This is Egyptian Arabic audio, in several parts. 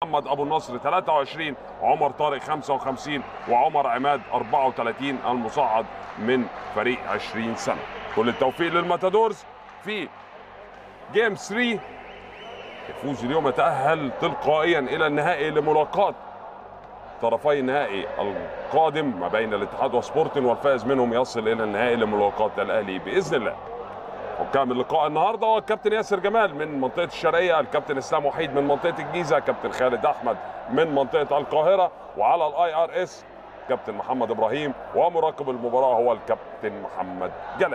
محمد ابو النصر 23 عمر طارق 55 وعمر عماد 34 المصعد من فريق 20 سنه كل التوفيق للماتادورز في جيم 3 يفوز اليوم يتاهل تلقائيا الى النهائي لملاقاه طرفي النهائي القادم ما بين الاتحاد وسبورتن والفائز منهم يصل الى النهائي لملاقاه الاهلي باذن الله حكام اللقاء النهارده هو الكابتن ياسر جمال من منطقه الشرقيه، الكابتن اسلام وحيد من منطقه الجيزه، كابتن خالد احمد من منطقه القاهره، وعلى الاي ار اس كابتن محمد ابراهيم ومراقب المباراه هو الكابتن محمد جلال.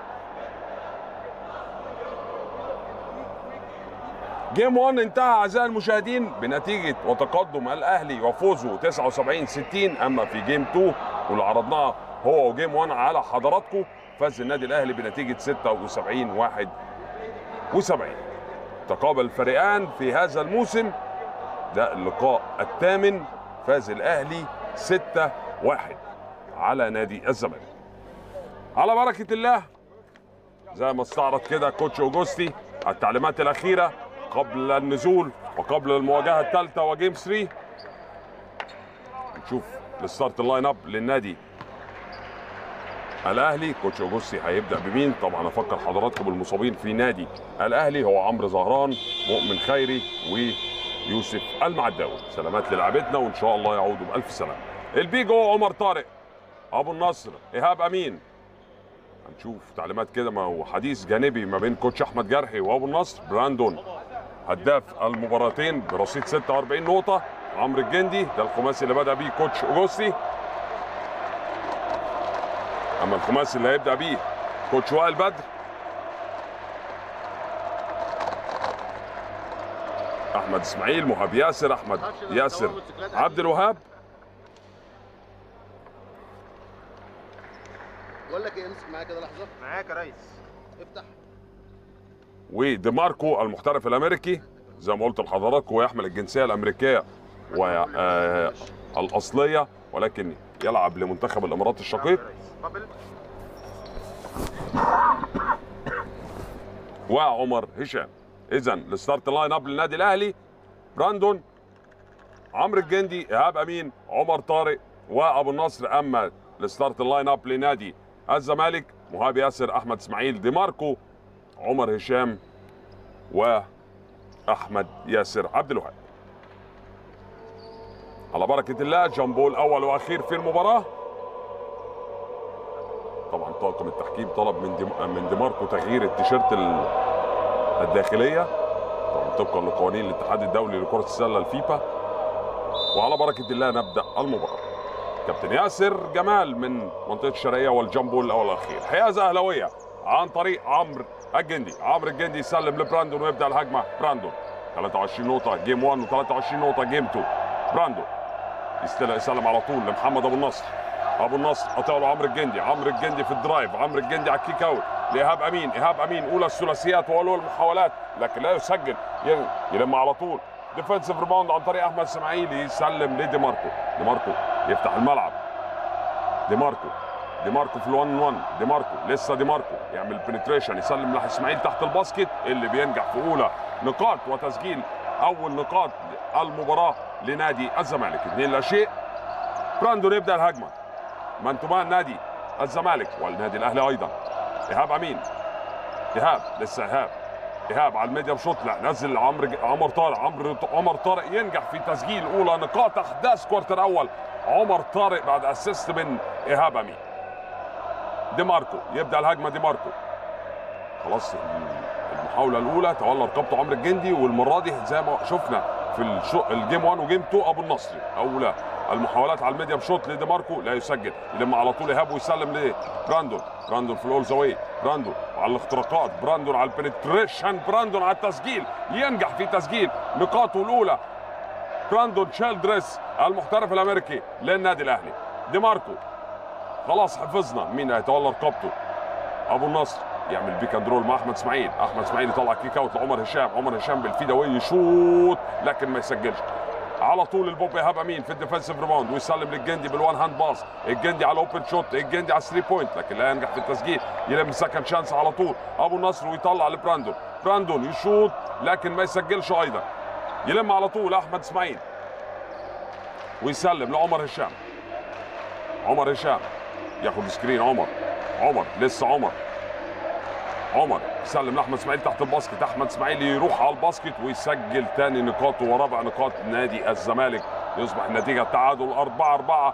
جيم 1 انتهى اعزائي المشاهدين بنتيجه وتقدم الاهلي وفوزه 79 60 اما في جيم 2 واللي عرضناها هو وجيم 1 على حضراتكم فاز النادي الاهلي بنتيجه 76 71 تقابل الفريقان في هذا الموسم ده اللقاء الثامن فاز الاهلي 6 1 على نادي الزمالك على بركه الله زي ما استعرض كده كوتش اوجوستي التعليمات الاخيره قبل النزول وقبل المواجهه الثالثه وجيم 3 نشوف الستارت اللاين اب للنادي الاهلي كوتش اوجوستي هيبدا بمين طبعا افكر حضراتكم بالمصابين في نادي الاهلي هو عمرو زهران مؤمن خيري ويوسف المعداوي سلامات للاعبتنا وان شاء الله يعودوا بالف سلامه البيجو عمر طارق ابو النصر ايهاب امين هنشوف تعليمات كده ما هو حديث جانبي ما بين كوتش احمد جرحي وابو النصر براندون هداف المباراتين برصيد 46 نقطه عمرو الجندي ده الخماسي اللي بدا بيه كوتش اوجوستي اما الخماسي اللي هيبدا بيه كوتش وائل بدر احمد اسماعيل مهاب ياسر احمد ياسر عبد الوهاب بقول لك ايه امسك معايا كده لحظه معاك يا ريس افتح ودي ماركو المحترف الامريكي زي ما قلت لحضراتكم ويحمل الجنسيه الامريكيه والاصليه ولكن يلعب لمنتخب الامارات الشقيق قبل وعمر هشام اذا الستارت لاين اب للنادي الاهلي براندون عمرو الجندي ايهاب امين عمر طارق وابو النصر اما الستارت لاين اب لنادي الزمالك مهاب ياسر احمد اسماعيل دي ماركو عمر هشام واحمد ياسر عبد الوهاب على بركه الله جامبو الاول واخير في المباراه طبعا طاقم التحكيم طلب من دي من دي ماركو تغيير التيشيرت ال- الداخليه طبعا طبقا لقوانين الاتحاد الدولي لكره السله الفيفا وعلى بركه الله نبدا المباراه كابتن ياسر جمال من منطقه الشرقيه والجامبو الاول والاخير حيازه اهلاويه عن طريق عمرو الجندي عمرو الجندي يسلم لبراندون ويبدا الهجمه براندون 23 نقطه جيم 1 و23 نقطه جيم 2 براندون يستلم يسلم على طول لمحمد ابو النصر ابو النصر قطع له عمرو الجندي عمرو الجندي في الدرايف عمرو الجندي على الكيك اوت لايهاب امين ايهاب امين اولى الثلاثيات واولى المحاولات لكن لا يسجل ي- يلم على طول ديفensive ريباوند عن طريق احمد اسماعيل يسلم لدي ماركو دي ماركو يفتح الملعب دي ماركو دي ماركو في ال1 1 دي ماركو لسه دي ماركو يعمل بنتريشن يسلم لاسماعيل تحت الباسكت اللي بينجح في اولى نقاط وتسجيل اول نقاط المباراه لنادي الزمالك اثنين لا شيء براندون يبدا الهجمه مان تو مان نادي الزمالك والنادي الاهلي ايضا ايهاب امين ايهاب لسه ايهاب ايهاب على الميديا بشوط لا نزل عمرو عمر طارق عمرو عمر طارق ينجح في تسجيل اولى نقاط احداث كوارتر اول عمر طارق بعد اسيست من ايهاب امين دي ماركو يبدا الهجمه دي ماركو خلاص المحاوله الاولى تولى رقبته عمرو الجندي والمره دي زي ما شفنا في الشو الجيم 1 وجيم 2 ابو النصر اولى المحاولات على الميديا بشوط لدي ماركو لا يسجل يلم على طول ايهاب ويسلم لبراندون براندون في الاول زاويه براندون على الاختراقات براندون على البنتريشن براندون على التسجيل ينجح في تسجيل نقاطه الاولى براندون تشيلدريس المحترف الامريكي للنادي الاهلي دي ماركو خلاص حفظنا مين هيتولى رقبته ابو النصر يعمل بيك اند رول مع احمد اسماعيل احمد اسماعيل يطلع كيك اوت لعمر هشام عمر هشام بالفيداوي يشوط لكن ما يسجلش على طول البوب ايهاب امين في الديفensive ريباوند ويسلم للجندي بالوان هاند باس الجندي على الاوبن شوت الجندي على 3 بوينت لكن لا ينجح في التسجيل يلم سكند شانس على طول ابو النصر ويطلع لبراندون براندون يشوط لكن ما يسجلش ايضا يلم على طول احمد اسماعيل ويسلم لعمر هشام عمر هشام ياخد سكرين عمر عمر لسه عمر عمر يسلم لاحمد اسماعيل تحت الباسكت احمد اسماعيل يروح على الباسكت ويسجل تاني نقاطه ورابع نقاط نادي الزمالك يصبح النتيجه تعادل 4 4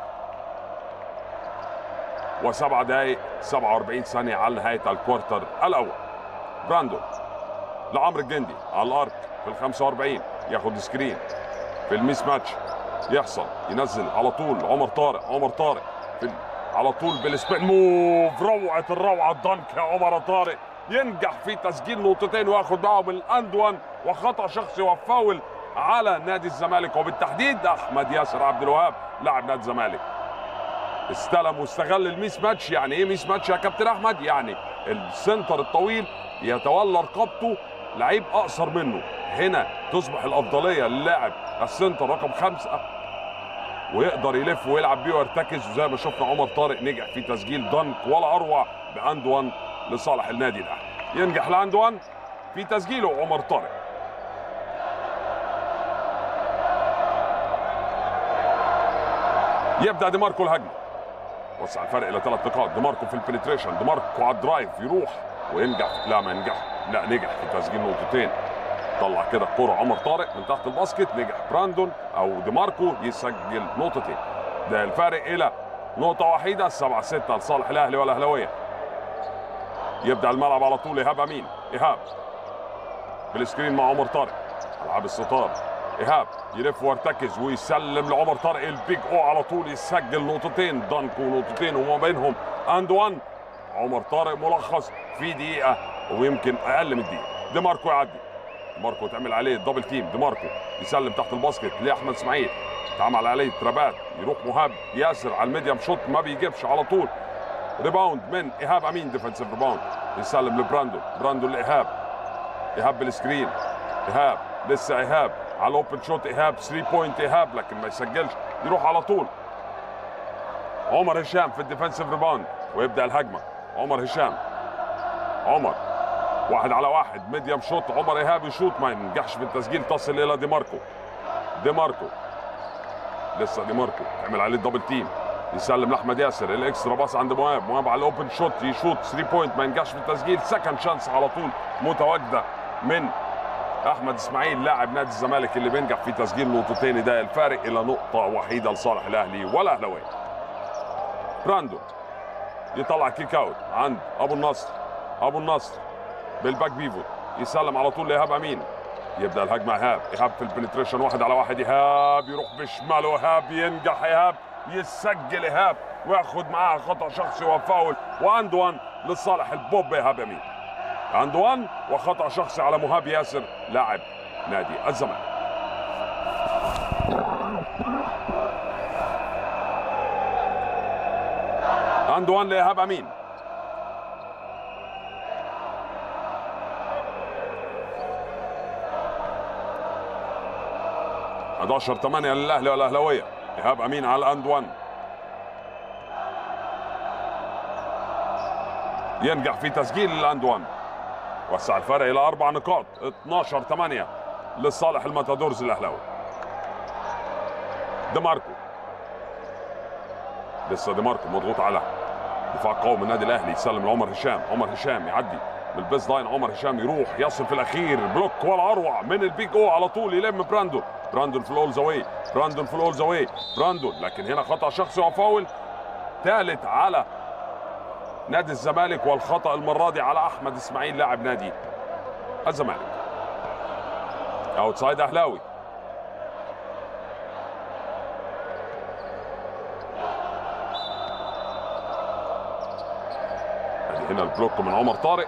وسبع دقائق 47 ثانيه على نهايه الكوارتر الاول براندون لعمرو الجندي على الارك في ال 45 ياخد سكرين في الميس ماتش يحصل ينزل على طول عمر طارق عمر طارق في ال- على طول بالسبين موف روعه الروعه الدنك يا عمر طارق ينجح في تسجيل نقطتين وياخد معهم الاند وان وخطا شخصي وفاول على نادي الزمالك وبالتحديد احمد ياسر عبد الوهاب لاعب نادي الزمالك استلم واستغل الميس ماتش يعني ايه ميس ماتش يا كابتن احمد يعني السنتر الطويل يتولى رقبته لعيب اقصر منه هنا تصبح الافضليه للاعب السنتر رقم خمسه ويقدر يلف ويلعب بيه ويرتكز وزي ما شفنا عمر طارق نجح في تسجيل دنك ولا اروع باند وان لصالح النادي الاهلي ينجح لاند وان في تسجيله عمر طارق يبدا دي ماركو الهجمه وسع الفرق الى ثلاث نقاط دي ماركو في البنتريشن دي ماركو على الدرايف يروح وينجح لا ما ينجح لا نجح في تسجيل نقطتين طلع كده الكرة عمر طارق من تحت الباسكت نجح براندون او دي ماركو يسجل نقطتين ده الفارق الى نقطة وحيدة 7 6 لصالح الاهلي والاهلاوية يبدا الملعب على طول ايهاب امين ايهاب بالسكرين مع عمر طارق العاب الستار ايهاب يلف ويرتكز ويسلم لعمر طارق البيج او على طول يسجل نقطتين دانك ونقطتين وما بينهم اند وان عمر طارق ملخص في دقيقة ويمكن اقل من دقيقة دي ماركو يعدي ماركو تعمل عليه الدبل تيم دي ماركو يسلم تحت الباسكت لاحمد اسماعيل اتعمل عليه ترابات يروح مهاب ياسر على الميديم شوت ما بيجيبش على طول ريباوند من ايهاب امين ديفنسيف ريباوند يسلم لبراندون براندون لايهاب ايهاب بالسكرين ايهاب لسه ايهاب على الاوبن شوت ايهاب 3 بوينت ايهاب لكن ما يسجلش يروح على طول عمر هشام في الديفنسيف ريباوند ويبدا الهجمه عمر هشام عمر واحد على واحد ميديم شوت عمر ايهاب يشوط ما ينجحش في التسجيل تصل الى دي ماركو دي ماركو لسه دي ماركو تعمل عليه الدبل تيم يسلم لاحمد ياسر الاكسترا باص عند مهاب مهاب على الاوبن شوت يشوط 3 بوينت ما ينجحش في التسجيل سكند شانس على طول متواجده من احمد اسماعيل لاعب نادي الزمالك اللي بينجح في تسجيل نقطتين ده الفارق الى نقطه وحيده لصالح الاهلي والاهلاويه براندو يطلع كيك اوت عند ابو النصر ابو النصر بالباك بيفوت يسلم على طول لايهاب امين يبدا الهجمه ايهاب ايهاب في البنتريشن واحد على واحد ايهاب يروح بشماله ايهاب ينجح ايهاب يسجل ايهاب وياخد معاه خطا شخصي وفاول واند وان لصالح البوب ايهاب امين اند وان وخطا شخصي على مهاب ياسر لاعب نادي الزمالك اند وان لايهاب امين حداشر 8 للاهلي والاهلاويه ايهاب امين على الاند وان ينجح في تسجيل الاند وان وسع الفرق الى اربع نقاط 12 8 لصالح الماتادورز الاهلاوي دي ماركو لسه دي ماركو مضغوط على دفاع قوي من النادي الاهلي يسلم لعمر هشام عمر هشام يعدي بالبيز لاين عمر هشام يروح يصل في الاخير بلوك ولا اروع من البيك او على طول يلم براندون براندون في الاول زاوي براندون في الاول زاوي براندون لكن هنا خطا شخصي وفاول ثالث على نادي الزمالك والخطا المره دي على احمد اسماعيل لاعب نادي الزمالك اوتسايد اهلاوي ادي هنا البلوك من عمر طارق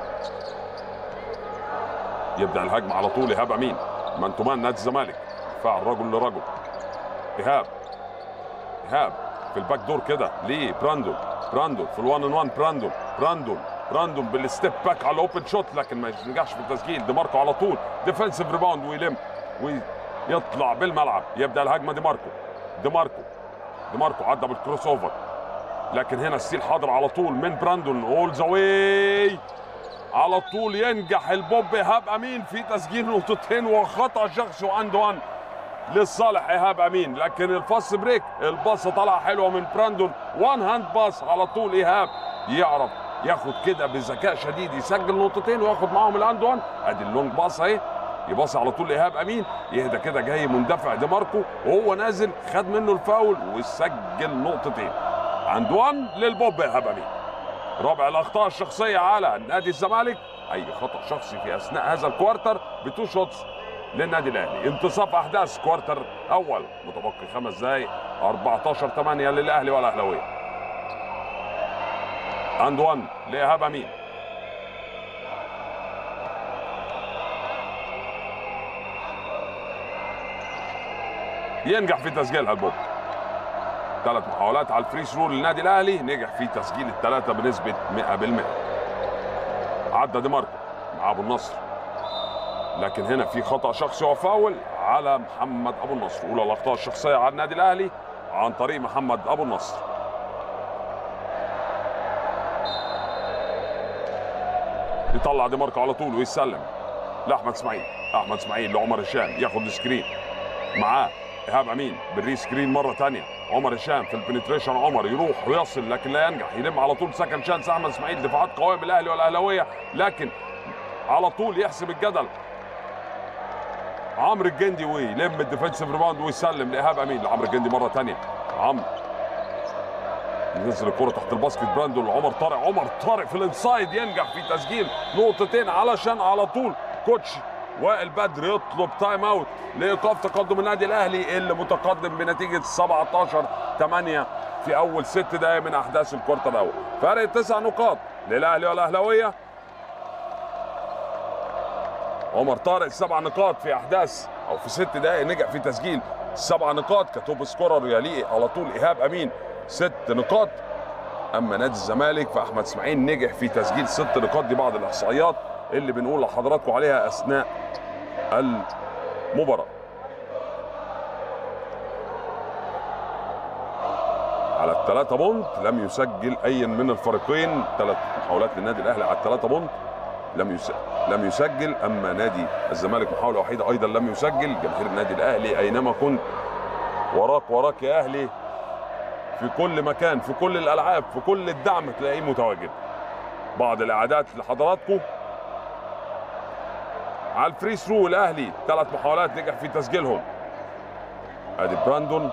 يبدا الهجمه على طول ايهاب امين مان تو مان نادي الزمالك دفاع الرجل لرجل ايهاب ايهاب في الباك دور كده ليه براندون براندون في الوان ان وان براندون براندون براندون بالستيب باك على الاوبن شوت لكن ما ينجحش في التسجيل دي ماركو على طول ديفensive ريباوند ويلم ويطلع بالملعب يبدا الهجمه دي ماركو دي ماركو دي ماركو عدى بالكروس اوفر لكن هنا الستيل حاضر على طول من براندون اول ذا واي على طول ينجح البوب ايهاب امين في تسجيل نقطتين وخطا شخصي وعنده وان لصالح ايهاب امين لكن الفاست بريك الباصه طالعه حلوه من براندون وان هاند باص على طول ايهاب يعرف ياخد كده بذكاء شديد يسجل نقطتين وياخد معاهم الهاند وان ادي اللونج باص اهي يباص على طول ايهاب امين يهدى كده جاي مندفع دي ماركو وهو نازل خد منه الفاول وسجل نقطتين عند وان للبوب ايهاب امين رابع الاخطاء الشخصيه على نادي الزمالك اي خطا شخصي في اثناء هذا الكوارتر بتو شوتس للنادي الاهلي انتصاف احداث كوارتر اول متبقي خمس دقائق 14 8 للاهلي والاهلاويه اند 1 لايهاب امين ينجح في تسجيلها البوب ثلاث محاولات على الفري ثرو للنادي الاهلي نجح في تسجيل الثلاثه بنسبه 100% عدى دي ماركو مع ابو النصر لكن هنا في خطا شخصي وفاول على محمد ابو النصر اولى الاخطاء الشخصيه على النادي الاهلي عن طريق محمد ابو النصر يطلع دي ماركو على طول ويسلم لاحمد اسماعيل احمد اسماعيل لعمر هشام ياخد سكرين معاه ايهاب امين بالري سكرين مره ثانيه عمر هشام في البنتريشن عمر يروح ويصل لكن لا ينجح يلم على طول سكند شانس احمد اسماعيل دفاعات قويه من الاهلي والاهلاويه لكن على طول يحسب الجدل عمرو الجندي ويلم الديفنسيف ريباوند ويسلم لايهاب امين لعمرو الجندي مره ثانيه عمرو ينزل الكرة تحت الباسكت براندون لعمر طارق عمر طارق في الانسايد ينجح في تسجيل نقطتين علشان على طول كوتش وائل بدر يطلب تايم اوت لايقاف تقدم النادي الاهلي اللي متقدم بنتيجه 17 8 في اول ست دقائق من احداث الكورتر الاول فرق تسع نقاط للاهلي والاهلاويه عمر طارق سبع نقاط في احداث او في ست دقائق نجح في تسجيل سبع نقاط كتوب سكورر يليق على طول ايهاب امين ست نقاط اما نادي الزمالك فاحمد اسماعيل نجح في تسجيل ست نقاط دي بعض الاحصائيات اللي بنقول لحضراتكم عليها اثناء المباراه على الثلاثة بونت لم يسجل أي من الفريقين ثلاث محاولات للنادي الأهلي على الثلاثة بونت لم يسجل لم يسجل أما نادي الزمالك محاولة وحيدة أيضا لم يسجل جماهير النادي الأهلي أينما كنت وراك وراك يا أهلي في كل مكان في كل الألعاب في كل الدعم تلاقيه متواجد بعض الإعادات لحضراتكم على الفري ثرو الاهلي ثلاث محاولات نجح في تسجيلهم ادي براندون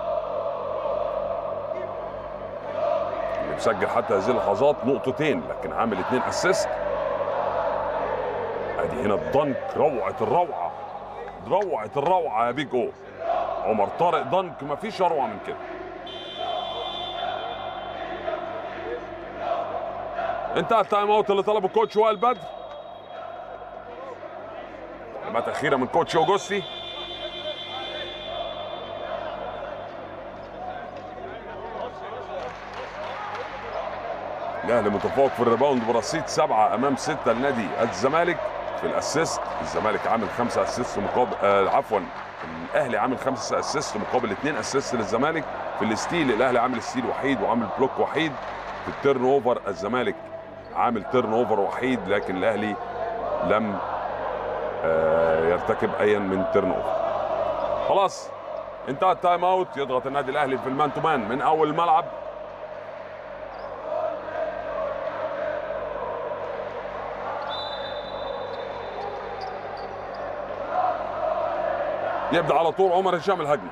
اللي مسجل حتى هذه اللحظات نقطتين لكن عامل اثنين اسيست ادي هنا الدنك روعه الروعه روعه الروعه يا بيج او عمر طارق دنك مفيش اروع من كده انتهى التايم اوت اللي طلبه الكوتش وائل بدر تعليمات اخيره من كوتش اوجوستي الاهلي متفوق في الريباوند برصيد سبعه امام سته لنادي الزمالك في الاسيست الزمالك عامل خمسه اسيست مقابل آه عفوا الاهلي عامل خمسه اسيست مقابل اثنين اسيست للزمالك في الستيل الاهلي عامل ستيل وحيد وعامل بلوك وحيد في التيرن اوفر الزمالك عامل تيرن اوفر وحيد لكن الاهلي لم آه يرتكب ايا من تيرن اوفر خلاص انتهى التايم اوت يضغط النادي الاهلي في المان تو مان من اول الملعب يبدا على طول عمر هشام الهجمه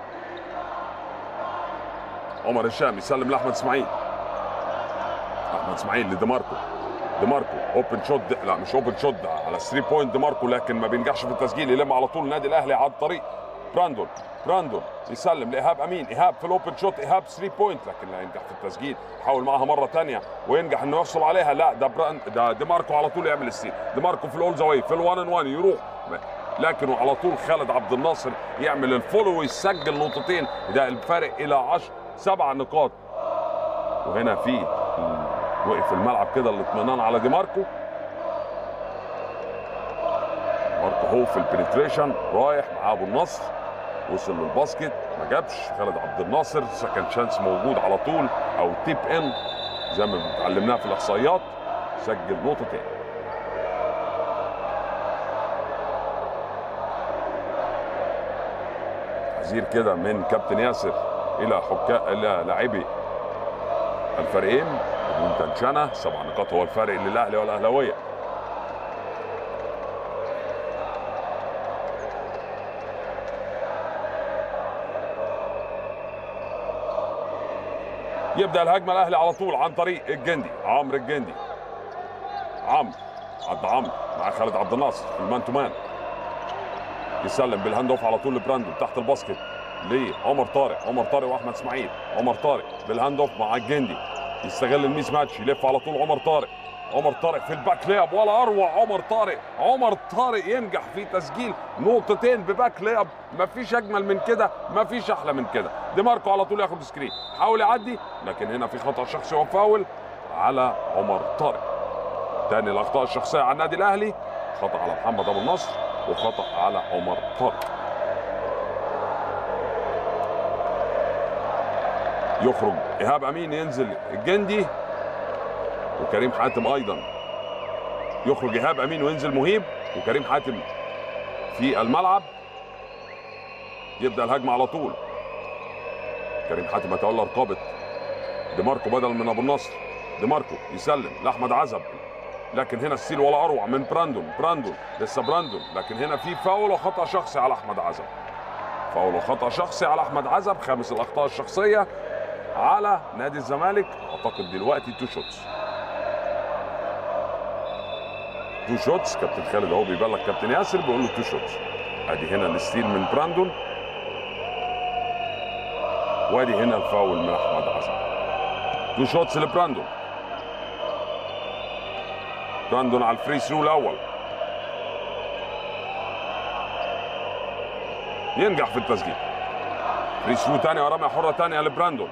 عمر هشام يسلم لاحمد اسماعيل احمد اسماعيل لدي ماركو دي ماركو اوبن شوت لا مش اوبن شوت على 3 بوينت دي ماركو لكن ما بينجحش في التسجيل يلم على طول النادي الاهلي على الطريق براندون براندون يسلم لايهاب امين ايهاب في الاوبن شوت ايهاب 3 بوينت لكن لا ينجح في التسجيل حاول معاها مره ثانيه وينجح انه يحصل عليها لا ده براند ده دي ماركو على طول يعمل السيل دي ماركو في الاول زاويه في الوان ان وان يروح لكن على طول خالد عبد الناصر يعمل الفولو ويسجل نقطتين ده الفارق الى 10 سبع نقاط وهنا في وقف الملعب كده الاطمئنان على دي ماركو ماركو هو في البنتريشن رايح مع ابو النصر وصل للباسكت ما جابش خالد عبد الناصر سكند شانس موجود على طول او تيب ان زي ما اتعلمناها في الاحصائيات سجل نقطتين تحذير كده من كابتن ياسر الى حكام الى لاعبي الفريقين بدون تنشنه سبع نقاط هو الفرق للاهلي والاهلاويه يبدا الهجمه الاهلي على طول عن طريق الجندي عمرو الجندي عمرو عبد عمرو مع خالد عبد الناصر في المان تو مان يسلم بالهاند اوف على طول لبراندو تحت الباسكت لعمر طارق عمر طارق واحمد اسماعيل عمر طارق بالهاند اوف مع الجندي يستغل الميس ماتش يلف على طول عمر طارق عمر طارق في الباك لياب ولا اروع عمر طارق عمر طارق ينجح في تسجيل نقطتين بباك لياب مفيش اجمل من كده مفيش احلى من كده دي ماركو على طول ياخد سكرين حاول يعدي لكن هنا في خطا شخصي وفاول على عمر طارق تاني الاخطاء الشخصيه على النادي الاهلي خطا على محمد ابو النصر وخطا على عمر طارق يخرج ايهاب امين ينزل الجندي وكريم حاتم ايضا يخرج ايهاب امين وينزل مهيب وكريم حاتم في الملعب يبدا الهجمه على طول كريم حاتم يتولى رقابه ديماركو بدل من ابو النصر ديماركو يسلم لاحمد عزب لكن هنا السيل ولا اروع من براندون براندون لسه براندون لكن هنا في فاول وخطا شخصي على احمد عزب فاول وخطا شخصي على احمد عزب خامس الاخطاء الشخصيه على نادي الزمالك اعتقد دلوقتي تو شوتس تو شوتس كابتن خالد اهو بيبلغ كابتن ياسر بيقول له تو شوتس ادي هنا الستيل من براندون وادي هنا الفاول من احمد عزب تو شوتس لبراندون براندون على الفري ثرو الاول ينجح في التسجيل فري ثرو ثانيه ورميه حره ثانيه لبراندون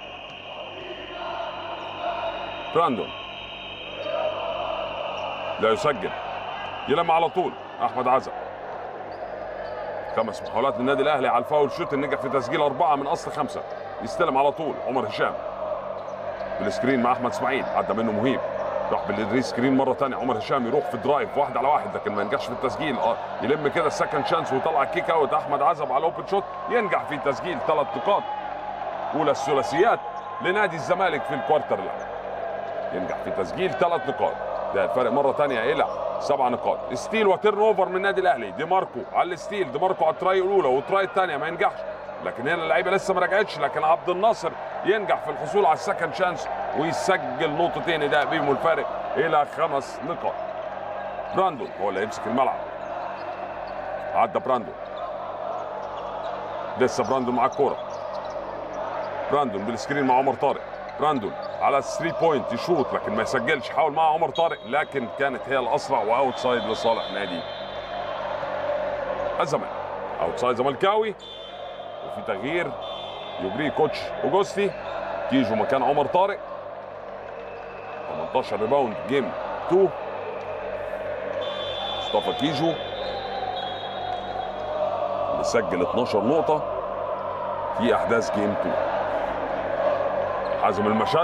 براندون لا يسجل يلم على طول احمد عزب خمس محاولات من النادي الاهلي على الفاول شوت نجح في تسجيل اربعه من اصل خمسه يستلم على طول عمر هشام بالسكرين مع احمد اسماعيل عدى منه مهيب راح بالادريس سكرين مره ثانيه عمر هشام يروح في درايف واحد على واحد لكن ما ينجحش في التسجيل اه يلم كده السكند شانس ويطلع الكيك اوت احمد عزب على الاوبن شوت ينجح في تسجيل ثلاث نقاط اولى الثلاثيات لنادي الزمالك في الكوارتر الاول ينجح في تسجيل ثلاث نقاط ده الفرق مره ثانيه الى سبع نقاط ستيل وتيرن اوفر من النادي الاهلي دي ماركو على الستيل دي ماركو على التراي الاولى والتراي الثانيه ما ينجحش لكن هنا اللعيبه لسه ما رجعتش لكن عبد الناصر ينجح في الحصول على السكند شانس ويسجل نقطتين يدق بيهم الفارق الى خمس نقاط براندون هو اللي يمسك الملعب عدى براندون لسه براندون مع الكوره براندون بالسكرين مع عمر طارق براندون على الثري بوينت يشوط لكن ما يسجلش حاول مع عمر طارق لكن كانت هي الاسرع واوت سايد لصالح نادي الزمالك اوت سايد زملكاوي وفي تغيير يجري كوتش اوجوستي كيجو مكان عمر طارق 18 ريباوند جيم 2 مصطفى كيجو اللي سجل 12 نقطة في أحداث جيم 2 حازم المشد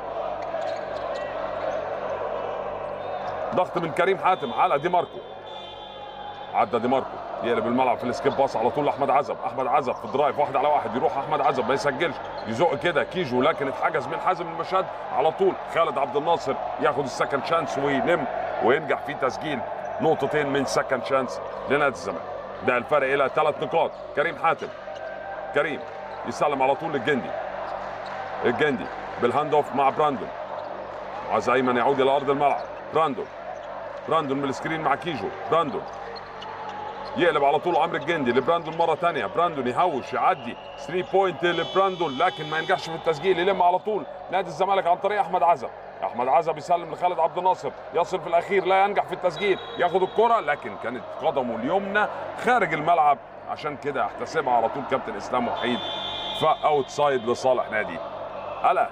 ضغط من كريم حاتم على دي ماركو عدى دي ماركو يقلب الملعب في السكيب باص على طول لاحمد عزب احمد عزب في درايف واحد على واحد يروح احمد عزب ما يسجلش يزق كده كيجو لكن اتحجز من حازم المشهد على طول خالد عبد الناصر ياخد السكند شانس ويلم وينجح في تسجيل نقطتين من سكند شانس لنادي الزمالك ده الفرق الى ثلاث نقاط كريم حاتم كريم يسلم على طول للجندي الجندي بالهاند اوف مع براندون معاذ ايمن يعود الى ارض الملعب براندون براندون بالسكرين مع كيجو براندون يقلب على طول عمرو الجندي لبراندون مره ثانيه براندون يهوش يعدي 3 بوينت لبراندون لكن ما ينجحش في التسجيل يلم على طول نادي الزمالك عن طريق احمد عزب احمد عزب يسلم لخالد عبد الناصر يصل في الاخير لا ينجح في التسجيل ياخد الكره لكن كانت قدمه اليمنى خارج الملعب عشان كده احتسبها على طول كابتن اسلام وحيد فاوت سايد لصالح نادي الاهلي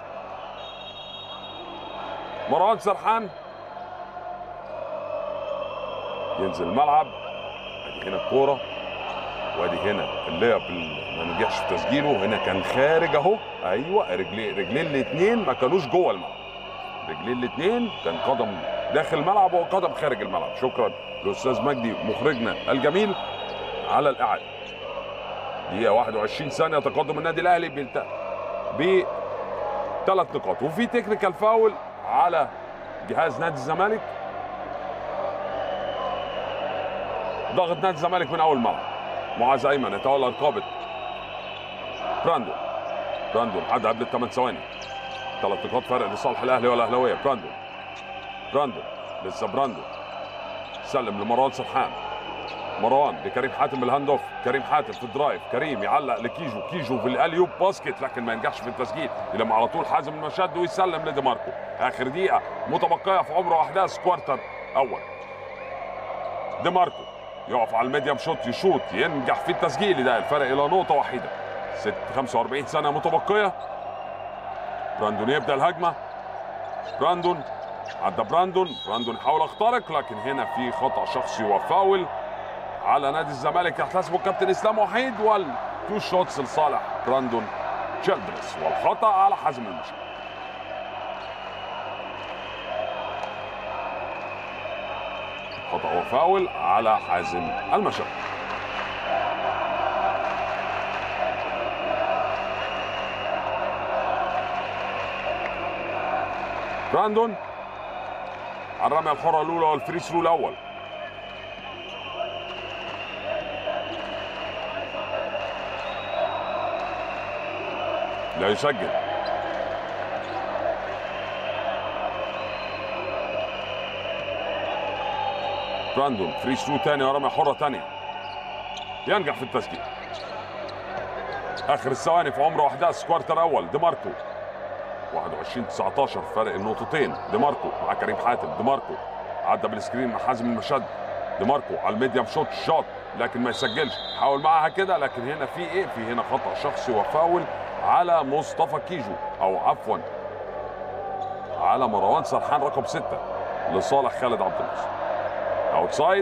مروان سرحان ينزل الملعب ادي هنا الكوره وادي هنا اللعب اللي ما نجحش في تسجيله هنا كان خارج اهو ايوه رجليه رجلين الاثنين ما كانوش جوه الملعب رجلين الاثنين كان قدم داخل الملعب وقدم خارج الملعب شكرا للاستاذ مجدي مخرجنا الجميل على الاعاده دقيقه 21 ثانيه تقدم النادي الاهلي بت... بثلاث نقاط وفي تكنيكال فاول على جهاز نادي الزمالك ضغط نادي الزمالك من اول ملعب معاذ ايمن يتولى رقابه براندون براندون عدى قبل الثمان ثواني ثلاث نقاط فرق لصالح الاهلي والاهلاويه براندون براندون لسه براندون سلم لمروان سرحان مروان لكريم حاتم بالهاند اوف كريم حاتم في الدرايف كريم يعلق لكيجو كيجو في الاليوب باسكت لكن ما ينجحش في التسجيل يلم على طول حازم المشد ويسلم لدي ماركو اخر دقيقه متبقيه في عمر واحداث كوارتر اول دي ماركو يقف على الميديم شوت يشوط ينجح في التسجيل ده الفرق الى نقطه واحده 6 45 ثانيه متبقيه براندون يبدا الهجمه براندون عدى براندون براندون يحاول يخترق لكن هنا في خطا شخصي وفاول على نادي الزمالك يحتسبه الكابتن اسلام وحيد والتو شوتس لصالح براندون تشيلدرس والخطا على حازم المشهد خطا وفاول على حازم المشهد براندون على الرميه الحره الاولى والفري ثرو الاول لا يسجل براندون فري ثرو ثاني ورميه حره ثانيه ينجح في التسجيل اخر الثواني في عمر واحداث كوارتر اول دي ماركو 21 19 فرق النقطتين دي ماركو مع كريم حاتم دي ماركو عدى بالسكرين مع حازم المشد دي ماركو على الميديم شوت شوت لكن ما يسجلش حاول معاها كده لكن هنا في ايه في هنا خطا شخصي وفاول على مصطفى كيجو او عفوا على مروان سرحان رقم ستة لصالح خالد عبد الناصر اوتسايد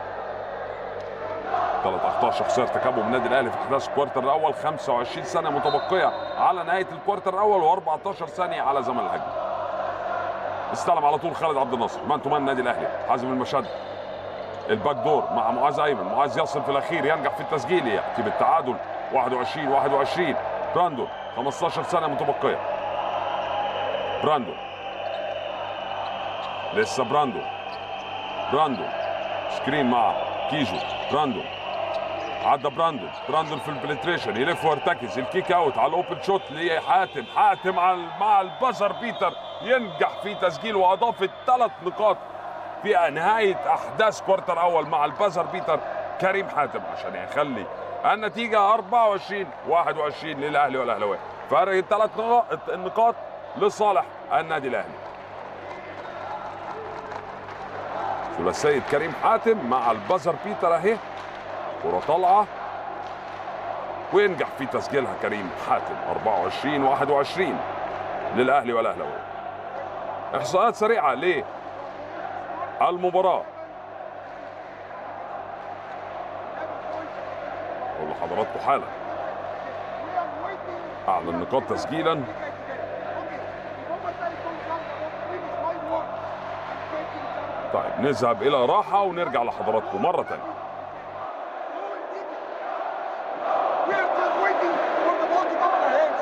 ثلاث اخطاء شخصيه ارتكبهم النادي الاهلي في احداث الكوارتر الاول 25 ثانيه متبقيه على نهايه الكوارتر الاول و14 ثانيه على زمن الهجمه استلم على طول خالد عبد الناصر مان تو مان النادي الاهلي حازم المشد الباك دور مع معاذ ايمن معاذ يصل في الاخير ينجح في التسجيل ياتي بالتعادل 21 21 براندون 15 ثانيه متبقيه براندون لسه براندون براندون سكرين مع كيجو براندون عدى براندون براندون في البلتريشن يلف ويرتكز الكيك اوت على الاوبن شوت لحاتم حاتم على مع البزر بيتر ينجح في تسجيل واضاف الثلاث نقاط في نهايه احداث كوارتر اول مع البزر بيتر كريم حاتم عشان يخلي النتيجه 24 21 للاهلي والاهلاويه فرق الثلاث النقاط لصالح النادي الاهلي ثلاثيه كريم حاتم مع البزر بيتر اهي كرة طالعة وينجح في تسجيلها كريم حاتم 24 21 للأهلي والأهلاوية إحصاءات سريعة للمباراة أقول لحضراتكم حالا أعلى النقاط تسجيلا طيب نذهب إلى راحة ونرجع لحضراتكم مرة ثانية We are just waiting for the ball to come in our hands.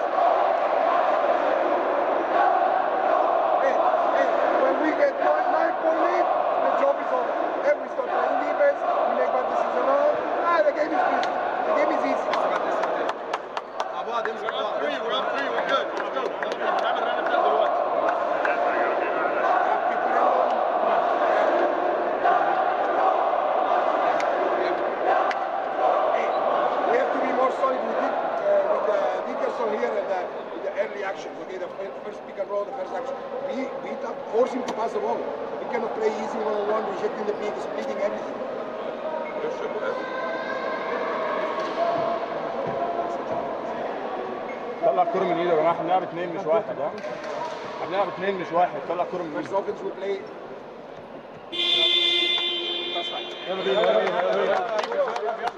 Hey, hey, when we get one nine point lead, the job is over. Then we start playing defense, we make bad decisions now. Ah, the game is easy. The game is easy. مع بعض امسك بعض Three, we're up three, we're good. Let's go. نعمل رن بتاع دلوقتي. Hey, we have to be more solid with it, uh, with the Dickerson here and the, with the early actions. Okay, the fir- first pick and roll, the first action. We beat up, force him to pass the ball. We cannot play easy one on one, rejecting the pick, splitting everything. طلع الكرة من ايده يا جماعه احنا بنلعب اثنين مش واحد ها احنا بنلعب اثنين مش واحد طلع الكرة من First ايده offense we play يلا بينا يلا بينا يلا بينا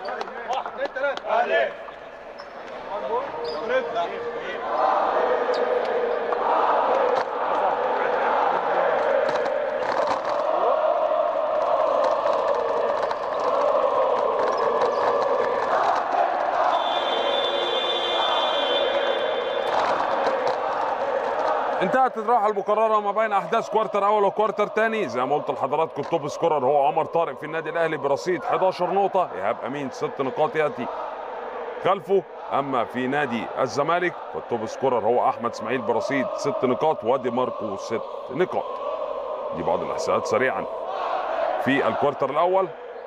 انتهت الراحه المقرره ما بين احداث كوارتر اول وكوارتر ثاني زي ما قلت لحضراتكم التوب سكورر هو عمر طارق في النادي الاهلي برصيد 11 نقطه ايهاب امين ست نقاط ياتي خلفه اما في نادي الزمالك فالتوب سكورر هو احمد اسماعيل برصيد ست نقاط وادي ماركو ست نقاط دي بعض الاحصائيات سريعا في الكوارتر الاول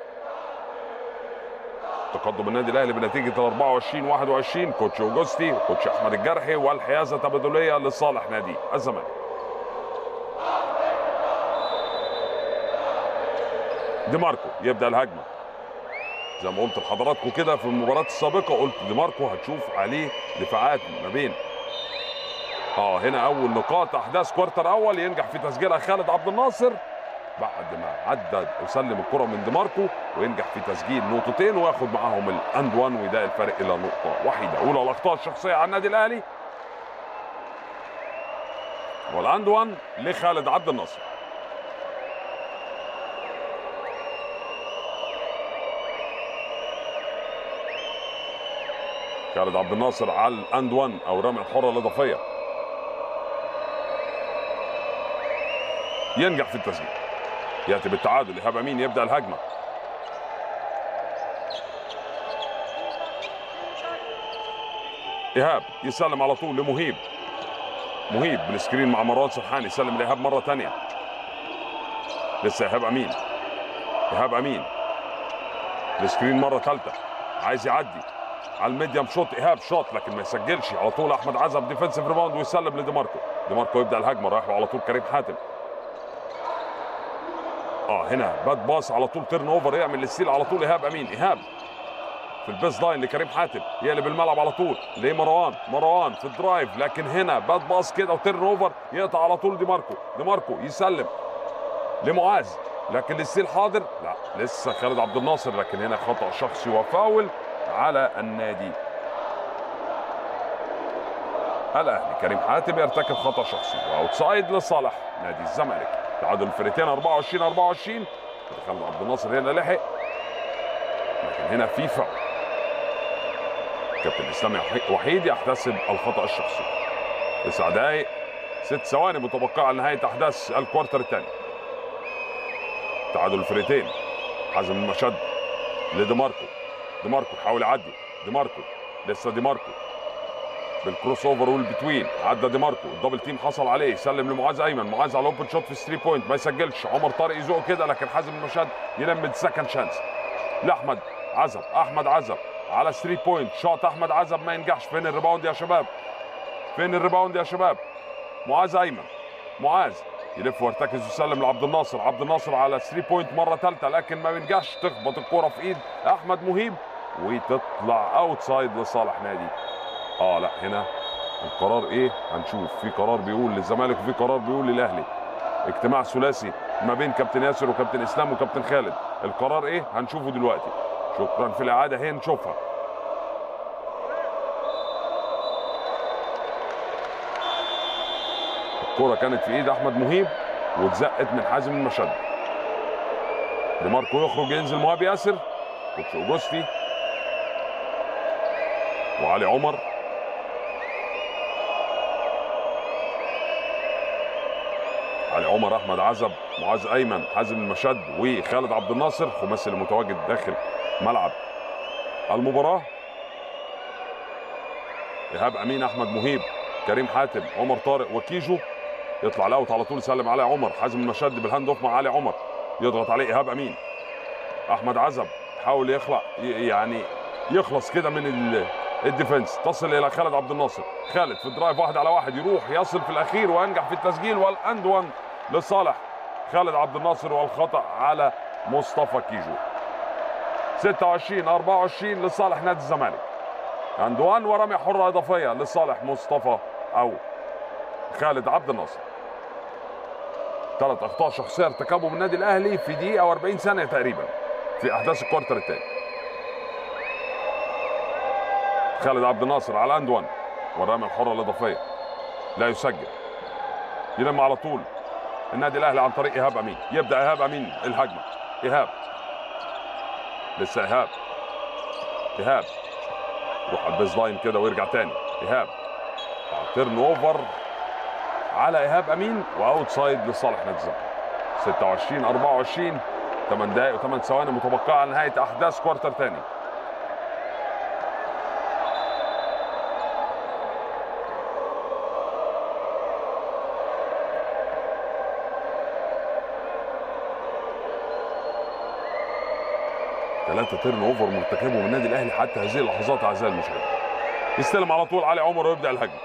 تقدم النادي الاهلي بنتيجه 24 21 كوتش اوجوستي كوتش احمد الجرحي والحيازه تبادليه لصالح نادي الزمالك دي ماركو يبدا الهجمه زي ما قلت لحضراتكم كده في المباراه السابقه قلت دي ماركو هتشوف عليه دفاعات ما بين اه هنا اول نقاط احداث كوارتر اول ينجح في تسجيلها خالد عبد الناصر بعد ما عدى وسلم الكره من دي ماركو وينجح في تسجيل نقطتين وياخد معاهم الاند 1 ويضايق الفرق الى نقطه وحيده اولى الاخطاء الشخصيه على النادي الاهلي والاند 1 لخالد عبد الناصر خالد عبد الناصر على الاند 1 او رمي الحره الاضافيه ينجح في التسجيل ياتي بالتعادل ايهاب امين يبدا الهجمه ايهاب يسلم على طول لمهيب مهيب بالسكرين مع مروان سرحان يسلم لايهاب مره ثانيه لسه ايهاب امين ايهاب امين السكرين مره ثالثه عايز يعدي على الميديم شوت ايهاب شوت لكن ما يسجلش على طول احمد عزب ديفensive ريباوند ويسلم لدي ماركو دي ماركو يبدا الهجمه رايح له على طول كريم حاتم اه هنا باد باص على طول تيرن اوفر يعمل الستيل على طول ايهاب امين ايهاب في البيس لاين لكريم حاتم يقلب الملعب على طول لمروان مروان في الدرايف لكن هنا باد باص كده وتيرن اوفر يقطع على طول دي ماركو دي ماركو يسلم لمعاذ لكن الستيل حاضر لا لسه خالد عبد الناصر لكن هنا خطا شخصي وفاول على النادي الاهلي كريم حاتم يرتكب خطا شخصي واوتسايد لصالح نادي الزمالك تعادل الفريقين 24 24 خالد عبد الناصر هنا لحق لكن هنا في فاول كابتن اسلام وحيد يحتسب الخطا الشخصي تسع دقائق ست ثواني متبقعه لنهايه احداث الكوارتر الثاني تعادل الفريقين حازم المشد لدي ماركو دي ماركو حاول يعدي دي ماركو لسه دي ماركو بالكروس اوفر والبتوين عدى دي ماركو الدبل تيم حصل عليه سلم لمعاذ ايمن معاذ على اوبن شوت في 3 بوينت ما يسجلش عمر طارق يزوق كده لكن حازم المشد يلم سكند شانس لاحمد عزب احمد عزب على 3 بوينت شوت احمد عزب ما ينجحش فين الريباوند يا شباب فين الريباوند يا شباب معاذ ايمن معاذ يلف ويرتكز ويسلم لعبد الناصر عبد الناصر على 3 بوينت مره ثالثه لكن ما بينجحش تخبط الكره في ايد احمد مهيب وتطلع اوت سايد لصالح نادي اه لا هنا القرار ايه هنشوف في قرار بيقول للزمالك وفي قرار بيقول للاهلي اجتماع ثلاثي ما بين كابتن ياسر وكابتن اسلام وكابتن خالد القرار ايه هنشوفه دلوقتي شكرا في الاعاده هي نشوفها الكرة كانت في ايد احمد مهيب واتزقت من حازم المشد دي ماركو يخرج ينزل مهاب ياسر كوتش اوجوستي وعلي عمر علي عمر احمد عزب معاذ ايمن حازم المشد وخالد عبد الناصر خماسي المتواجد داخل ملعب المباراه ايهاب امين احمد مهيب كريم حاتم عمر طارق وكيجو يطلع الاوت على طول يسلم عليه عمر حازم المشد بالهاند اوف مع علي عمر يضغط عليه ايهاب امين احمد عزب حاول يخلق يعني يخلص كده من ال الديفنس تصل الى خالد عبد الناصر خالد في درايف واحد على واحد يروح يصل في الاخير وينجح في التسجيل والاند 1 لصالح خالد عبد الناصر والخطا على مصطفى كيجو 26 24 لصالح نادي الزمالك اند 1 ورمي حره اضافيه لصالح مصطفى او خالد عبد الناصر ثلاث اخطاء شخصيه ارتكبهم النادي الاهلي في دقيقه و40 ثانيه تقريبا في احداث الكوارتر الثاني خالد عبد الناصر على اند 1 والرميه الحره الاضافيه لا يسجل يلم على طول النادي الاهلي عن طريق ايهاب امين يبدا ايهاب امين الهجمه ايهاب لسه ايهاب ايهاب يروح على البيز لاين كده ويرجع تاني ايهاب تيرن اوفر على ايهاب امين واوت سايد لصالح نادي الزمالك 26 24 8 دقائق و8 ثواني متبقيه على نهايه احداث كوارتر ثاني ثلاثة تيرن اوفر مرتكبهم النادي الاهلي حتى هذه اللحظات اعزائي المشاهدين يستلم على طول علي عمر ويبدا الهجمه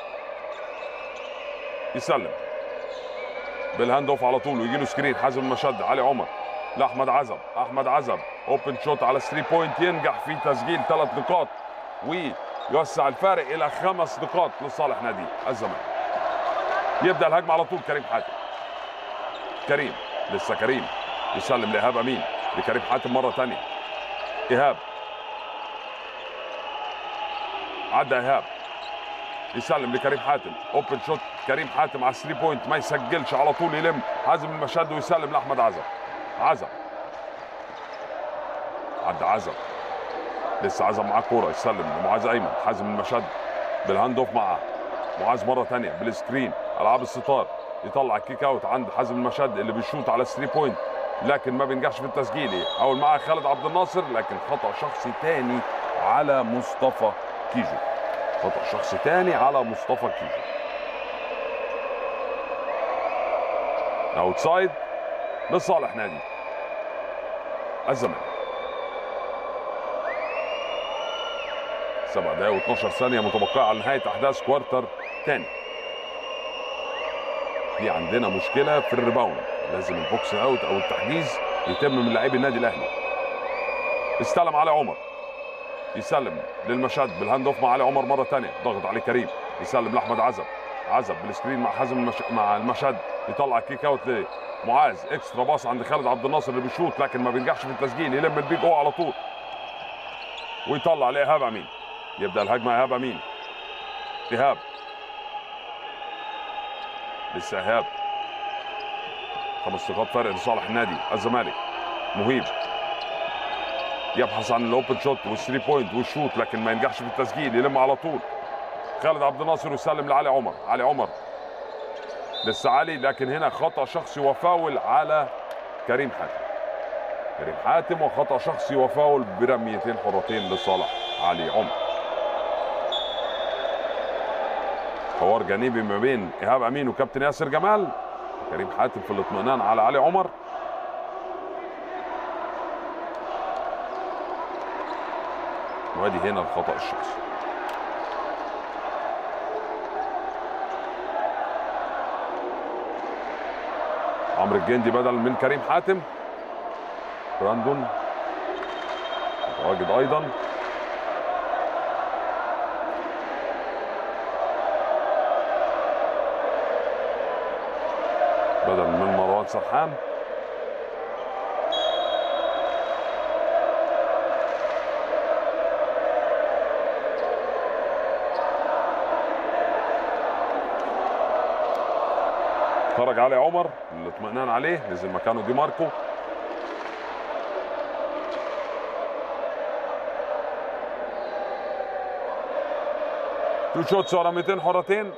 يسلم بالهاند اوف على طول ويجي له سكرين حازم المشد علي عمر لاحمد عزب احمد عزب اوبن شوت على 3 بوينت ينجح في تسجيل ثلاث نقاط ويوسع الفارق الى خمس نقاط لصالح نادي الزمالك يبدا الهجمه على طول كريم حاتم كريم لسه كريم يسلم لايهاب امين لكريم حاتم مره ثانيه ايهاب عدى ايهاب يسلم لكريم حاتم اوبن شوت كريم حاتم على 3 بوينت ما يسجلش على طول يلم حازم المشد ويسلم لاحمد عزب عزب عدى عزب لسه عزب معاه كوره يسلم لمعاذ ايمن حازم المشد بالهاند اوف معاه معاذ مره ثانيه بالسكرين العاب الستار يطلع الكيك اوت عند حازم المشد اللي بيشوط على 3 بوينت لكن ما بينجحش في التسجيل حاول معاه خالد عبد الناصر لكن خطا شخصي ثاني على مصطفى كيجو خطا شخصي ثاني على مصطفى كيجو اوتسايد لصالح نادي الزمالك سبع دقايق و12 ثانية متبقية على نهاية أحداث كوارتر تاني. في عندنا مشكلة في الريباوند، لازم البوكس أوت أو التحجيز يتم من لاعبي النادي الأهلي. استلم علي عمر. يسلم للمشد بالهاند اوف مع علي عمر مرة تانية، ضغط عليه كريم، يسلم لأحمد عزب. عزب بالسكرين مع حازم المش... مع المشد يطلع كيك اوت لمعاذ اكسترا باص عند خالد عبد الناصر اللي بيشوط لكن ما بينجحش في التسجيل يلم البيج او على طول ويطلع لايهاب امين يبدا الهجمه ايهاب امين ايهاب لسه ايهاب خمس نقاط فرق لصالح النادي الزمالك مهيب يبحث عن الاوبن شوت والثري بوينت والشوت لكن ما ينجحش في التسجيل يلم على طول خالد عبد الناصر يسلم لعلي عمر علي عمر لسه علي لكن هنا خطا شخصي وفاول على كريم حاتم كريم حاتم وخطا شخصي وفاول برميتين حرتين لصالح علي عمر حوار جانبي ما بين ايهاب امين وكابتن ياسر جمال كريم حاتم في الاطمئنان على علي عمر وادي هنا الخطا الشخصي عمرو الجندي بدل من كريم حاتم براندون متواجد ايضا بدل من مروان سرحان خرج علي عمر الاطمئنان عليه نزل مكانه دي ماركو تو شوتس ورا 200 حرتين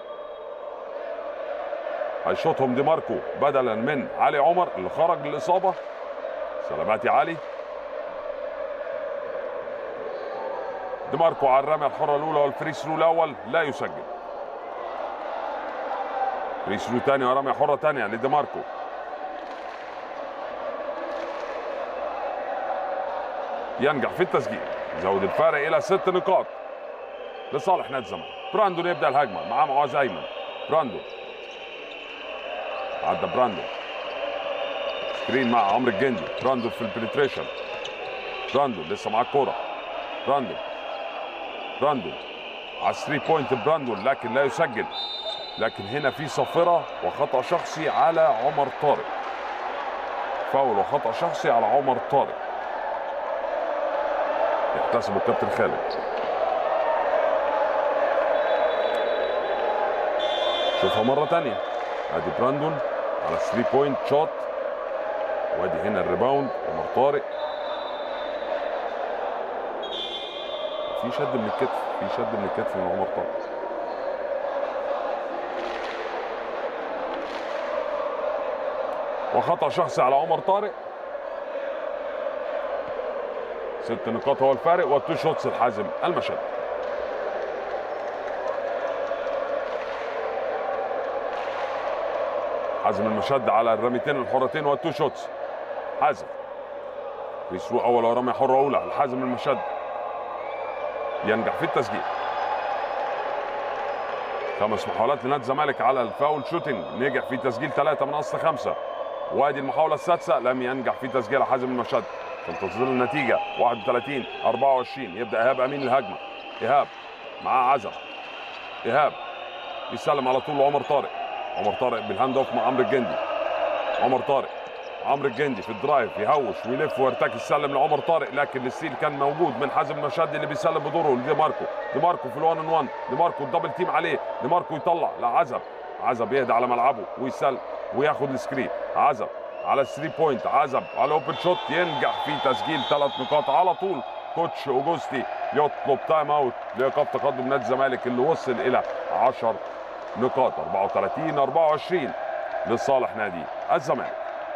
هيشوطهم دي ماركو بدلا من علي عمر اللي خرج للاصابه سلامات يا علي دي ماركو على الرميه الحره الاولى والفري ثرو الاول لا يسجل فري ثرو ثاني ورميه حره ثانيه لدي ماركو ينجح في التسجيل يزود الفارق الى ست نقاط لصالح نادي الزمالك براندون يبدا الهجمه معاه معاذ ايمن براندون عدى براندون سكرين مع عمرو الجندي براندون في البنتريشن براندون لسه معاه الكوره براندون براندون على 3 بوينت براندون لكن لا يسجل لكن هنا في صافره وخطا شخصي على عمر طارق فاول وخطا شخصي على عمر طارق يحتسبه الكابتن خالد شوفها مره تانية ادي براندون على 3 بوينت شوت وادي هنا الريباوند عمر طارق في شد من الكتف في شد من الكتف من عمر طارق وخطا شخصي على عمر طارق ست نقاط هو الفارق والتو شوتس الحازم المشهد حازم المشد على الرميتين الحرتين والتو شوتس حازم في ثرو اول ورميه حره اولى لحازم المشد ينجح في التسجيل خمس محاولات لنادي الزمالك على الفاول شوتنج نجح في تسجيل ثلاثه من اصل خمسه وادي المحاوله السادسه لم ينجح في تسجيل حازم المشد تنتظر النتيجه 31 24 يبدا ايهاب امين الهجمه ايهاب مع عزم ايهاب يسلم على طول لعمر طارق عمر طارق بالهاند اوف مع عمرو الجندي عمر طارق عمرو الجندي في الدرايف يهوش ويلف ويرتكز يسلم لعمر طارق لكن الستيل كان موجود من حازم المشد اللي بيسلم بدوره لدي ماركو دي ماركو في الوان ان وان دي ماركو الدبل تيم عليه دي ماركو يطلع لعزب عزب يهدى على ملعبه ويسلم وياخد السكرين عزب على الثري بوينت عزب على اوبن شوت ينجح في تسجيل ثلاث نقاط على طول كوتش اوجوستي يطلب تايم اوت لايقاف تقدم نادي الزمالك اللي وصل الى 10 نقاط 34 24 لصالح نادي الزمالك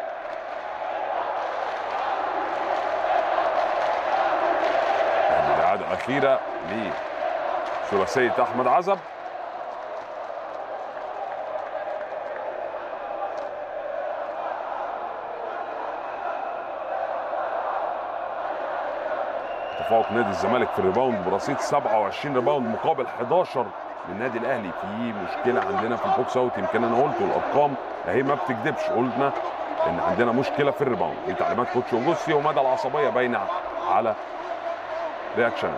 هذه الإعادة الأخيرة لثلاثية أحمد عزب تفوق نادي الزمالك في الريباوند برصيد 27 ريباوند مقابل 11 للنادي الاهلي في مشكله عندنا في البوكس اوت يمكن انا قلت الارقام اهي ما بتكذبش قلنا ان عندنا مشكله في الريباوند دي تعليمات كوتش اوجوستي ومدى العصبيه باينه على رياكشنات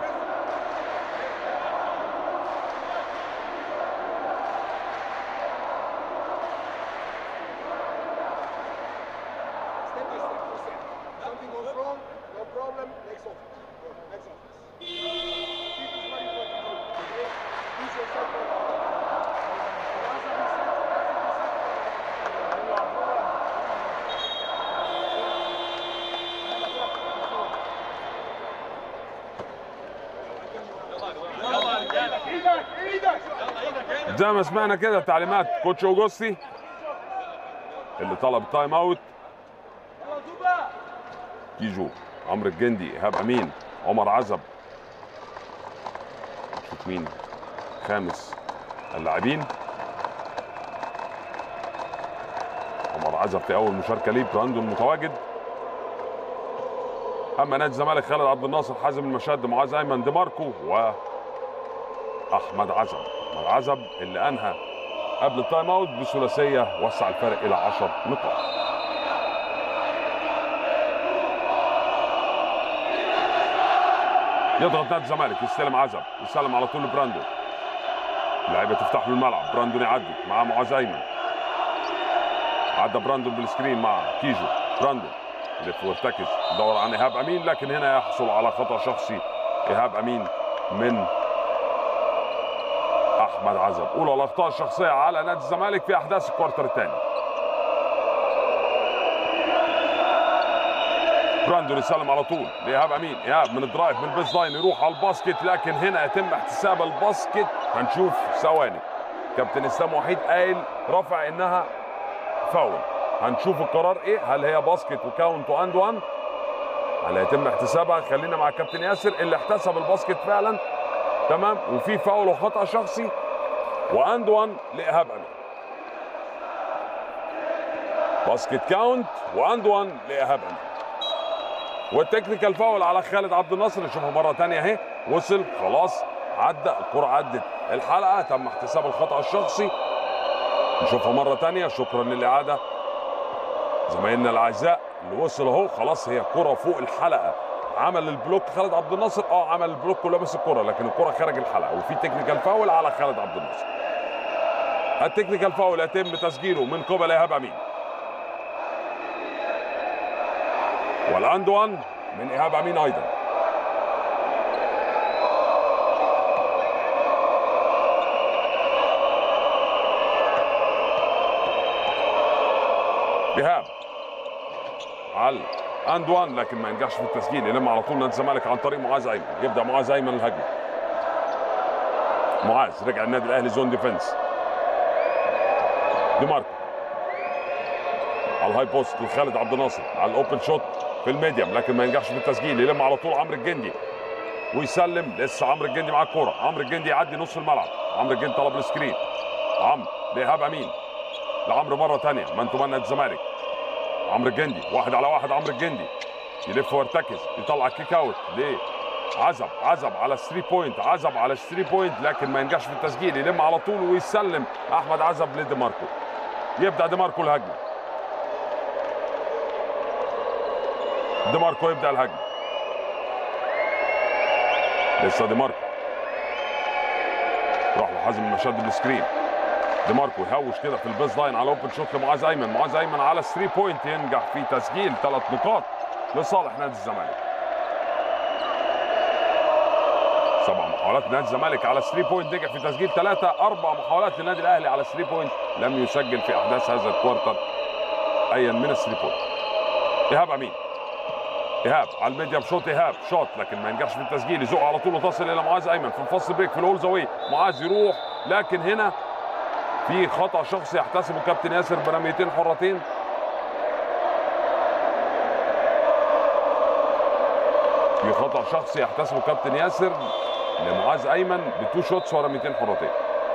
Step by step, proceed. Something goes wrong, no problem, next offense. Go, Next offense. Keep it very important. Okay? Push yourself forward. Once I reset, once I reset, زي ما سمعنا كده تعليمات كوتش اوجوستي اللي طلب تايم اوت كيجو عمرو الجندي ايهاب امين عمر عزب شوف مين خامس اللاعبين عمر عزب في اول مشاركه ليه براندون متواجد اما نادي الزمالك خالد عبد الناصر حازم المشاد معاذ ايمن دي ماركو واحمد عزب احمد عزب اللي انهى قبل التايم اوت بثلاثيه وسع الفارق الى 10 نقاط يضغط نادي الزمالك يستلم عزب يسلم على طول براندون اللعيبه تفتح له الملعب براندون يعدي مع معاذ ايمن عدى براندون بالسكرين مع كيجو براندون يلف ويرتكز يدور عن ايهاب امين لكن هنا يحصل على خطا شخصي ايهاب امين من احمد عزب اولى الاخطاء الشخصيه على نادي الزمالك في احداث الكوارتر الثاني براندون يسلم على طول لايهاب امين ايهاب من الدرايف من البيز لاين يروح على الباسكت لكن هنا يتم احتساب الباسكت هنشوف ثواني كابتن اسلام وحيد قايل رفع انها فاول هنشوف القرار ايه هل هي باسكت وكاونت واند وان هل هيتم احتسابها خلينا مع الكابتن ياسر اللي احتسب الباسكت فعلا تمام وفي فاول وخطا شخصي واند وان لايهاب امين باسكت كاونت واند وان لايهاب امين والتكنيكال فاول على خالد عبد الناصر نشوفها مره ثانيه اهي وصل خلاص عدى الكره عدت الحلقه تم احتساب الخطا الشخصي نشوفها مره ثانيه شكرا للاعاده زمايلنا الاعزاء اللي وصل اهو خلاص هي كره فوق الحلقه عمل البلوك خالد عبد الناصر اه عمل البلوك ولبس الكره لكن الكره خارج الحلقه وفي تكنيكال فاول على خالد عبد الناصر التكنيكال فاول يتم تسجيله من قبل ايهاب امين والاند وان من ايهاب امين ايضا ايهاب على اند وان لكن ما ينجحش في التسجيل يلم على طول نادي الزمالك عن طريق معاذ ايمن يبدا معاذ ايمن الهجمه معاذ رجع النادي الاهلي زون ديفنس دي ماركو على الهاي بوست لخالد عبد الناصر على الاوبن شوت في الميديم لكن ما ينجحش في التسجيل يلم على طول عمرو الجندي ويسلم لسه عمرو الجندي مع الكوره عمرو الجندي يعدي نص الملعب عمرو الجندي طلب السكرين عمرو لايهاب امين لعمرو مره ثانيه من تمنى الزمالك عمرو الجندي واحد على واحد عمرو الجندي يلف ويرتكز يطلع كيك اوت ليه عزب عزب على 3 بوينت عزب على 3 بوينت لكن ما ينجحش في التسجيل يلم على طول ويسلم احمد عزب لدي ماركو يبدا دي ماركو الهجمه دي ماركو يبدا الهجمه لسه دي ماركو راح لحازم المشهد بالسكرين دي ماركو يهوش كده في البيز لاين على اوبن شوت لمعاذ ايمن معاذ ايمن على 3 بوينت ينجح في تسجيل ثلاث نقاط لصالح نادي الزمالك سبع محاولات نادي الزمالك على 3 بوينت نجح في تسجيل ثلاثة أربع محاولات للنادي الأهلي على 3 بوينت لم يسجل في أحداث هذا الكوارتر أيا من ال 3 بوينت إيهاب أمين إيهاب على الميديم شوت إيهاب شوت لكن ما ينجحش في التسجيل يزق على طول وتصل إلى معاذ أيمن في الفاست بريك في الهولز أوي معاذ يروح لكن هنا في خطأ شخصي يحتسبه كابتن ياسر برميتين حرتين في خطأ شخصي يحتسبه كابتن ياسر لمعاذ ايمن بتو شوتس ورا 200 حرتين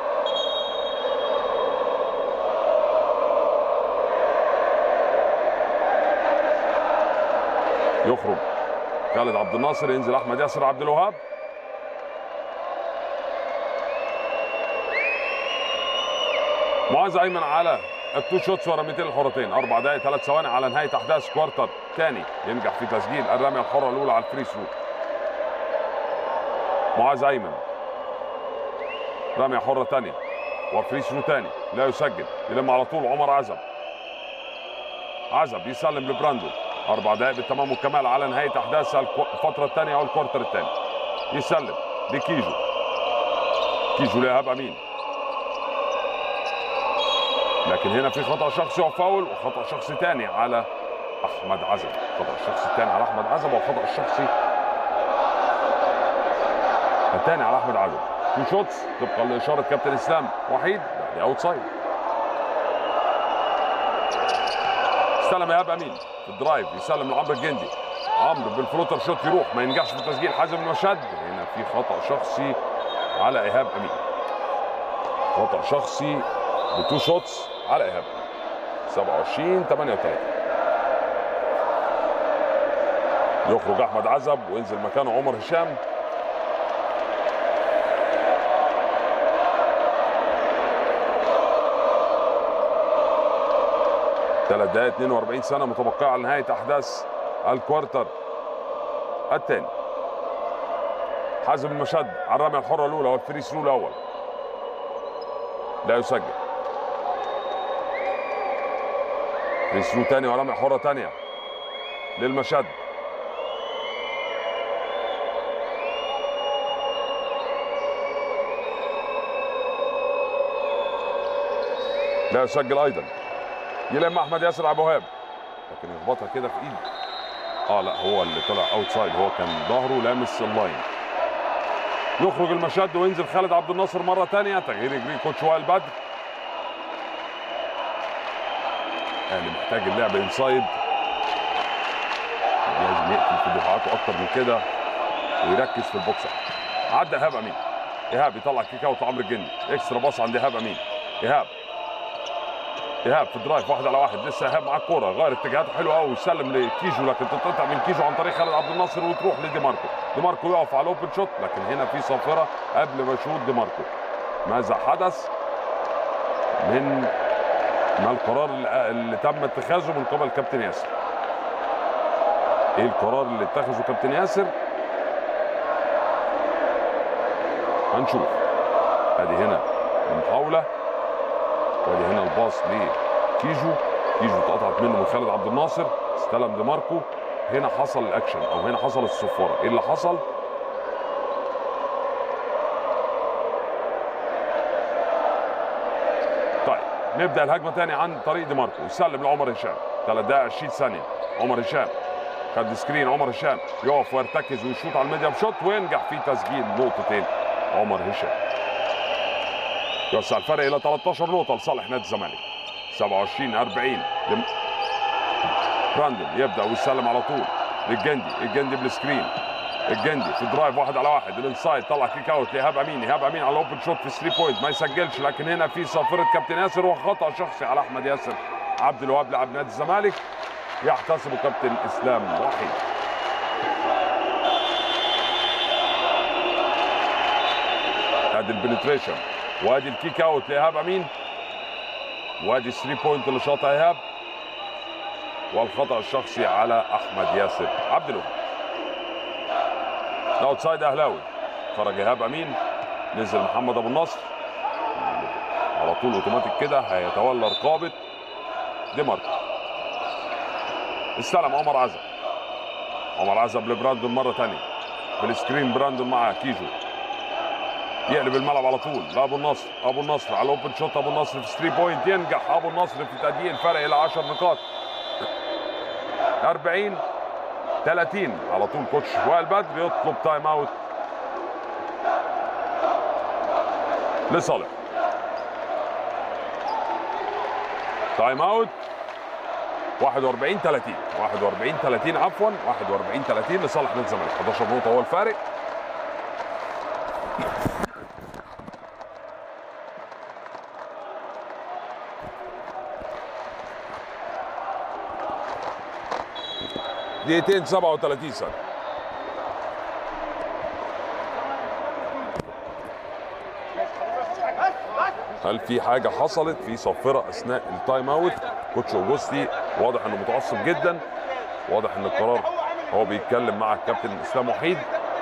يخرج خالد عبد الناصر ينزل احمد ياسر عبد الوهاب معاذ ايمن على التو شوتس ورا 200 الحرتين اربع دقائق ثلاث ثواني على نهايه احداث كوارتر ثاني ينجح في تسجيل الرميه الحره الاولى على الفري ثرو معاذ ايمن رميه حره ثانيه وفري ثرو ثاني لا يسجل يلم على طول عمر عزب عزب يسلم لبراندو اربع دقائق بالتمام والكمال على نهايه احداث الكو- الفتره الثانيه او الكوارتر الثاني يسلم لكيجو كيجو لايهاب امين لكن هنا في خطا شخصي وفاول وخطا شخصي ثاني على احمد عزب الخطا الشخصي الثاني على احمد عزب والخطا الشخصي الثاني على احمد عزب تو شوتس طبقا لاشاره كابتن اسلام وحيد لا، دي اوت سايد استلم ايهاب امين في الدرايف يسلم لعمرو الجندي عمرو بالفلوتر شوت يروح ما ينجحش في تسجيل حازم المشد هنا في خطا شخصي على ايهاب امين خطا شخصي بتو شوتس على ايهاب 27 38 يخرج احمد عزب وينزل مكانه عمر هشام ثلاث دقائق 42 سنه متبقيه على نهايه احداث الكوارتر الثاني حازم المشد على الرميه الحره الاولى والفري ثرو الاول لا يسجل فري ثرو ثاني ورميه حره ثانيه للمشد لا يسجل ايضا يلم احمد ياسر ابو وهاب لكن يخبطها كده في ايده اه لا هو اللي طلع اوت سايد هو كان ظهره لامس اللاين يخرج المشد وينزل خالد عبد الناصر مره ثانيه تغيير يجري كوتش وائل بدر الاهلي محتاج اللعب انسايد لازم يقفل في دفاعاته اكتر من كده ويركز في البوكس عدى ايهاب امين ايهاب يطلع كيك اوت لعمرو الجندي اكسترا باص عند ايهاب امين ايهاب ايهاب في درايف واحد على واحد لسه ايهاب معاه الكوره غير اتجاهاته حلوه قوي ويسلم لكيجو لكن تتقطع من كيجو عن طريق خالد عبد الناصر وتروح لدي ماركو دي ماركو يقف على الاوبن شوت لكن هنا في صافره قبل ما يشوط دي ماركو ماذا حدث من ما القرار اللي اللي تم اتخاذه من قبل كابتن ياسر ايه القرار اللي اتخذه كابتن ياسر هنشوف ادي هنا المحاوله وادي هنا الباص لكيجو كيجو اتقطعت منه من خالد عبد الناصر استلم دي ماركو هنا حصل الاكشن او هنا حصل الصفاره ايه اللي حصل طيب نبدا الهجمه تاني عن طريق دي ماركو يسلم لعمر هشام 3 دقائق 20 ثانيه عمر هشام خد سكرين عمر هشام يقف ويرتكز ويشوط على الميديم شوت وينجح في تسجيل نقطتين عمر هشام يوسع الفرق الى 13 نقطه لصالح نادي الزمالك 27 40 لم... براندون يبدا ويسلم على طول للجندي الجندي بالسكرين الجندي في درايف واحد على واحد الانسايد طلع كيك اوت لايهاب امين ايهاب امين على اوبن شوت في 3 بوينت ما يسجلش لكن هنا في صافره كابتن ياسر وخطا شخصي على احمد ياسر عبد الوهاب لاعب نادي الزمالك يحتسبه كابتن اسلام وحيد ادي البنتريشن وادي الكيك اوت لايهاب امين وادي 3 بوينت اللي شاطها ايهاب والخطا الشخصي على احمد ياسر عبد الوهاب الاوتسايد اهلاوي خرج ايهاب امين نزل محمد ابو النصر على طول اوتوماتيك كده هيتولى رقابه دي ماركو استلم عمر عزب عمر عزب لبراندون مره ثانيه بالسكرين براندون مع كيجو يقلب الملعب على طول لابو النصر ابو النصر على الاوبن شوت ابو النصر في 3 بوينت ينجح ابو النصر في تضييق الفرق الى 10 نقاط 40 30 على طول كوتش وائل بدر يطلب تايم اوت لصالح تايم اوت 41 30 41 30 عفوا 41 30 لصالح نادي الزمالك 11 نقطه هو الفارق دقيقتين 37 ثانيه هل في حاجه حصلت في صفره اثناء التايم اوت كوتش اوجوستي واضح انه متعصب جدا واضح ان القرار هو بيتكلم مع الكابتن اسلام وحيد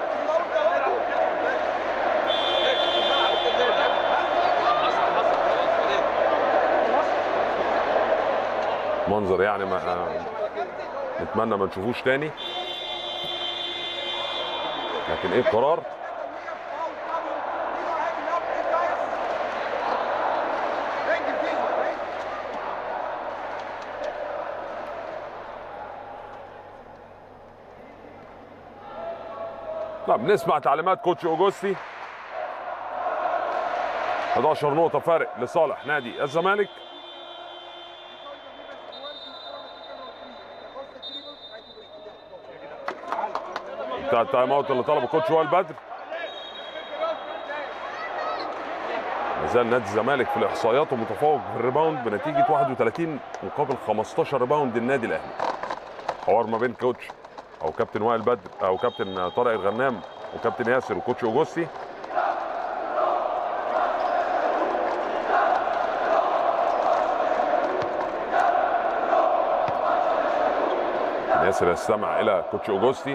منظر يعني ما نتمنى ما نشوفوش تاني لكن ايه القرار طب نسمع تعليمات كوتش اوجوستي 11 نقطة فارق لصالح نادي الزمالك بتاع التايم اوت اللي طلبه كوتش وائل بدر ما زال نادي الزمالك في الاحصائيات ومتفوق في الريباوند بنتيجه 31 مقابل 15 ريباوند النادي الاهلي حوار ما بين كوتش او كابتن وائل بدر او كابتن طارق الغنام وكابتن ياسر وكوتش اوجوستي ياسر يستمع الى كوتش اوجوستي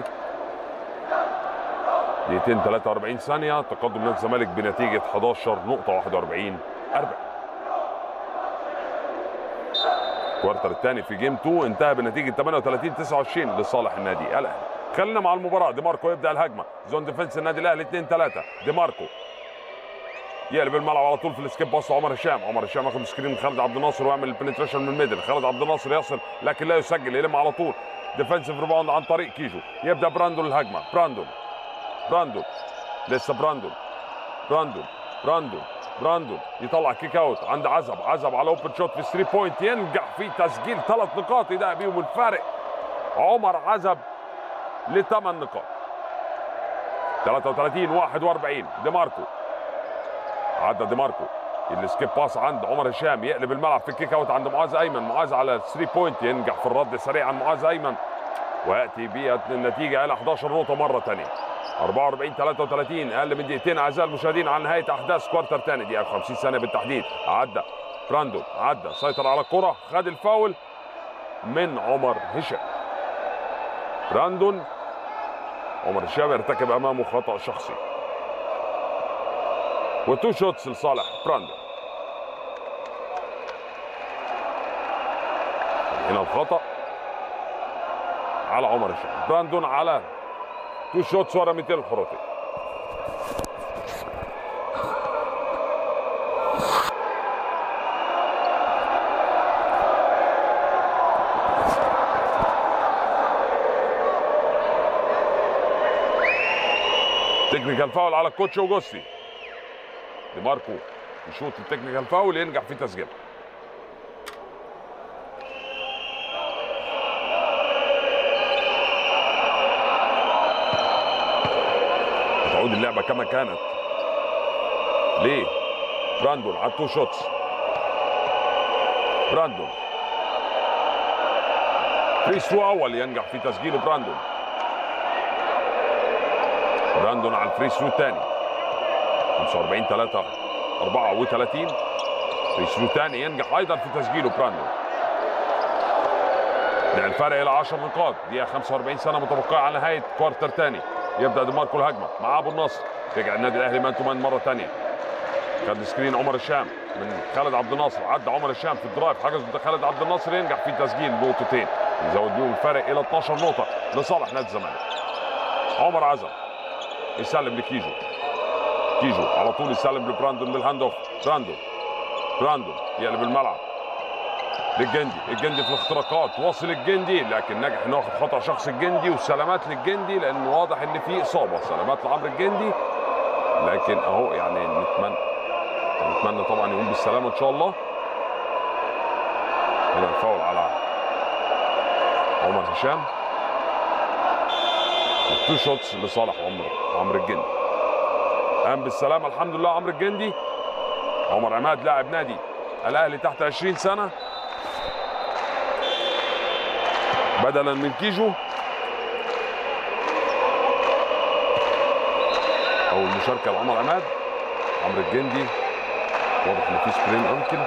دقيقتين 43 ثانية تقدم نادي الزمالك بنتيجة 11 نقطة 41 40 الكوارتر الثاني في جيم 2 انتهى بنتيجة 38 29 لصالح النادي الاهلي خلينا مع المباراة دي ماركو يبدأ الهجمة زون ديفنس النادي الاهلي 2 3 دي ماركو يقلب الملعب على طول في السكيب باص عمر هشام عمر هشام ياخد سكرين من خالد عبد الناصر ويعمل البنتريشن من الميدل خالد عبد الناصر يصل لكن لا يسجل يلم على طول ديفنسيف ريباوند عن طريق كيجو يبدا براندون الهجمه براندون براندون لسه براندون براندون براندون براندون يطلع كيك اوت عند عزب عزب على اوبن شوت في 3 بوينت ينجح في تسجيل ثلاث نقاط يدعي بيهم الفارق عمر عزب لثمان نقاط 33 41 دي ماركو عدى دي ماركو السكيب باس عند عمر هشام يقلب الملعب في الكيك اوت عند معاذ ايمن معاذ على 3 بوينت ينجح في الرد سريعا معاذ ايمن وياتي بالنتيجه الى 11 نقطه مره ثانيه 44 33 اقل من دقيقتين اعزائي المشاهدين على نهايه احداث كوارتر ثاني دقيقه 50 ثانيه بالتحديد عدى براندون عدى سيطر على الكره خد الفاول من عمر هشام براندون عمر هشام يرتكب امامه خطا شخصي وتو شوتس لصالح براندون هنا الخطا على عمر هشام براندون على تو شوتس ورا 200 الحرطي تكنيكال فاول على الكوتش اوجوستي دي ماركو يشوط التكنيكال فاول ينجح في تسجيلها تعود اللعبه كما كانت ليه براندون على التو شوتس براندون فري ثرو اول ينجح في تسجيله براندون براندون على الفري ثرو الثاني 45 3 34 فري ثرو ثاني ينجح ايضا في تسجيله براندون يعني الفرق الى 10 نقاط دقيقه 45 سنه متبقيه على نهايه كوارتر ثاني يبدا ديماركو الهجمه مع ابو النصر رجع النادي الاهلي مان تو مان مره ثانيه خد سكرين عمر الشام من خالد عبد الناصر عدى عمر الشام في الدرايف حجز ضد خالد عبد الناصر ينجح في تسجيل نقطتين يزود بيهم الفرق الى 12 نقطه لصالح نادي الزمالك عمر عزم يسلم لكيجو كيجو على طول يسلم لبراندون بالهاند اوف براندون براندون يقلب الملعب للجندي الجندي في الاختراقات واصل الجندي لكن نجح انه ياخد خطا شخص الجندي والسلامات للجندي لان واضح ان في اصابه سلامات لعمرو الجندي لكن اهو يعني نتمنى نتمنى طبعا يقوم بالسلامه ان شاء الله هنا الفاول على عمر هشام التو شوتس لصالح عمر عمرو الجندي قام بالسلامه الحمد لله عمرو الجندي عمر عماد لاعب نادي الاهلي تحت 20 سنه بدلا من كيجو او المشاركه لعمر عماد عمرو الجندي واضح ان في سبرين انكل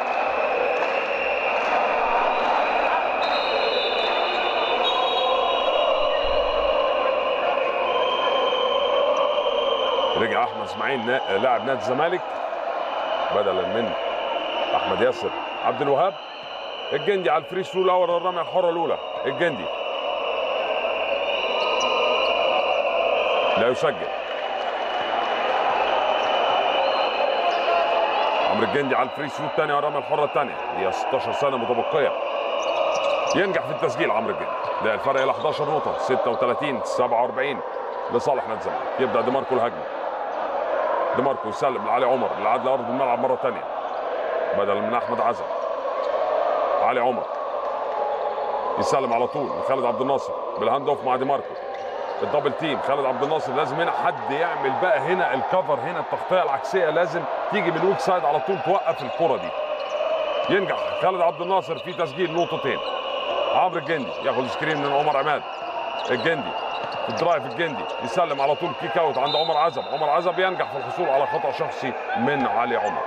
رجع احمد اسماعيل نا- لاعب نادي الزمالك بدلا من احمد ياسر عبد الوهاب الجندي على الفري ثرو الاول الرميه الحره الاولى الجندي لا يسجل عمرو الجندي على الفري ثرو الثاني والرميه الحره الثانيه دي 16 سنه متبقيه ينجح في التسجيل عمرو الجندي ده الفرق الى 11 نقطه 36 47 لصالح نادي الزمالك يبدا ديماركو الهجمه ديماركو يسلم لعلي عمر اللي عاد لارض الملعب مره ثانيه بدل من احمد عزم علي عمر يسلم على طول لخالد عبد الناصر بالهاند اوف مع دي ماركو الدبل تيم خالد عبد الناصر لازم هنا حد يعمل بقى هنا الكفر هنا التغطيه العكسيه لازم تيجي من الويك سايد على طول توقف الكره دي ينجح خالد عبد الناصر في تسجيل نقطتين عمرو الجندي ياخد سكرين من عمر عماد الجندي في الدرايف الجندي يسلم على طول كيك اوت عند عمر عزب عمر عزب ينجح في الحصول على خطا شخصي من علي عمر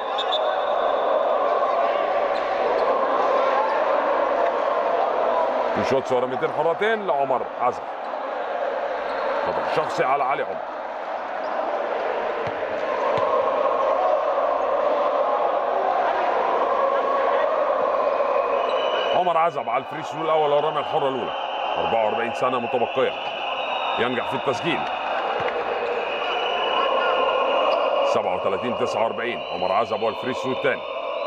في شوت ورميتين حرتين لعمر عزب خطا شخصي على علي عمر عمر عزب على الفري ثرو الاول والرميه الحره الاولى 44 سنه متبقيه ينجح في التسجيل 37 49 عمر عزب والفري ثرو الثاني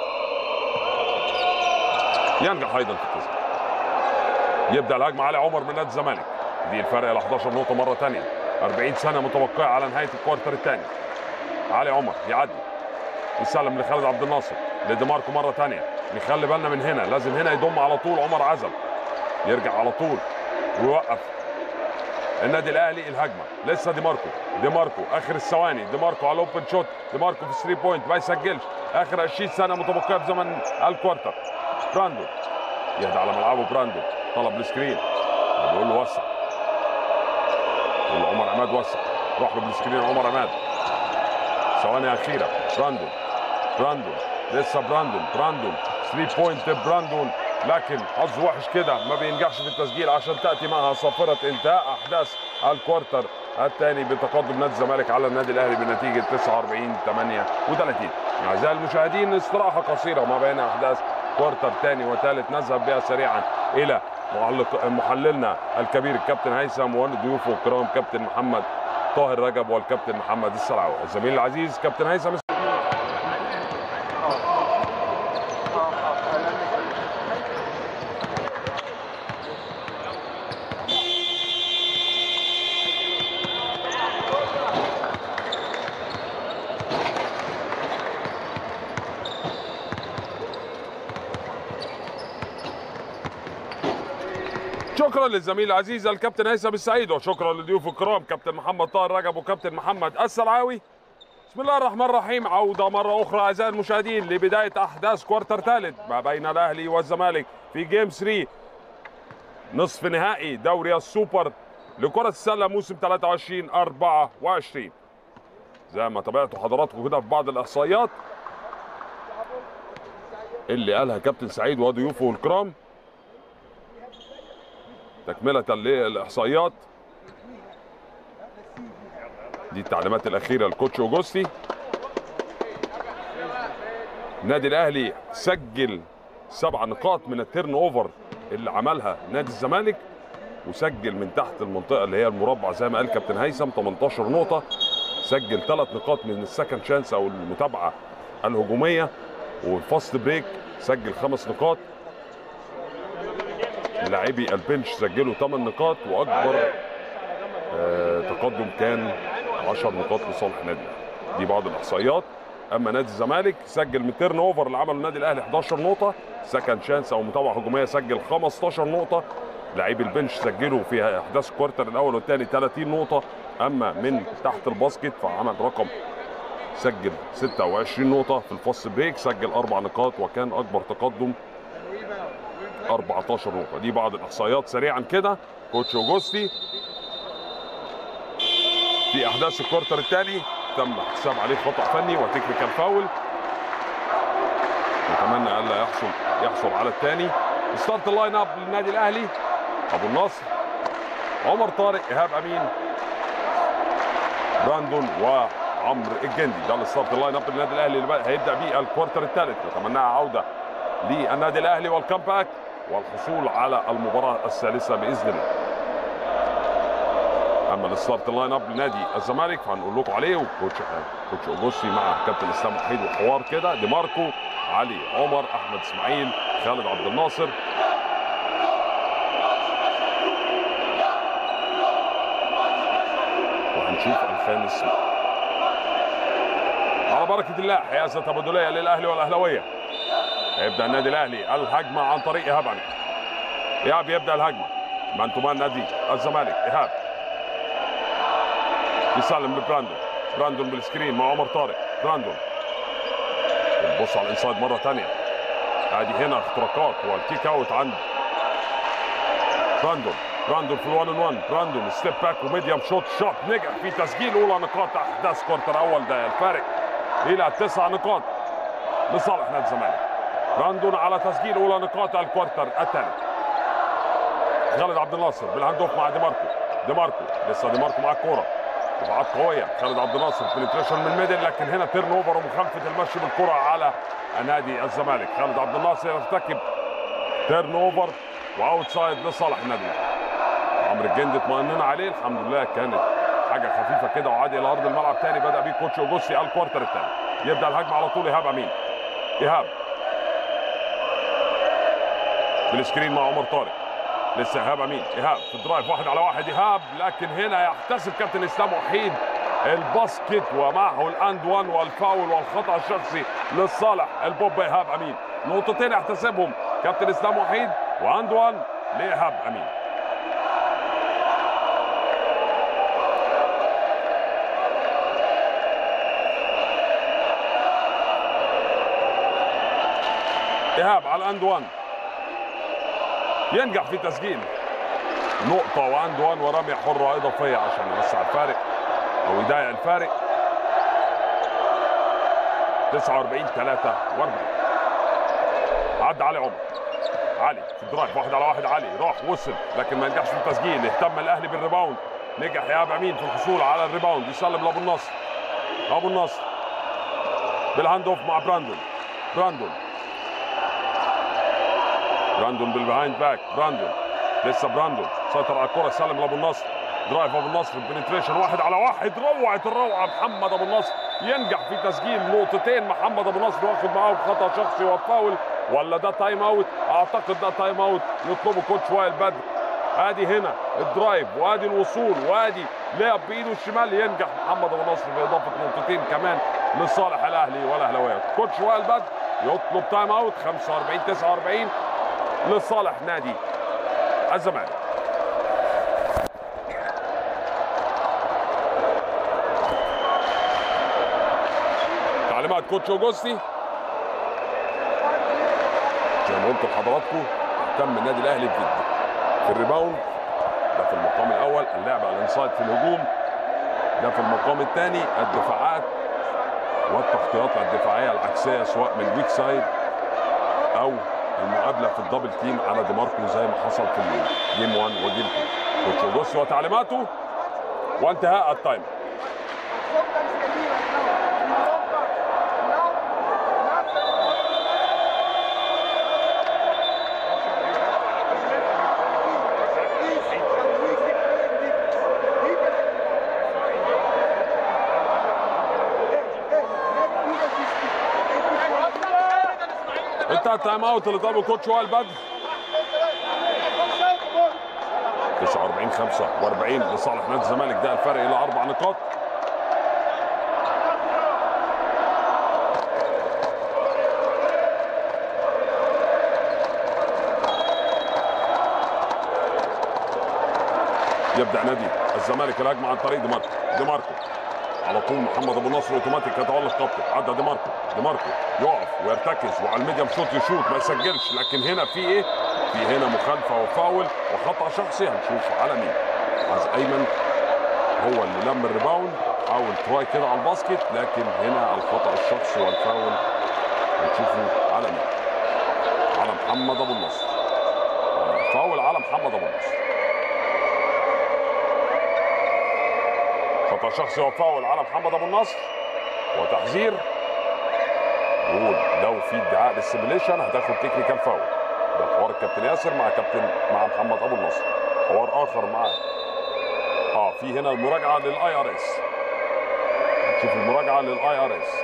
ينجح ايضا في التسجيل يبدا الهجمه على عمر من نادي الزمالك دي الفرق الى 11 نقطه مره ثانيه 40 سنه متبقيه على نهايه الكوارتر الثاني علي عمر يعدي يسلم لخالد عبد الناصر لديماركو مره ثانيه نخلي بالنا من هنا لازم هنا يضم على طول عمر عزب يرجع على طول ويوقف النادي الاهلي الهجمه لسه دي ماركو دي ماركو اخر الثواني دي ماركو على الاوبن شوت دي ماركو في 3 بوينت ما يسجلش اخر 20 سنه متبقيه في زمن الكوارتر براندو يهدى على ملعبه براندو طلب السكرين بيقول له وسع يقول له عمر عماد وسع روح له بالسكرين عمر عماد ثواني اخيره براندون براندون لسه براندون براندون 3 بوينت براندون لكن حظ وحش كده ما بينجحش في التسجيل عشان تاتي معها صافره انتهاء احداث الكوارتر الثاني بتقدم نادي الزمالك على النادي الاهلي بنتيجه 49 38 اعزائي المشاهدين استراحه قصيره ما بين احداث كوارتر ثاني وثالث نذهب بها سريعا الى معلق محللنا الكبير الكابتن هيثم وضيوفه الكرام كابتن محمد طاهر رجب والكابتن محمد السلعوي الزميل العزيز كابتن هيثم شكرا للزميل العزيز الكابتن هيثم السعيد وشكرا لضيوف الكرام كابتن محمد طاهر رجب وكابتن محمد السرعاوي بسم الله الرحمن الرحيم عودة مرة أخرى أعزائي المشاهدين لبداية أحداث كوارتر ثالث ما بين الأهلي والزمالك في جيم 3 نصف نهائي دوري السوبر لكرة السلة موسم 23 24 زي ما تابعتوا حضراتكم كده في بعض الإحصائيات اللي قالها كابتن سعيد وضيوفه الكرام تكملة للإحصائيات دي التعليمات الأخيرة للكوتش أوجوستي النادي الأهلي سجل سبع نقاط من التيرن أوفر اللي عملها نادي الزمالك وسجل من تحت المنطقة اللي هي المربع زي ما قال كابتن هيثم 18 نقطة سجل ثلاث نقاط من السكند شانس أو المتابعة الهجومية والفاست بريك سجل خمس نقاط لاعبي البنش سجلوا 8 نقاط واكبر آه تقدم كان 10 نقاط لصالح النادي الاهلي دي بعض الاحصائيات اما نادي الزمالك سجل من تيرن اوفر اللي عمله النادي الاهلي 11 نقطه سكند شانس او متابعه هجوميه سجل 15 نقطه لاعبي البنش سجلوا في احداث الكوارتر الاول والثاني 30 نقطه اما من تحت الباسكت فعمل رقم سجل 26 نقطه في الفاست بريك سجل اربع نقاط وكان اكبر تقدم 14 نقطة دي بعض الإحصائيات سريعا كده كوتش أوجوستي في أحداث الكورتر الثاني تم احتساب عليه خطأ فني وتكنيكال فاول نتمنى ألا يحصل يحصل على الثاني ستارت اللاين اب للنادي الأهلي أبو النصر عمر طارق إيهاب أمين براندون وعمرو الجندي ده الستارت اللاين اب للنادي الأهلي اللي هيبدأ بيه الكوارتر الثالث نتمناها عودة للنادي الأهلي والكامباك والحصول على المباراة الثالثة بإذن الله. أما الستارت لاين اب لنادي الزمالك فهنقول لكم عليه وكوتش كوتش اوجوستي مع كابتن اسلام وحيد وحوار كده دي ماركو علي عمر احمد اسماعيل خالد عبد الناصر وهنشوف الخامس على بركة الله حيازة تبادلية للأهلي والأهلوية يبدا النادي الاهلي الهجمه عن طريق ايهاب علي ايهاب يبدا الهجمه مان تو مان نادي الزمالك ايهاب يسلم لبراندون براندون بالسكرين مع عمر طارق براندون بص على الانسايد مره ثانيه ادي هنا اختراقات والكيك اوت عند براندون براندون في الوان ان وان براندون ستيب باك وميديوم شوت شوت نجح في تسجيل اولى نقاط احداث كورتر اول ده الفارق الى تسع نقاط لصالح نادي الزمالك براندون على تسجيل اولى نقاط الكوارتر الثاني خالد عبد الناصر بالهاند اوف مع دي ماركو دي ماركو لسه دي ماركو مع الكوره دفاعات قويه خالد عبد الناصر بنتريشن من ميدل لكن هنا تيرن اوفر ومخالفه المشي بالكره على نادي الزمالك خالد عبد الناصر يرتكب تيرن اوفر واوت سايد لصالح النادي عمرو الجندي اطمئننا عليه الحمد لله كانت حاجه خفيفه كده وعاد الى ارض الملعب تاني بدا بيه كوتش اوجوستي الكوارتر الثاني يبدا الهجمه على طول ايهاب امين ايهاب بالسكرين مع عمر طارق لسه ايهاب امين ايهاب في الدرايف واحد على واحد ايهاب لكن هنا يحتسب كابتن اسلام وحيد الباسكت ومعه الاند وان والفاول والخطا الشخصي لصالح البوب ايهاب امين نقطتين يحتسبهم كابتن اسلام وحيد واند وان لايهاب امين ايهاب على الاند وان ينجح في تسجيل نقطة واند وان ورمية حرة إضافية عشان يوسع الفارق أو يضيع الفارق 49 43 عدى علي عمر علي في الدرايف واحد على واحد علي راح وصل لكن ما نجحش في التسجيل اهتم الأهلي بالريباوند نجح إيهاب أمين في الحصول على الريباوند يسلم لأبو النصر أبو النصر بالهاند أوف مع براندون براندون براندون بالبيهايند باك براندون لسه براندون سيطر على الكره سلم لابو النصر درايف ابو النصر بنتريشن واحد على واحد روعه الروعه محمد ابو النصر ينجح في تسجيل نقطتين محمد ابو النصر واخد معاه خطا شخصي وفاول ولا ده تايم اوت اعتقد ده تايم اوت يطلبه كوتش وائل بدر ادي هنا الدرايف وادي الوصول وادي لعب بايده الشمال ينجح محمد ابو النصر في اضافه نقطتين كمان لصالح الاهلي والاهلاويه كوتش وائل بدر يطلب تايم اوت 45 49 لصالح نادي الزمالك تعليمات كوتش اوجوستي زي ما قلت لحضراتكم اهتم النادي الاهلي في في الريباوند ده في المقام الاول اللعب على الانسايد في الهجوم ده في المقام الثاني الدفاعات والتغطيات الدفاعيه العكسيه سواء من الويك سايد او المقابله في الدبل تيم على ديماركو زي ما حصل في الجيم 1 وجيم 2 كوتش اوجوستي وتعليماته وانتهاء التايم Sometimes can be like now. You walk back. Now, nothing. انتهى التايم اوت اللي طلبه كوتش وائل بدر 49 45 لصالح نادي الزمالك ده الفرق الى اربع نقاط يبدا نادي الزمالك الهجمه عن طريق ديماركو ديماركو على طول محمد ابو نصر اوتوماتيك يتولى الخط عدى ديماركو ديماركو يقف ويرتكز وعلى الميديم شوت يشوط ما يسجلش لكن هنا في ايه؟ في هنا مخالفه وفاول وخطا شخصي هنشوف على مين؟ عايز ايمن هو اللي لم الريباوند حاول تراي كده على الباسكت لكن هنا الخطا الشخصي والفاول هنشوفه على مين؟ على محمد ابو النصر فاول على محمد ابو النصر خطا شخصي وفاول على محمد ابو النصر وتحذير يقول لو في ادعاء للسيميليشن هتاخد تكنيكال فاول ده حوار الكابتن ياسر مع كابتن مع محمد ابو النصر حوار اخر مع اه في هنا المراجعه للاي ار اس نشوف المراجعه للاي ار اس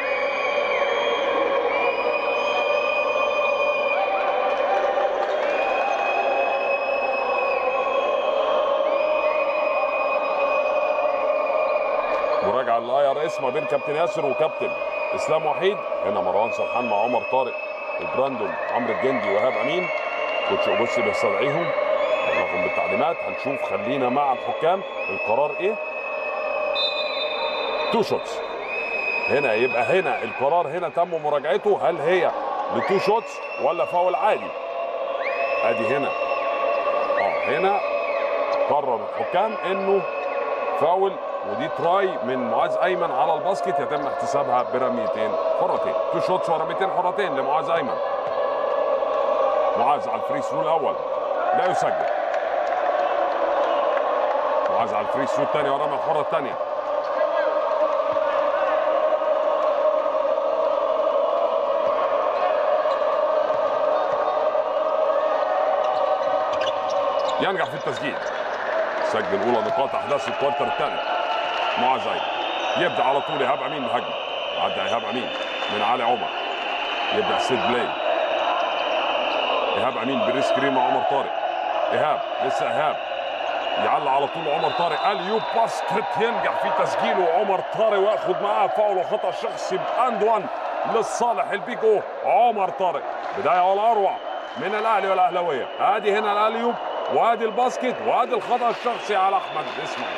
مراجعه للاي ار اس ما بين كابتن ياسر وكابتن اسلام وحيد هنا مروان سرحان مع عمر طارق وبراندون عمرو الجندي وهاب امين كوتش اوبوسي بيستدعيهم بلغهم بالتعليمات هنشوف خلينا مع الحكام القرار ايه تو شوتس هنا يبقى هنا القرار هنا تم مراجعته هل هي لتو شوتس ولا فاول عادي ادي هنا اه هنا قرر الحكام انه فاول ودي تراي من معاذ ايمن على الباسكت يتم احتسابها برميتين حرتين تو شوتس ورميتين حرتين لمعاذ ايمن معاذ على الفري ثرو الاول لا يسجل معاذ على الفري ثرو الثاني ورمى الحره الثانيه ينجح في التسجيل سجل اولى نقاط احداث الكوارتر الثاني معاذ ايمن يبدا على طول ايهاب امين الهجمه عدى ايهاب امين من علي عمر يبدا سيد بلاي ايهاب امين بالريسكرين مع عمر طارق ايهاب لسه ايهاب يعلى على طول عمر طارق اليوب باسكت ينجح في تسجيله عمر طارق وياخد معاه فاول وخطا شخصي باند 1 لصالح البيجو عمر طارق بدايه ولا اروع من الاهلي والاهلاويه ادي هنا الاليوب وادي الباسكت وادي الخطا الشخصي على احمد اسماعيل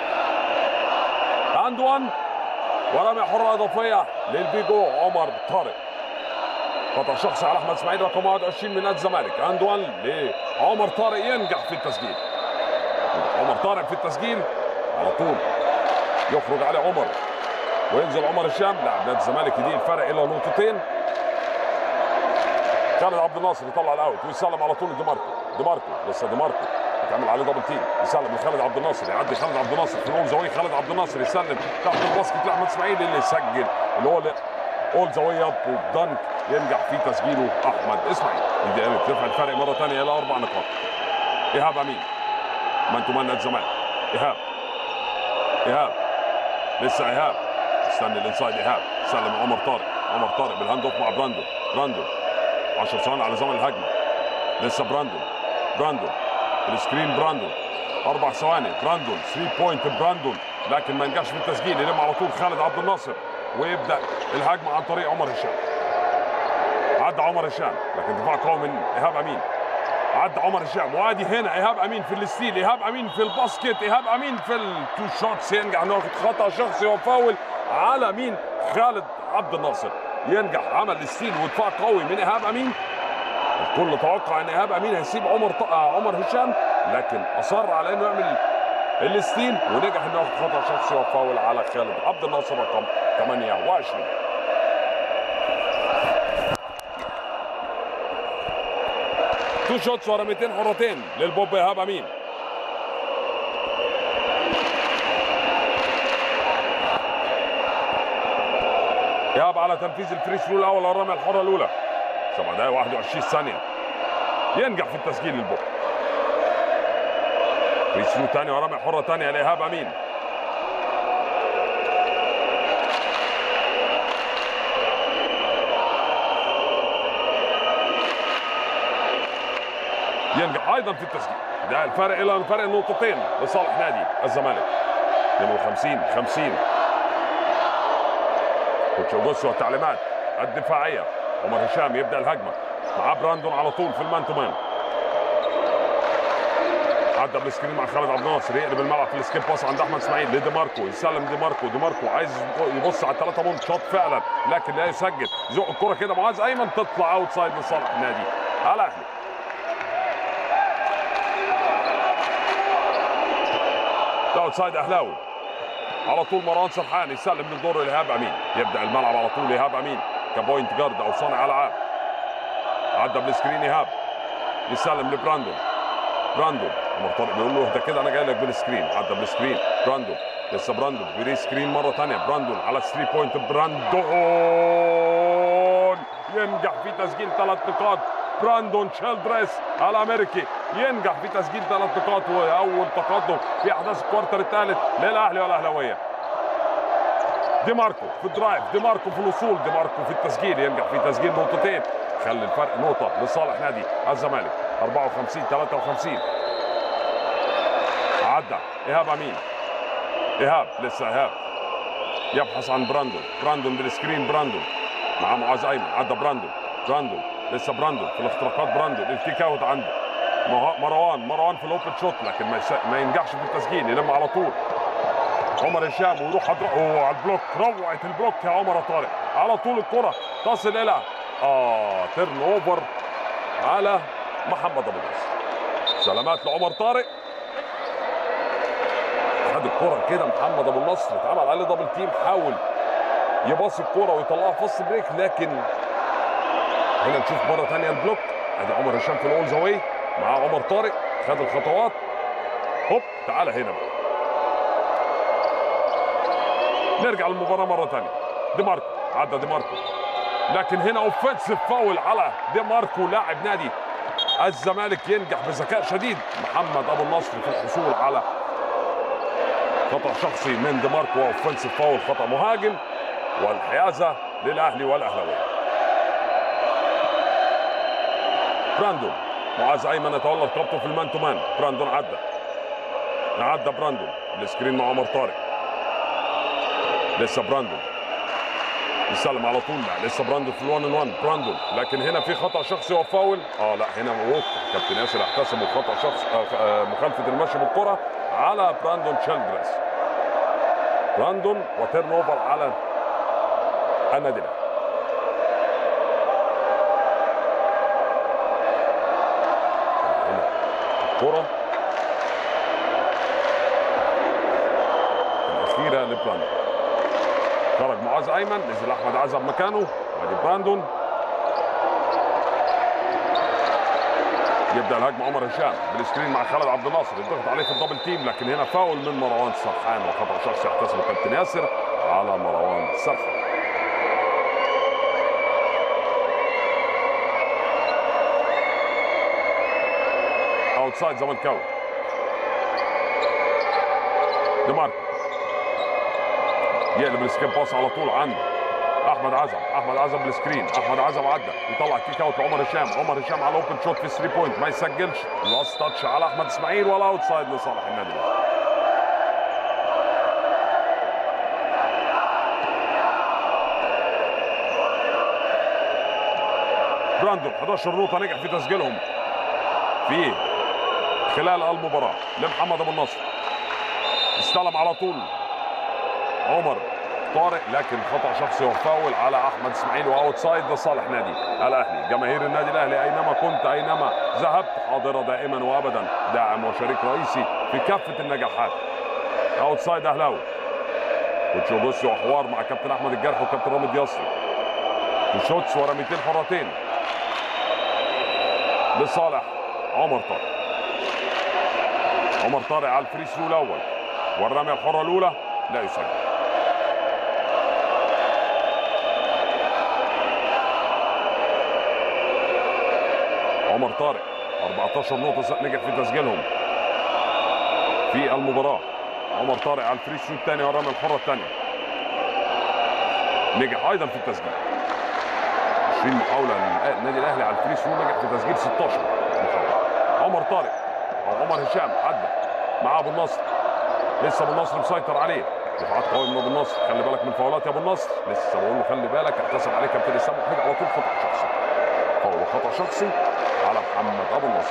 باند 1 ورمي حره اضافيه للبيجو عمر طارق خطا شخصي على احمد اسماعيل رقم 21 من نادي الزمالك اند 1 لعمر طارق ينجح في التسجيل عمر طارق في التسجيل على طول يخرج عليه عمر وينزل عمر الشام لاعب نادي الزمالك يديه الفرق الى نقطتين خالد عبد الناصر يطلع الاوت ويسلم على طول لديماركو ديماركو لسه ديماركو يتعمل عليه دبل تيم يسلم لخالد عبد الناصر يعدي خالد عبد الناصر في الاول زاويه خالد عبد الناصر يسلم تحت الباسكت لاحمد اسماعيل اللي يسجل اللي هو اول زاويه اب وبدنك ينجح في تسجيله احمد اسماعيل يدي ترفع الفرق مره ثانيه الى اربع نقاط ايهاب امين من تمنى الزمالك ايهاب ايهاب لسه ايهاب استنى الانسايد ايهاب سلم عمر طارق عمر طارق بالهاند اوف مع براندون براندون 10 ثواني على زمن الهجمه لسه براندون براندون السكرين براندون اربع ثواني براندون 3 بوينت براندون لكن ما ينجحش في التسجيل يلم على طول خالد عبد الناصر ويبدا الهجمه عن طريق عمر هشام عدى عمر هشام لكن دفاع قوي من ايهاب امين عدى عمر هشام وادي هنا ايهاب امين في الستيل ايهاب امين في الباسكت ايهاب امين في التو شوتس ينجح انه ياخد خطا شخصي وفاول على مين خالد عبد الناصر ينجح عمل الستيل ودفاع قوي من ايهاب امين الكل توقع ان ايهاب امين هيسيب عمر ط... آه، عمر هشام لكن اصر على انه يعمل الستيل ونجح انه ياخد خطا شخصي وفاول على خالد عبد الناصر رقم 28 تو شوتس ورا 200 حرتين للبوب ايهاب امين ايهاب على تنفيذ الفري ثرو الاول والرميه الحره الاولى 7 دقائق 21 ثانيه ينجح في التسجيل للبوب فري ثرو ثانيه ورميه حره ثانيه لايهاب امين ينجح ايضا في التسجيل ده الفرق الى الفرق نقطتين لصالح نادي الزمالك 52 50 كوتش اوجوستو والتعليمات الدفاعيه عمر هشام يبدا الهجمه مع براندون على طول في المان تو مان عدى بالسكرين مع خالد عبد الناصر يقلب الملعب في السكيب باس عند احمد اسماعيل لدي ماركو يسلم دي ماركو دي ماركو عايز يبص على الثلاثه بونت شوت فعلا لكن لا يسجل زق الكره كده معاذ ايمن تطلع اوت سايد لصالح النادي الاهلي اوت سايد اهلاوي على طول مروان سرحان يسلم للدور لايهاب امين يبدا الملعب على طول ايهاب امين كبوينت جارد او صانع العاب عدى بالسكرين ايهاب يسلم لبراندون براندون عمر طارق بيقول له اهدى كده انا جاي لك بالسكرين عدى بالسكرين براندون لسه براندون بيري سكرين مره ثانيه براندون على 3 بوينت براندون ينجح في تسجيل ثلاث نقاط براندون تشيلدريس الامريكي ينجح في تسجيل ثلاث نقاط واول تقدم في احداث الكوارتر الثالث للاهلي والاهلاويه دي ماركو في الدرايف دي ماركو في الوصول دي ماركو في التسجيل ينجح في تسجيل نقطتين خلي الفرق نقطه لصالح نادي الزمالك 54 53 عدى ايهاب امين ايهاب لسه ايهاب يبحث عن براندون براندون بالسكرين براندون مع معاذ ايمن عدى براندون براندون لسه براندون في الاختراقات براندون الكيك اوت عنده مه- مروان مروان في الاوبن شوت لكن ما, يس- ما ينجحش في التسجيل يلم على طول عمر هشام ويروح أدر... أوه على البلوك روعه البلوك يا عمر طارق على طول الكره تصل الى اه تيرن اوفر على محمد ابو نصر سلامات لعمر طارق خد الكره كده محمد ابو النصر اتعمل عليه دبل تيم حاول يباصي الكره ويطلعها فاست بريك لكن هنا نشوف مره ثانيه البلوك ادي عمر هشام في الاول زاويه مع عمر طارق خد الخطوات هوب تعالى هنا بقى نرجع للمباراه مره ثانيه دي ماركو عدى دي ماركو لكن هنا اوفنسيف فاول على دي ماركو لاعب نادي الزمالك ينجح بذكاء شديد محمد ابو النصر في الحصول على خطا شخصي من دي ماركو اوفنسيف فاول خطا مهاجم والحيازه للاهلي والاهلاويه براندون معاذ ايمن يتولى رقبته في المان تو مان براندون عدى عدى براندون السكرين مع عمر طارق لسه براندون يسلم على طول لا لسه براندون في الوان ان وان براندون لكن هنا في خطا شخصي وفاول اه لا هنا ووك كابتن ياسر احتسبوا خطا شخص آه آه مخالفه المشي بالكره على براندون تشيلدرس براندون وتيرن اوفر على النادي الاهلي هنا الكره الاخيره لبراندون خرج معاذ ايمن نزل احمد عزب مكانه ادي براندون يبدا الهجمه عمر هشام بالسكرين مع خالد عبد الناصر الضغط عليه في الدبل تيم لكن هنا فاول من مروان سرحان وخطا شخصي يحتسبه كابتن ياسر على مروان سرحان اوتسايد زملكاوي دي ماركو يقلب السكيب باص على طول عند احمد عزب احمد عزب بالسكرين احمد عزب عدى يطلع كيك اوت لعمر هشام عمر هشام على اوبن شوت في 3 بوينت ما يسجلش لاست تاتش على احمد اسماعيل ولا اوت سايد لصالح النادي الأهلي. براندون 11 نقطة نجح في تسجيلهم في خلال المباراه لمحمد ابو النصر استلم على طول عمر طارق لكن خطا شخصي وفاول على احمد اسماعيل واوت سايد لصالح نادي الاهلي جماهير النادي الاهلي اينما كنت اينما ذهبت حاضره دائما وابدا داعم وشريك رئيسي في كافه النجاحات اوت سايد اهلاوي كوتش اوجوستي وحوار مع كابتن احمد الجرح وكابتن رامي دياسري وشوتس ورميتين حرتين لصالح عمر طارق عمر طارق على الفري ثرو الاول والرميه الحره الاولى لا يسجل عمر طارق 14 نقطة نجح في تسجيلهم في المباراة عمر طارق على الفري ثرو الثاني والرمية الحرة الثانية نجح أيضا في التسجيل 20 محاولة للنادي الأهلي على الفري ثرو نجح في تسجيل 16 محاولة عمر طارق أو عمر هشام عدى مع أبو النصر لسه أبو النصر مسيطر عليه دفاعات قوية من أبو النصر خلي بالك من فاولات يا أبو النصر لسه بقول له خلي بالك احتسب عليه كابتن إسلام وحيد على طول خطأ شخصي فاول خطأ شخصي على محمد أبو النصر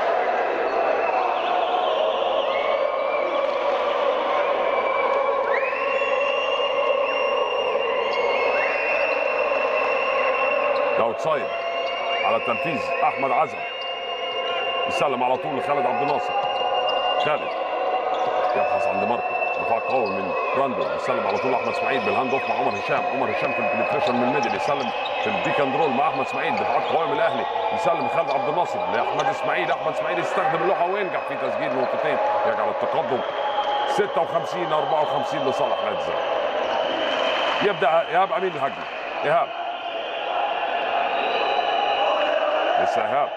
اوت سايد على تنفيذ احمد عزم يسلم على طول لخالد عبد الناصر خالد يبحث عن ديماركو دفاع قوي من براندو يسلم على طول احمد اسماعيل بالهاند اوف مع عمر هشام عمر هشام في البنتريشن من الميدل يسلم في البيك اند رول مع احمد اسماعيل دفاعات قويه من الاهلي يسلم خالد عبد الناصر لاحمد اسماعيل احمد اسماعيل يستخدم اللوحه وينجح في تسجيل نقطتين يجعل التقدم 56 54 لصالح نادي الزمالك يبدا ايهاب امين الهجمه ايهاب لسه ايهاب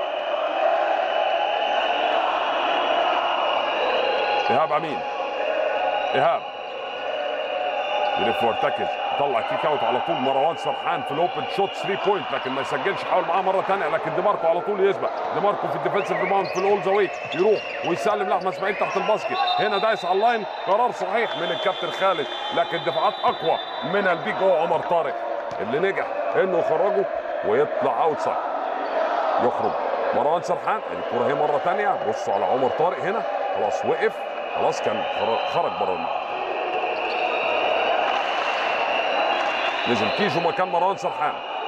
ايهاب امين ايهاب يلف ويرتكز يطلع كيك اوت على طول مروان سرحان في الاوبن شوت 3 بوينت لكن ما يسجلش حاول معاه مره ثانيه لكن ديماركو على طول يسبق ديماركو في الديفنسيف ريباوند في الاول ذا يروح ويسلم لاحمد اسماعيل تحت الباسكت هنا دايس على اللاين قرار صحيح من الكابتن خالد لكن دفاعات اقوى من البيج هو عمر طارق اللي نجح انه يخرجه ويطلع اوت سايد يخرج مروان سرحان الكرة هي مرة تانية بصوا على عمر طارق هنا خلاص وقف خلاص كان خرج بره الملعب نزل كيجو مكان مروان سرحان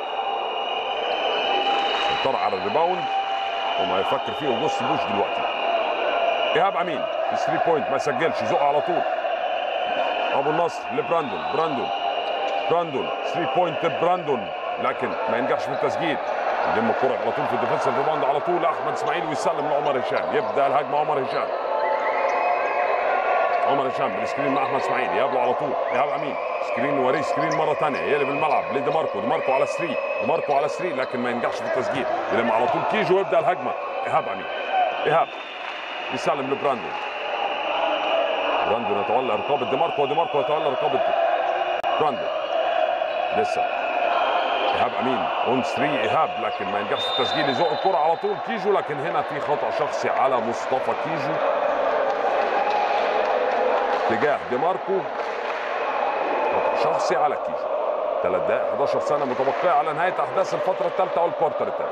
سيطر على الريباوند وما يفكر فيه وجوست بوش دلوقتي ايهاب امين في 3 بوينت ما سجلش يزق على طول ابو النصر لبراندون براندون براندون 3 بوينت براندون لكن ما ينجحش في التسجيل يلم الكرة على طول في الديفنسيف ريباوند على طول احمد اسماعيل ويسلم لعمر هشام يبدا الهجمه عمر هشام عمر هشام بالسكرين مع احمد اسماعيل يقابله على طول ايهاب امين سكرين وريه سكرين مره ثانيه يقلب الملعب لديماركو ديماركو على 3 ديماركو على 3 لكن ما ينجحش في التسجيل يلم على طول كيجو ويبدا الهجمه ايهاب امين ايهاب يسلم لبراندون براندون يتولى رقابه ديماركو وديماركو يتولى رقابه براندون لسه ايهاب امين اون 3 ايهاب لكن ما ينجحش في التسجيل يزق الكره على طول كيجو لكن هنا في خطا شخصي على مصطفى كيجو تجاه ديماركو خطا شخصي على كيجو 3 دقائق 11 سنه متبقيه على نهايه احداث الفتره الثالثه او الكوارتر الثاني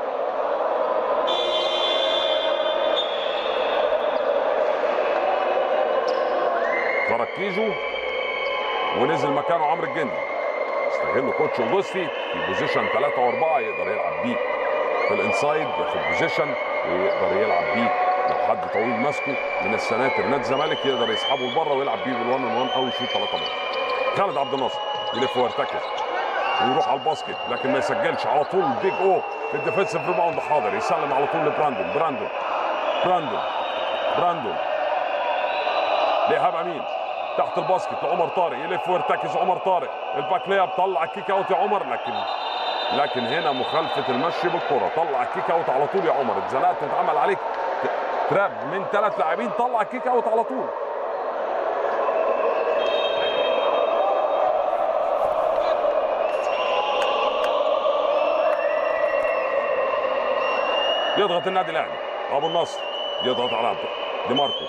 خرج كيجو ونزل مكانه عمرو الجندي استغل كوتش اوجوستي في بوزيشن 3 و4 يقدر يلعب بيه في الانسايد ياخد بوزيشن ويقدر يلعب بيه لو حد طويل ماسكه من السناتر نادي الزمالك يقدر يسحبه لبره ويلعب بيه بالوان ان وان او يشوط 3 بره خالد عبد الناصر يلف ويرتكز ويروح على الباسكت لكن ما يسجلش على طول بيج او في الديفنسيف ريباوند حاضر يسلم على طول لبراندون براندون براندون براندون لايهاب امين تحت الباسكت لعمر طارق يلف ويرتكز عمر طارق الباك لياب طلع الكيك اوت يا عمر لكن لكن هنا مخالفه المشي بالكره طلع الكيك اوت على طول يا عمر اتزنقت واتعمل عليك تراب من ثلاث لاعبين طلع الكيك اوت على طول يضغط النادي الاهلي ابو النصر يضغط على عبد ديماركو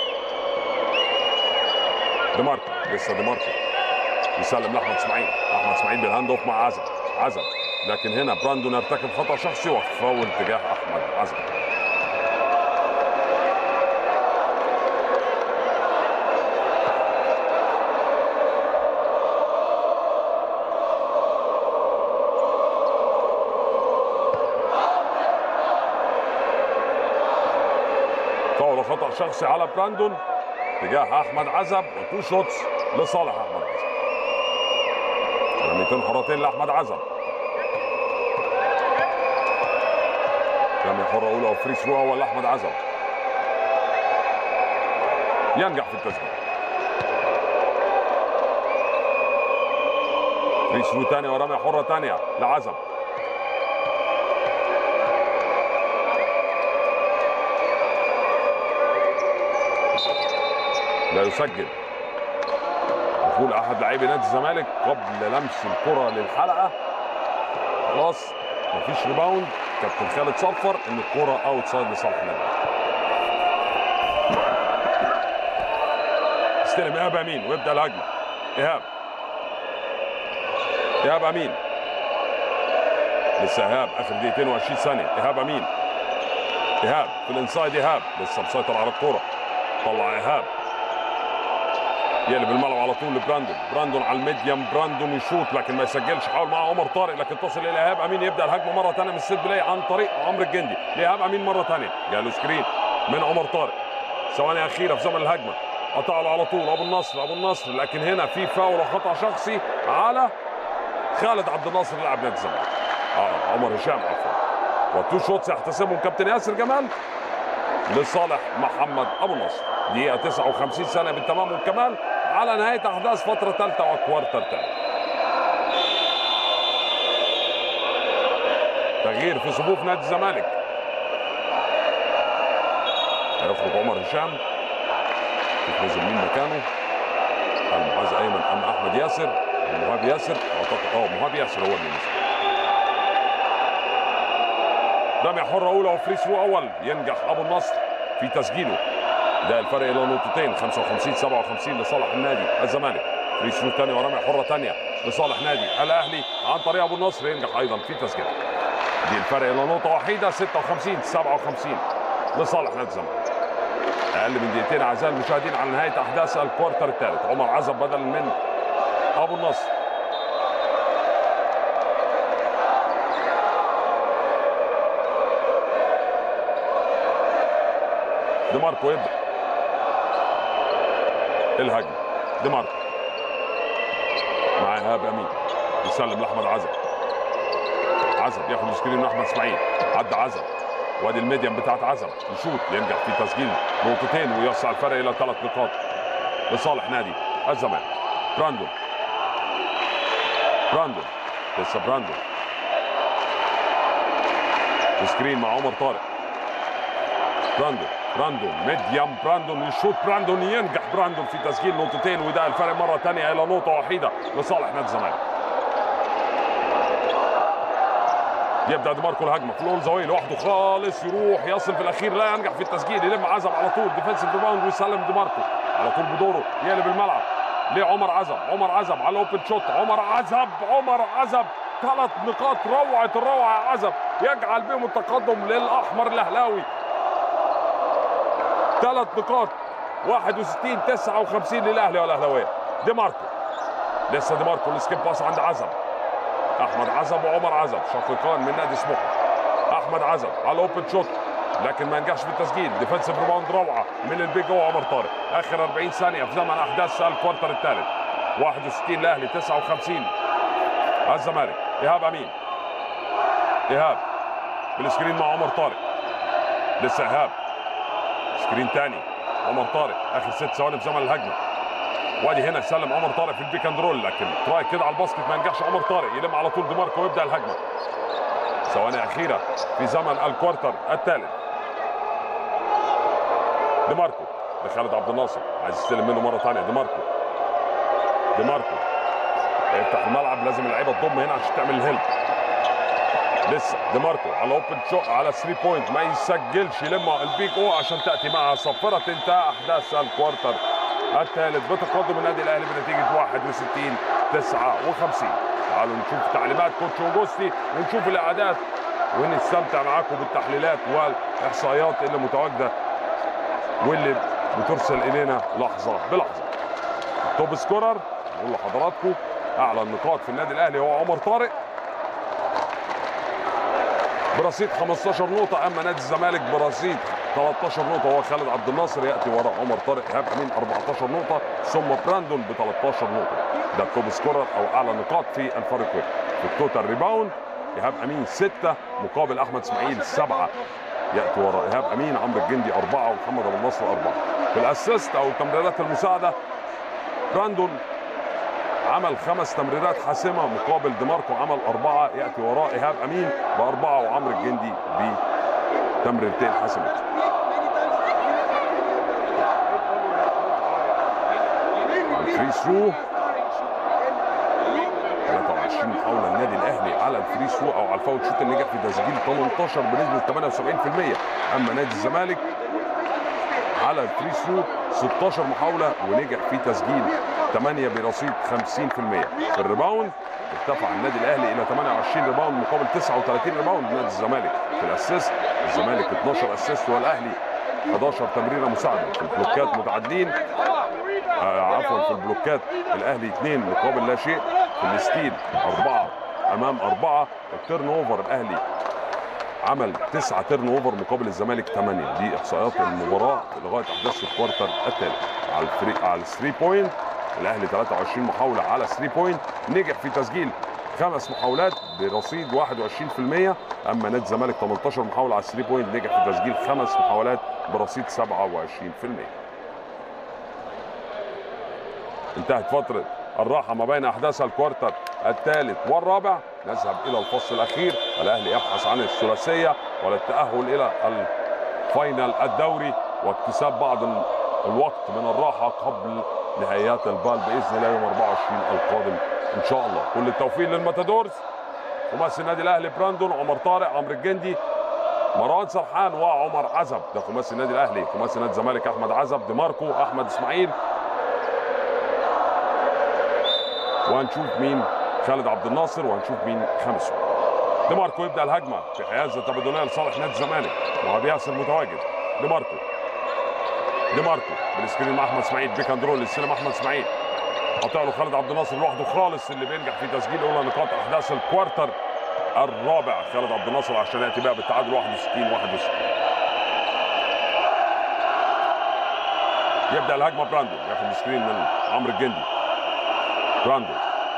ديماركو لسه ديماركو يسلم لاحمد اسماعيل احمد اسماعيل بالهاند اوف مع عزم عزم لكن هنا براندون ارتكب خطا شخصي وفاول تجاه احمد عزم فاول خطا شخصي على براندون تجاه احمد عزب وتو شوتس لصالح احمد عزب رميتين حرتين لاحمد عزب رمي حره اولى وفري ثرو اول لاحمد عزب ينجح في التسجيل فري ثرو ثانيه ورمي حره ثانيه لعزب لا يسجل دخول احد لاعبي نادي الزمالك قبل لمس الكره للحلقه خلاص مفيش ريباوند كابتن خالد صفر ان الكره اوت سايد لصالح النادي استلم ايهاب امين ويبدا الهجمه ايهاب ايهاب امين لسه ايهاب اخر دقيقتين و20 ثانيه ايهاب امين ايهاب في الانسايد ايهاب لسه مسيطر على الكره طلع ايهاب يقلب الملعب على طول لبراندون براندون على الميديم براندون يشوط لكن ما يسجلش حاول معاه عمر طارق لكن تصل الى ايهاب امين يبدا الهجمه مره ثانيه من السيت بلاي عن طريق عمرو الجندي لايهاب امين مره ثانيه جاله سكرين من عمر طارق ثواني اخيره في زمن الهجمه قطع له على طول ابو النصر ابو النصر لكن هنا في فاول وخطا شخصي على خالد عبد الناصر لاعب نادي الزمالك اه عمر هشام عفوا وتو شوتس يحتسبهم كابتن ياسر جمال لصالح محمد ابو النصر دقيقه 59 ثانيه بالتمام والكمال على نهايه احداث فتره ثالثه وكوارتر ثالث تغيير في صفوف نادي الزمالك هيخرج عمر هشام شوف نزل مين مكانه هل معاذ ايمن ام احمد ياسر مهاب ياسر اعتقد اه مهاب ياسر هو اللي نزل رمية حرة أولى وفري ثرو أول ينجح أبو النصر في تسجيله ده الفرق إلى نقطتين 55 57 لصالح النادي الزمالك فري ثرو ثانية ورمية حرة ثانية لصالح نادي الأهلي عن طريق أبو النصر ينجح أيضا في تسجيله دي الفرق إلى نقطة وحيدة 56 57 لصالح نادي الزمالك أقل من دقيقتين أعزائي المشاهدين على نهاية أحداث الكوارتر الثالث عمر عزب بدل من أبو النصر دي ماركو يبدا الهجمه دي ماركو مع ايهاب امين يسلم لاحمد عزب عزب ياخد سكرين من احمد اسماعيل عدى عزب وادي الميديم بتاعت عزب يشوط ينجح في تسجيل نقطتين ويوسع الفرق الى ثلاث نقاط لصالح نادي الزمالك براندون براندون لسه براندون سكرين مع عمر طارق براندون براندون ميديم براندون يشوط براندون ينجح براندون في تسجيل نقطتين وده الفرق مره ثانيه الى نقطه وحيده لصالح نادي الزمالك يبدا دي ماركو الهجمه في الاول زاويه لوحده خالص يروح يصل في الاخير لا ينجح في التسجيل يلم عزب على طول ديفensive ريباوند ويسلم دي ماركو على طول بدوره يقلب الملعب لعمر عزب عمر عزب على اوبن شوت عمر عزب عمر عزب ثلاث نقاط روعه الروعه عزب يجعل بهم التقدم للاحمر الاهلاوي ثلاث نقاط 61 59 للاهلي والاهلاويه دي ماركو لسه دي ماركو السكيب باس عند عزب احمد عزب وعمر عزب شقيقان من نادي سموحه احمد عزب على اوبن شوت لكن ما ينجحش في التسجيل ديفensive ريباوند روعه من البيج هو عمر طارق اخر 40 ثانيه في زمن احداث الكوارتر الثالث 61 الاهلي 59 الزمالك ايهاب امين ايهاب بالسكرين مع عمر طارق لسه ايهاب سكرين تاني عمر طارق اخر ست ثواني في زمن الهجمه وادي هنا سلم عمر طارق في البيك اند رول لكن تراي كده على الباسكت ما ينجحش عمر طارق يلم على طول دي ماركو ويبدا الهجمه ثواني اخيره في زمن الكوارتر الثالث دي ماركو لخالد عبد الناصر عايز يستلم منه مره ثانيه دي ماركو دي ماركو يفتح الملعب لازم اللعيبه تضم هنا عشان تعمل الهيلب لسه دي ماركو على اوبن شو على 3 بوينت ما يسجلش يلم البيك او عشان تاتي معها صفره انتهى احداث الكوارتر الثالث بتقدم النادي الاهلي بنتيجه 61 59 تعالوا نشوف تعليمات كوتش اوجوستي ونشوف الاعداد ونستمتع معاكم بالتحليلات والاحصائيات اللي متواجده واللي بترسل الينا لحظه بلحظه توب سكورر نقول لحضراتكم اعلى النقاط في النادي الاهلي هو عمر طارق برصيد 15 نقطة أما نادي الزمالك برصيد 13 نقطه هو خالد عبد الناصر ياتي وراء عمر طارق ايهاب امين 14 نقطه ثم براندون ب 13 نقطه ده التوب سكورر او اعلى نقاط في الفريق في التوتال ريباوند ايهاب امين سته مقابل احمد اسماعيل سبعه ياتي وراء ايهاب امين عمرو الجندي اربعه ومحمد ابو النصر اربعه في الاسيست او تمريرات المساعده براندون عمل خمس تمريرات حاسمه مقابل ديماركو عمل اربعه ياتي وراء ايهاب امين باربعه وعمرو الجندي بتمريرتين حاسمه الفري ثرو 23 محاوله النادي الاهلي على الفري ثرو او على الفاول شوت اللي نجح في تسجيل 18 بنسبه 78% اما نادي الزمالك على الفري ثرو 16 محاوله ونجح في تسجيل 8 برصيد 50% في الريباوند ارتفع النادي الاهلي الى 28 ريباوند مقابل 39 ريباوند نادي الزمالك في الاسيست الزمالك 12 اسيست والاهلي 11 تمريره مساعده في البلوكات متعادلين آه عفوا في البلوكات الاهلي اثنين مقابل لا شيء في الستيل اربعه امام اربعه التيرن اوفر الاهلي عمل تسعة تيرن اوفر مقابل الزمالك 8 دي احصائيات المباراه لغايه احداث الكوارتر الثالث على الفري على الثري بوينت الاهلي 23 محاوله على 3 بوينت نجح في تسجيل خمس محاولات برصيد 21% اما نادي الزمالك 18 محاوله على 3 بوينت نجح في تسجيل خمس محاولات برصيد 27% انتهت فتره الراحه ما بين احداث الكوارتر الثالث والرابع نذهب الى الفصل الاخير الاهلي يبحث عن الثلاثيه والتاهل الى الفاينل الدوري واكتساب بعض ال- الوقت من الراحه قبل نهائيات البال باذن الله يوم 24 القادم ان شاء الله كل التوفيق للماتادورز خماسي النادي الاهلي براندون عمر طارق عمرو الجندي مروان سرحان وعمر عزب ده خماسي النادي الاهلي خماسي نادي الزمالك احمد عزب دي ماركو احمد اسماعيل وهنشوف مين خالد عبد الناصر وهنشوف مين خامسه دي ماركو يبدا الهجمه في حيازه تبادليه لصالح نادي الزمالك وعبد ياسر متواجد دي ماركو دي ماركو بالسكرين مع احمد اسماعيل بيك اند رول يستلم احمد اسماعيل قاطع له خالد عبد الناصر لوحده خالص اللي بينجح في تسجيل اولى نقاط احداث الكوارتر الرابع خالد عبد الناصر عشان ياتي بقى بالتعادل 61 61 يبدا الهجمه براندو ياخد السكرين من عمرو الجندي براندو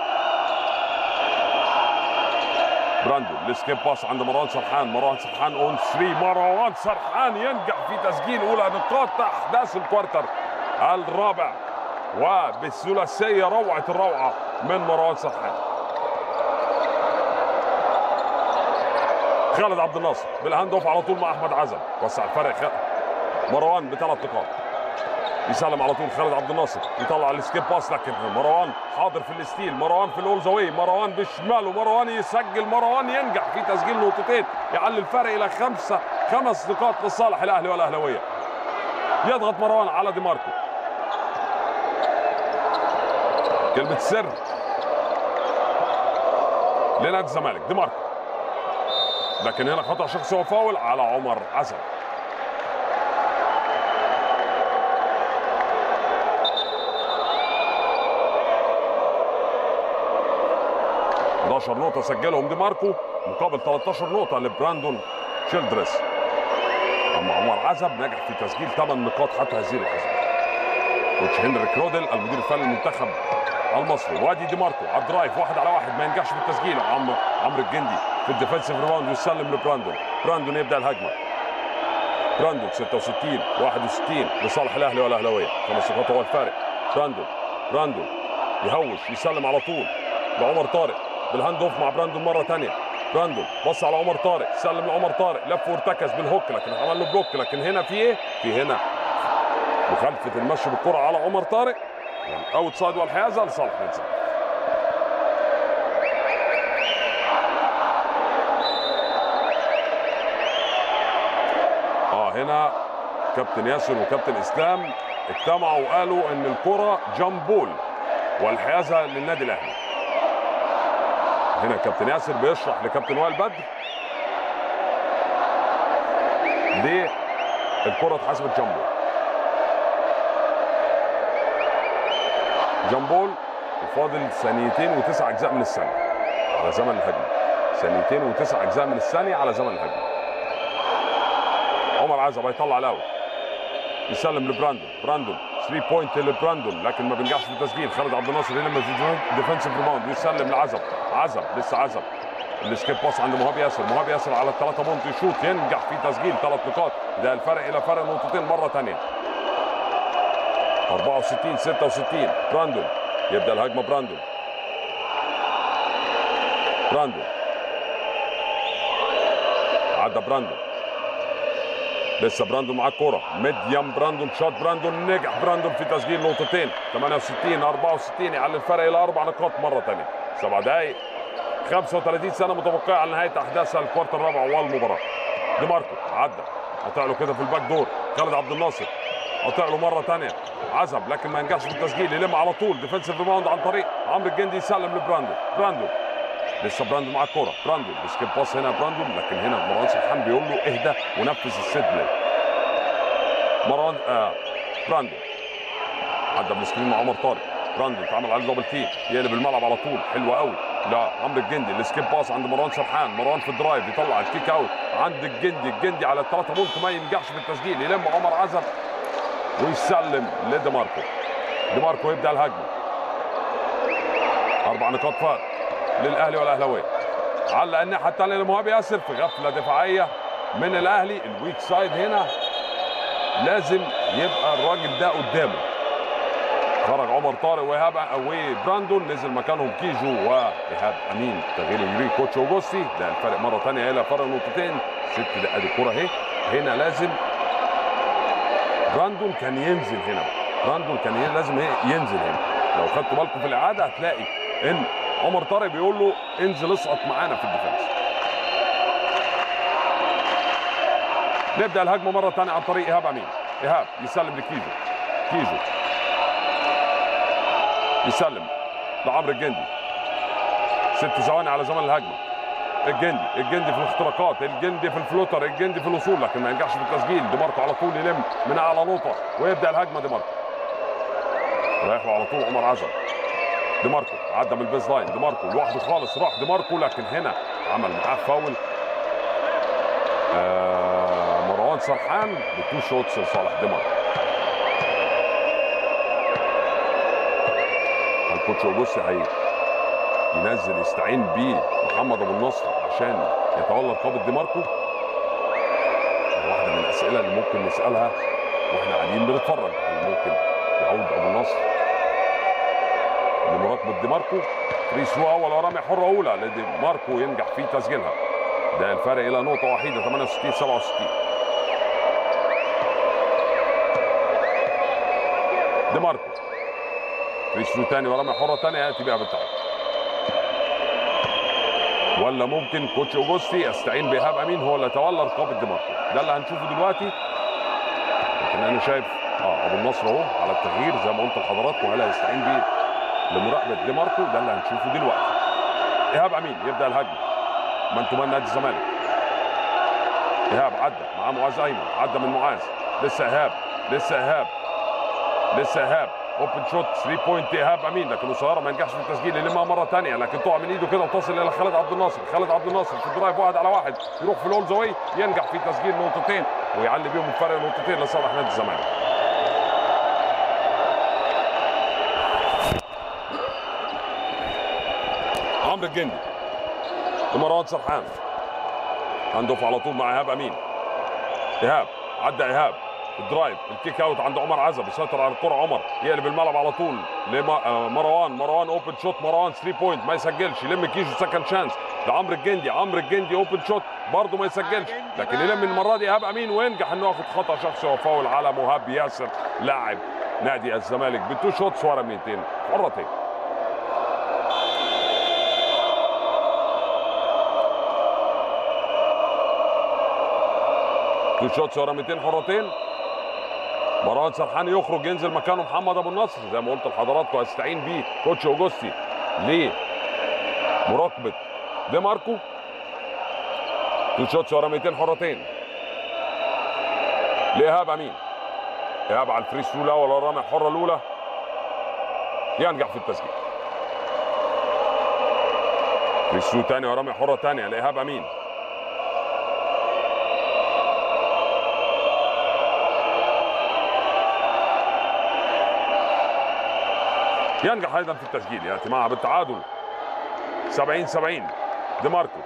براندو السكيب باس عند مروان سرحان مروان سرحان اون 3 مروان سرحان ينجح في تسجيل اولى نقاط احداث الكوارتر الرابع وبالثلاثيه روعه الروعه من مروان سرحان خالد عبد الناصر بالهاند اوف على طول مع احمد عزم وسع الفرق خ- مروان بثلاث نقاط يسلم على طول خالد عبد الناصر يطلع السكيب باس لكن مروان حاضر في الستيل مروان في الاول زاوية مروان بشماله مروان يسجل مروان ينجح في تسجيل نقطتين يعلي الفرق الى خمسه خمس نقاط لصالح الاهلي والاهلاويه يضغط مروان على دي ماركو كلمه سر لنادي الزمالك دي ماركو لكن هنا خطا شخصي وفاول على عمر عزم ال 11 نقطة سجلهم دي ماركو مقابل 13 نقطة لبراندون شيلدرس أما عمر عزب نجح في تسجيل 8 نقاط حتى هذه اللحظة كوتش هنري كرودل المدير الفني للمنتخب المصري وادي دي ماركو على الدرايف واحد على واحد ما ينجحش في التسجيل عم عمرو الجندي في الديفensive ريباوند ويسلم لبراندون براندون يبدا الهجمه براندون 66 61 لصالح الاهلي والاهلاويه خمس نقاط هو الفارق براندون براندون يهوش يسلم على طول لعمر طارق بالهاند اوف مع براندون مره ثانيه براندون بص على عمر طارق سلم لعمر طارق لف وارتكز بالهوك لكن عمل له بلوك لكن هنا في ايه؟ في هنا مخالفه المشي بالكره على عمر طارق اوت سايد والحيازه لصالح نادي الزمالك. اه هنا كابتن ياسر وكابتن اسلام اجتمعوا وقالوا ان الكره جامبول والحيازه للنادي الاهلي هنا كابتن ياسر بيشرح لكابتن وائل بدر ليه الكره اتحسبت جامبول جامبول وفاضل ثانيتين وتسع اجزاء من الثانيه على زمن الهجمه ثانيتين وتسع اجزاء من الثانيه على زمن الهجمه عمر عزب هيطلع الاول يسلم لبراندون براندون 3 بوينت لبراندون لكن ما بينجحش في التسجيل خالد عبد الناصر يلم في ديفنسيف ريباوند يسلم لعزب عزب لسه عزب السكيب باس عند مهاب ياسر مهاب ياسر على الثلاثة بونت يشوط ينجح في تسجيل ثلاث نقاط ده الفرق الى فرق نقطتين مرة ثانية 64 66 براندون يبدا الهجمة براندون براندون عدى براندون لسه براندون معاه الكوره ميديم براندون شوت براندون نجح براندون في تسجيل نقطتين 68 64 يعلي الفرق الى اربع نقاط مره ثانيه سبع دقائق 35 سنه متبقيه على نهايه احداث الكوارتر الرابع والمباراه دي ماركو عدى قطع له كده في الباك دور خالد عبد الناصر قطع له مره ثانيه عزب لكن ما ينجحش في التسجيل يلم على طول ديفنسيف ريباوند عن طريق عمرو الجندي يسلم لبراندون براندون لسه براندون مع الكوره براندون بيسكيب باس هنا براندون لكن هنا مروان سرحان بيقول له اهدى ونفذ السيت بلاي مروان آه براندون عدى بالسكرين مع عمر طارق براندون اتعمل عليه دبل تيم يقلب الملعب على طول حلو قوي لا عمرو الجندي السكيب باس عند مروان سرحان مروان في الدرايف يطلع الكيك اوت عند الجندي الجندي على الثلاثه بونت ما ينجحش في التسجيل يلم عمر عزب ويسلم لديماركو ديماركو يبدا الهجمه اربع نقاط فرق للاهلي والاهلاويه علق الناحيه الثانيه لمهاب ياسر في غفله دفاعيه من الاهلي الويك سايد هنا لازم يبقى الراجل ده قدامه خرج عمر طارق وايهاب وبراندون نزل مكانهم كيجو وايهاب امين تغيير يوري كوتش اوجوستي ده الفرق مره ثانيه الى فرق نقطتين ست دقائق الكره اهي هنا لازم براندون كان ينزل هنا بقى. براندون كان ي- لازم إيه؟ ينزل هنا لو خدتوا بالكم في الاعاده هتلاقي ان عمر طارق بيقول له انزل اسقط معانا في الديفنس نبدا الهجمه مره ثانيه عن طريق ايهاب امين ايهاب يسلم لكيجو كيجو يسلم لعمرو الجندي ست ثواني على زمن الهجمه الجندي الجندي في الاختراقات الجندي في الفلوتر الجندي في الوصول لكن ما ينجحش في التسجيل دي ماركو على طول يلم من اعلى نقطه ويبدا الهجمه دي ماركو رايح له على طول عمر عزم دي ماركو عدى من البيز لاين دي ماركو لوحده خالص راح دي ماركو لكن هنا عمل معاه فاول آه مروان سرحان بتو شوتس لصالح دي ماركو الكوتش اوجوستي هي ينزل يستعين بيه محمد ابو النصر عشان يتولى رقابه دي ماركو واحده من الاسئله اللي ممكن نسالها واحنا قاعدين بنتفرج هل ممكن يعود ابو النصر لمراقبه دي ماركو فري ثرو اول ورامي حره اولى لدي ماركو ينجح في تسجيلها ده الفرق الى نقطه وحيده 68 67 دي ماركو فري ثرو تاني ورامي حره تانية ياتي بها بالتعادل ولا ممكن كوتش اوجوستي يستعين بايهاب امين هو اللي يتولى رقابه دي ماركو ده اللي هنشوفه دلوقتي لكن انا شايف اه ابو النصر اهو على التغيير زي ما قلت لحضراتكم هل هيستعين بيه لمراقبه دي ماركو ده اللي هنشوفه دلوقتي ايهاب امين يبدا الهجمه من تمان نادي الزمالك ايهاب عدى معاه معاذ ايمن عدى من معاذ لسه ايهاب لسه ايهاب لسه ايهاب اوبن شوت 3 بوينت ايهاب امين لكن قصيره ما ينجحش في التسجيل يلمها مره ثانيه لكن تقع من ايده كده وتصل الى خالد عبد الناصر خالد عبد الناصر في الدرايف واحد على واحد يروح في الاول زاويه ينجح في تسجيل نقطتين ويعلي بيهم الفرق نقطتين لصالح نادي الزمالك عمرو الجندي ومروان سرحان هندوف على طول مع ايهاب امين ايهاب عدى ايهاب الدرايف الكيك اوت عند عمر عزب يسيطر على الكره عمر يقلب الملعب على طول لمروان مروان اوبن شوت مروان 3 بوينت ما يسجلش يلم كيجو سكند شانس لعمرو الجندي عمرو الجندي اوبن شوت برضه ما يسجلش لكن يلم المره دي ايهاب امين وينجح انه ياخد خطا شخصي وفاول على مهاب ياسر لاعب نادي الزمالك بتو شوتس ورا 200 حرتين تو شوتس ورا 200 حرتين مروان سرحان يخرج ينزل مكانه محمد ابو النصر زي ما قلت لحضراتكم هستعين بيه كوتش اوجوستي ليه مراقبه دي ماركو تو شوتس ورا 200 حرتين لايهاب امين ايهاب على الفري ثرو الاول والرميه الحره الاولى ينجح في التسجيل فري ثرو ثاني ورميه حره ثانيه لايهاب امين ينجح ايضا في التسجيل ياتي معها بالتعادل 70 70 دي ماركو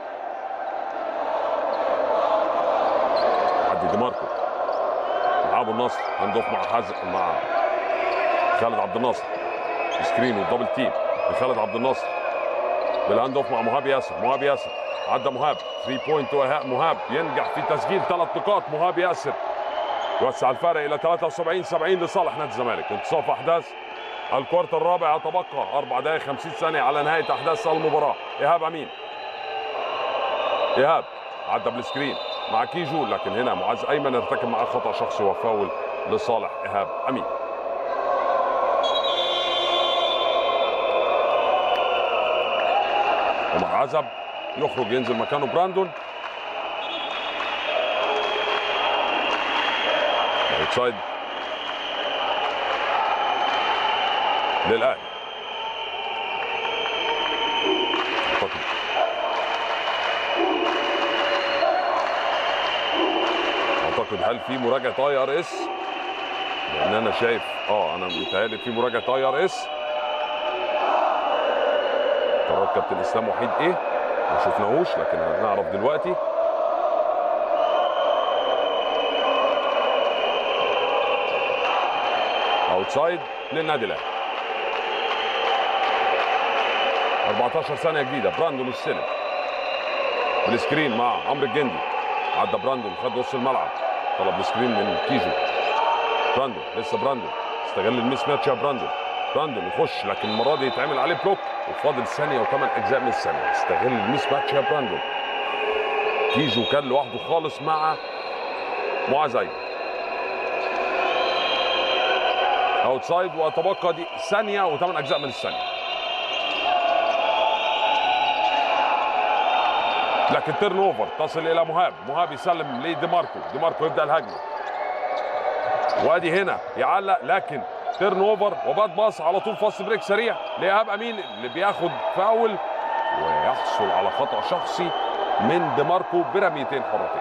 عدي دي ماركو مع ابو النصر هندوف مع حازم مع خالد عبد الناصر سكرين والدبل تيم لخالد عبد الناصر بالهاند اوف مع مهاب ياسر مهاب ياسر عدى مهاب 3 بوينت وإيهاء مهاب ينجح في تسجيل ثلاث نقاط مهاب ياسر يوسع الفارق الى 73 70 لصالح نادي الزمالك انتصاف احداث الكورت الرابع يتبقى 4 دقائق 50 ثانيه على نهايه احداث المباراه ايهاب امين ايهاب عدى بالسكرين مع كيجو لكن هنا معاذ ايمن ارتكب معاه خطا شخصي وفاول لصالح ايهاب امين عمر عزب يخرج ينزل مكانه براندون اوتسايد للاهلي اعتقد اعتقد هل في مراجعه اي ار اس لان انا شايف اه انا متهيألي في مراجعه اي ار اس قرار كابتن اسلام وحيد ايه ما شفناهوش لكن هنعرف دلوقتي اوتسايد للنادي الاهلي 14 ثانيه جديده براندون السلم بالسكرين مع عمرو الجندي عدى براندون خد نص الملعب طلب السكرين من كيجو براندون لسه براندون استغل الميس ماتش يا براندون براندون يخش لكن المره دي يتعمل عليه بلوك وفاضل ثانيه وثمان اجزاء من الثانيه استغل الميس ماتش يا براندون كيجو كان لوحده خالص مع معاذ ايمن اوتسايد وتبقى دي ثانيه وثمان اجزاء من الثانيه لكن تيرن اوفر تصل الى مهاب مهاب يسلم لدي ماركو دي ماركو يبدا الهجمه وادي هنا يعلق لكن تيرن اوفر وباد باص على طول فاست بريك سريع لايهاب امين اللي بياخد فاول ويحصل على خطا شخصي من دي ماركو برميتين حرتين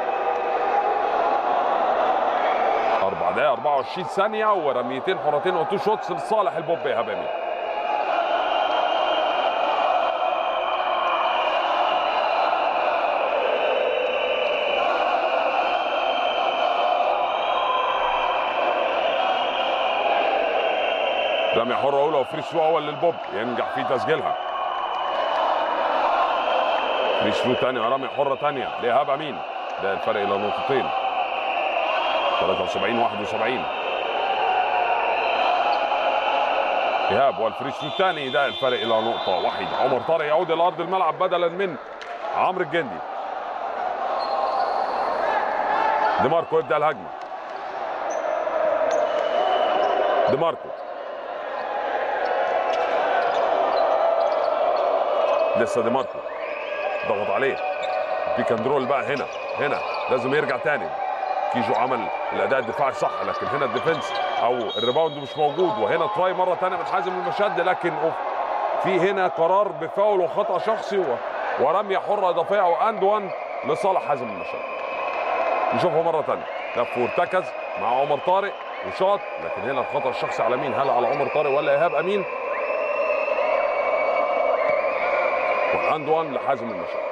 أربع دقايق 24 ثانية ورميتين حرتين وتو شوتس لصالح البوب إيهاب أمين رمية حرة أولى وفري ثرو أول للبوب ينجح في تسجيلها فري ثرو تانية ورمية حرة تانية لإيهاب أمين ده الفرق إلى نقطتين 73 71 ايهاب والفري ثرو الثاني ده الفرق الى نقطه واحده عمر طارق يعود الى ارض الملعب بدلا من عمرو الجندي دي ماركو يبدا الهجمه دي ماركو لسه دي ماركو ضغط عليه بيك اند رول بقى هنا هنا لازم يرجع تاني كيجو عمل الاداء الدفاعي الصح لكن هنا الديفنس او الريباوند مش موجود وهنا تراي مره ثانيه من حازم المشد لكن أوف في هنا قرار بفاول وخطا شخصي و... ورميه حره اضافيه واند وان لصالح حازم المشد نشوفها مره ثانيه لف وارتكز مع عمر طارق وشاط لكن هنا الخطا الشخصي على مين هل على عمر طارق ولا ايهاب امين والاند وان لحازم المشد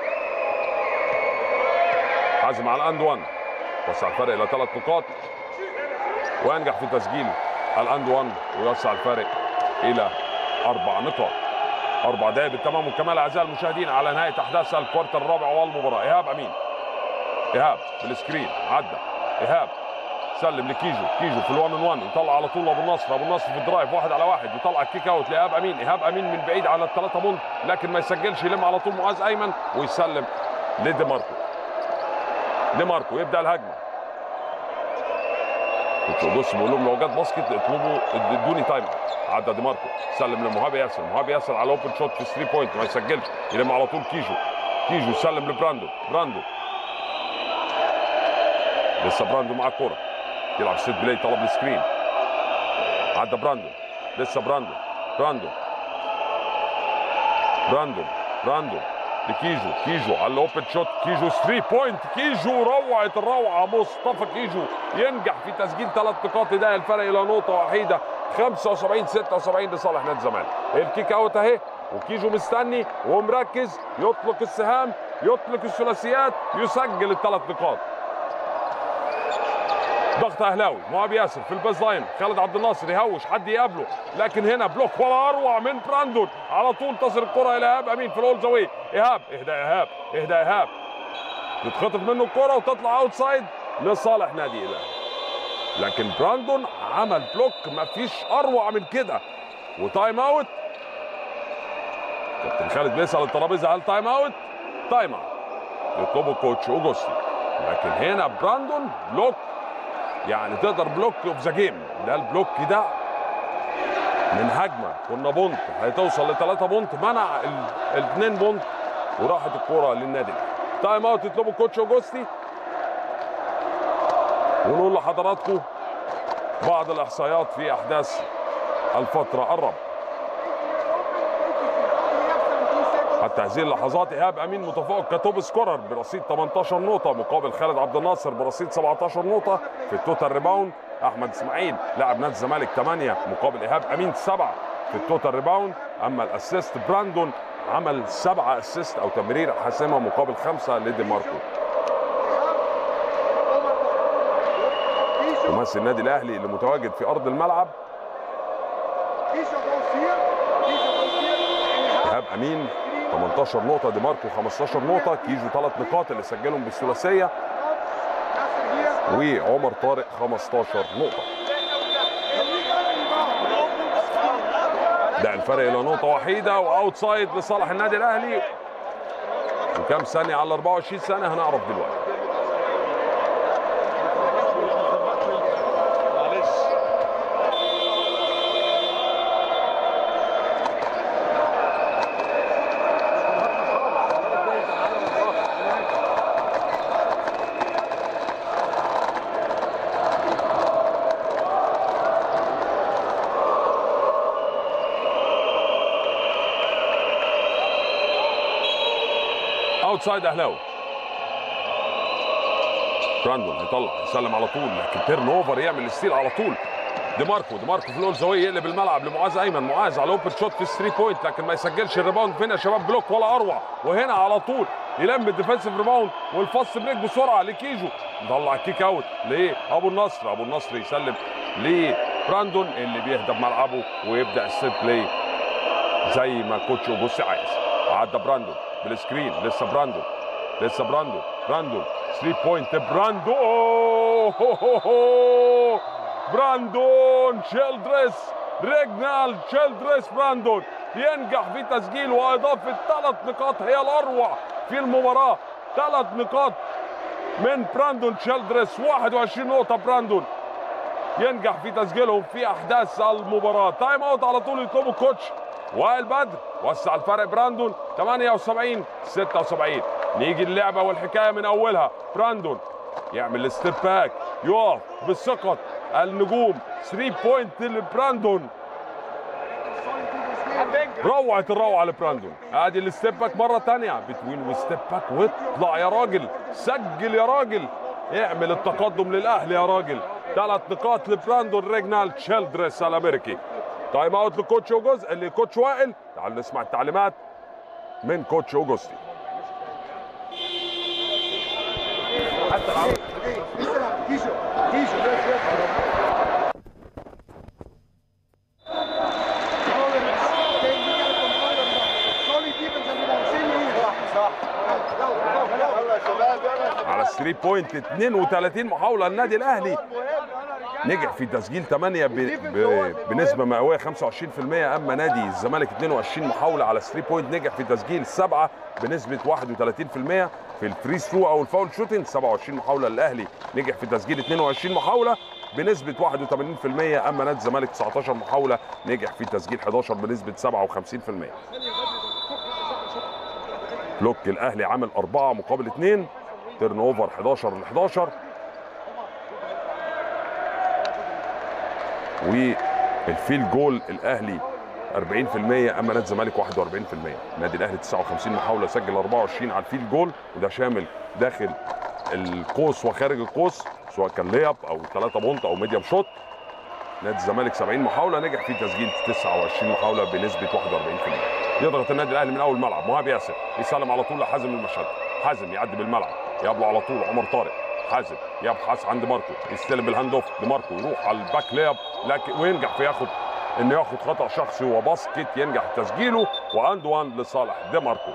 حازم على الاند وان وسع الفرق الى ثلاث نقاط وينجح في تسجيل الاند 1 ويوسع الفرق الى اربع نقاط اربع دقائق بالتمام والكمال اعزائي المشاهدين على نهايه احداث الكوارتر الرابع والمباراه ايهاب امين ايهاب بالسكرين عدى ايهاب سلم لكيجو كيجو في الوان 1 يطلع على طول ابو النصر ابو النصر في الدرايف واحد على واحد يطلع الكيك اوت لايهاب امين ايهاب امين من بعيد على الثلاثه بونت لكن ما يسجلش يلم على طول معاذ ايمن ويسلم لدي ماركو دي ماركو يبدا الهجمه كنت بص بقول لهم لو جت باسكت اطلبوا ادوني تايم عدى دي ماركو سلم لمهاب ياسر مهاب ياسر على اوبن شوت في 3 بوينت ما يسجلش يلم على طول كيجو كيجو سلم لبراندو براندو لسه براندو مع الكوره يلعب سيت بلاي طلب السكرين عدى براندو لسه براندو براندو براندو براندو لكيجو كيجو على الاوبن شوت كيجو 3 بوينت كيجو روعه الروعه مصطفى كيجو ينجح في تسجيل ثلاث نقاط ده الفرق الى نقطه وحيده 75 76 لصالح نادي الزمالك الكيك اوت اهي وكيجو مستني ومركز يطلق السهام يطلق الثلاثيات يسجل الثلاث نقاط ضغط اهلاوي مهاب ياسر في الباز لاين خالد عبد الناصر يهوش حد يقابله لكن هنا بلوك ولا اروع من براندون على طول تصل الكره الى ايهاب امين في الاول زاويه ايهاب اهدى يا ايهاب اهدى يا ايهاب تتخطف منه الكره وتطلع اوت سايد لصالح نادي الاهلي لكن براندون عمل بلوك مفيش اروع من كده وتايم اوت كابتن خالد بيسال الترابيزه هل تايم اوت؟ تايم اوت يطلبه الكوتش اوجوستي لكن هنا براندون بلوك يعني تقدر بلوك اوف ذا جيم ده البلوك ده من هجمه كنا بونت هتوصل لثلاثه بونت منع الاثنين بونت وراحت الكوره للنادي الأهلي. تايم اوت يطلبه الكوتش اوجوستي ونقول لحضراتكم بعض الاحصائيات في احداث الفتره الرابعه حتى هذه اللحظات ايهاب امين متفوق كتوب سكورر برصيد 18 نقطه مقابل خالد عبد الناصر برصيد 17 نقطه في التوتال ريباوند احمد اسماعيل لاعب نادي الزمالك 8 مقابل ايهاب امين 7 في التوتال ريباوند اما الاسيست براندون عمل 7 اسيست او تمرير حاسمه مقابل 5 لدي ماركو ممثل النادي الاهلي اللي متواجد في ارض الملعب ايهاب امين 18 نقطة دي ماركو 15 نقطة كيجو ثلاث نقاط اللي سجلهم بالثلاثية وعمر طارق 15 نقطة ده الفرق إلى نقطة وحيدة وأوتسايد لصالح النادي الأهلي وكام ثانية على 24 ثانية هنعرف دلوقتي اوتسايد اهلاوي براندون هيطلع يسلم على طول لكن تيرن اوفر يعمل ستيل على طول دي ماركو دي ماركو في الاول زاويه يقلب الملعب لمعاذ ايمن معاذ على اوبن شوت في 3 بوينت لكن ما يسجلش الريباوند فين يا شباب بلوك ولا اروع وهنا على طول يلم الديفensive ريباوند والفاست بريك بسرعه لكيجو طلع كيك اوت ليه ابو النصر ابو النصر يسلم لبراندون اللي بيهدى بملعبه ويبدا السيت بلاي زي ما كوتش اوجوستي عايز عدى براندون بالسكرين لسه براندون لسه براندون براندون 3 بوينت براندون أوه هو هو هو. براندون شيلدريس ريجنال شيلدريس براندون ينجح في تسجيل واضافه ثلاث نقاط هي الاروع في المباراه ثلاث نقاط من براندون شيلدريس 21 نقطه براندون ينجح في تسجيلهم في احداث المباراه تايم اوت على طول يطلبه الكوتش وائل بدر وسع الفرق براندون 78 76 نيجي اللعبه والحكايه من اولها براندون يعمل الستيب باك يقف بالثقه النجوم 3 بوينت لبراندون روعه الروعه لبراندون ادي الستيب باك مره ثانيه بتوين وستيب باك واطلع يا راجل سجل يا راجل اعمل التقدم للاهلي يا راجل ثلاث نقاط لبراندون ريجنال تشيلدريس الامريكي تايم اوت لكوتش اوجوز اللي كوتش وائل تعالوا نسمع التعليمات من كوتش اوجوستي Kijo, Kijo, yes, yes. على 3 بوينت 32 محاوله النادي الاهلي نجح في تسجيل 8 ب... ب... بنسبه مئويه 25% اما نادي الزمالك 22 محاوله على 3 بوينت نجح في تسجيل 7 بنسبه 31% في الفري ثرو او الفاول شوتنج 27 محاوله للاهلي نجح في تسجيل 22 محاوله بنسبه 81% اما نادي الزمالك 19 محاوله نجح في تسجيل 11 بنسبه 57% بلوك الاهلي عامل 4 مقابل 2 تيرن اوفر 11 ل 11 والفيل جول الاهلي 40% اما نادي الزمالك 41% نادي الاهلي 59 محاوله سجل 24 على الفيل جول وده شامل داخل القوس وخارج القوس سواء كان لياب او 3 بونت او ميديم شوت نادي الزمالك 70 محاوله نجح في تسجيل 29 محاوله بنسبه 41% يضغط النادي الاهلي من اول ملعب مهاب ياسر يسلم على طول لحازم المشهد حازم يعدي بالملعب يقابله على طول عمر طارق حازم يبحث عن ديماركو يستلم بالهاند اوف ديماركو يروح على الباك لياب لكن وينجح في ياخد انه ياخد خطا شخصي وباسكت ينجح تسجيله واند وان لصالح ديماركو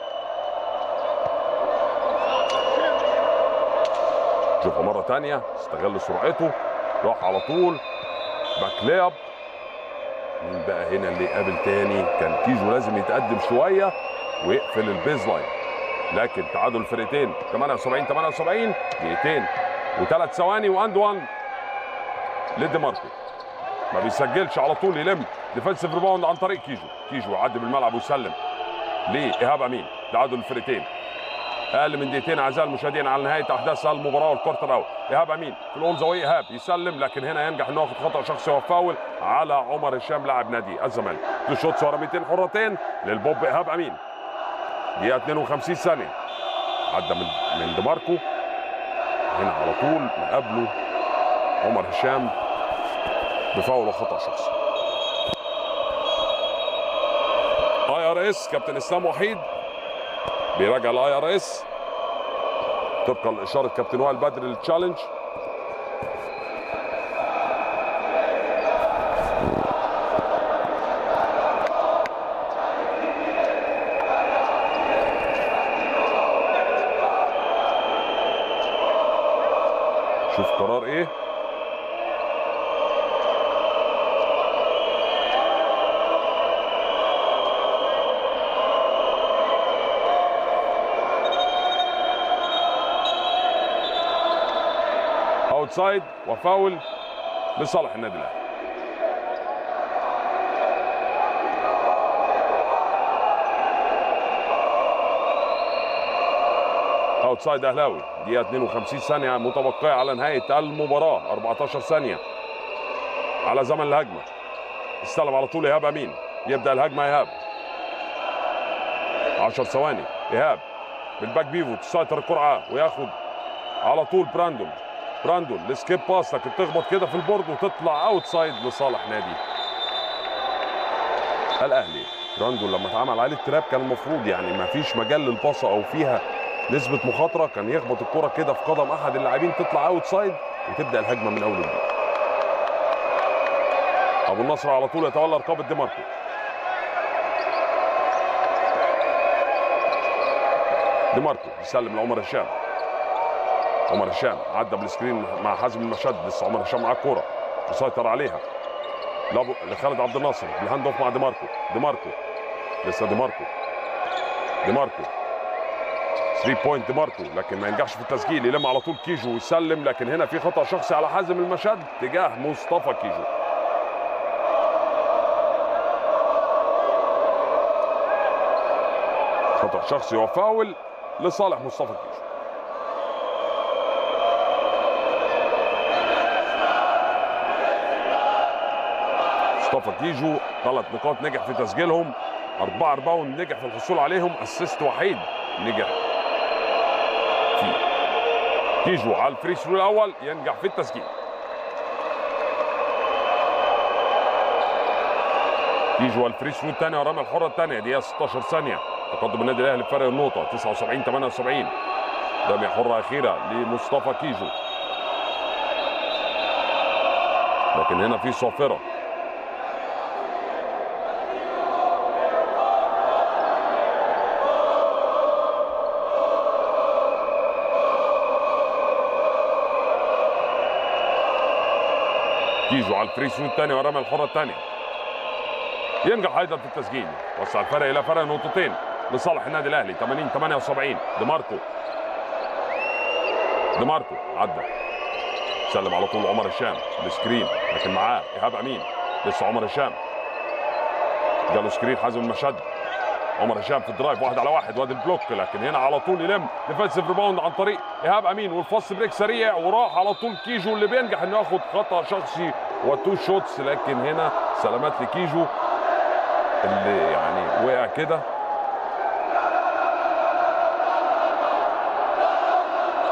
شوفها مره تانية استغل سرعته راح على طول باك لياب مين بقى هنا اللي قابل تاني كان كيجو لازم يتقدم شويه ويقفل البيز لاين لكن تعادل الفرقتين 78 78 دقيقتين وثلاث ثواني واند وان لديماركو ما بيسجلش على طول يلم ديفensive ريباوند عن طريق كيجو كيجو يعدي بالملعب ويسلم لايهاب امين تعادل الفرقتين اقل من دقيقتين اعزائي المشاهدين على نهايه احداث المباراه والكورتر اوت ايهاب امين في الاول زاويه ايهاب يسلم لكن هنا ينجح انه ياخد خطا شخصي وفاول على عمر هشام لاعب نادي الزمالك دو شوتس ورميتين حرتين للبوب ايهاب امين دقيقه 52 ثانيه عدى من من ديماركو هنا على طول مقابله عمر هشام بفاول وخطا شخصي اي ار اس كابتن اسلام وحيد بيراجع الاي ار اس طبقا لاشاره كابتن وائل بدر للتشالنج شوف قرار ايه اوتسايد وفاول لصالح النادي الاهلي اوتسايد اهلاوي دقيقه 52 ثانيه متبقيه على نهايه المباراه 14 ثانيه على زمن الهجمه استلم على طول ايهاب امين يبدا الهجمه ايهاب 10 ثواني ايهاب بالباك بيفو تسيطر القرعه وياخد على طول براندون براندون السكيب باس لكن تخبط كده في البورد وتطلع اوتسايد لصالح نادي الاهلي براندون لما اتعمل عليه التراب كان المفروض يعني ما فيش مجال للباصه او فيها نسبه مخاطره كان يخبط الكره كده في قدم احد اللاعبين تطلع اوتسايد وتبدا الهجمه من اول وجديد ابو النصر على طول يتولى رقابه ديماركو ديماركو يسلم لعمر هشام عمر هشام عدى بالسكرين مع حازم المشد لسه عمر هشام معاه الكوره مسيطر عليها لابو- لخالد عبد الناصر بالهاند اوف مع ديماركو ديماركو لسه ديماركو ديماركو 3 بوينت ديماركو لكن ما ينجحش في التسجيل يلم على طول كيجو ويسلم لكن هنا في خطا شخصي على حازم المشد تجاه مصطفى كيجو خطا شخصي وفاول لصالح مصطفى كيجو مصطفى كيجو ثلاث نقاط نجح في تسجيلهم أربعة ريباوند نجح في الحصول عليهم اسيست وحيد نجح فيه كيجو على الفري ثرو الأول ينجح في التسجيل كيجو على الفري ثرو الثاني ورمى الحرة الثانية دقيقة 16 ثانية تقدم النادي الأهلي بفرق النقطة 79 78 رمية حرة أخيرة لمصطفى كيجو لكن هنا في صافرة كيجو على الفري ثرو الثاني ورمى الحرة الثانية ينجح ايضا في التسجيل وسع الفرق الى فرق نقطتين لصالح النادي الاهلي 80 78 ديماركو ديماركو عدى سلم على طول عمر هشام السكرين لكن معاه ايهاب امين لسه عمر هشام جاله سكرين حازم المشد عمر هشام في الدرايف واحد على واحد وادي البلوك لكن هنا على طول يلم ديفensive ريباوند عن طريق ايهاب امين والفاست بريك سريع وراح على طول كيجو اللي بينجح انه ياخد خطا شخصي وتو شوتس لكن هنا سلامات لكيجو اللي يعني وقع كده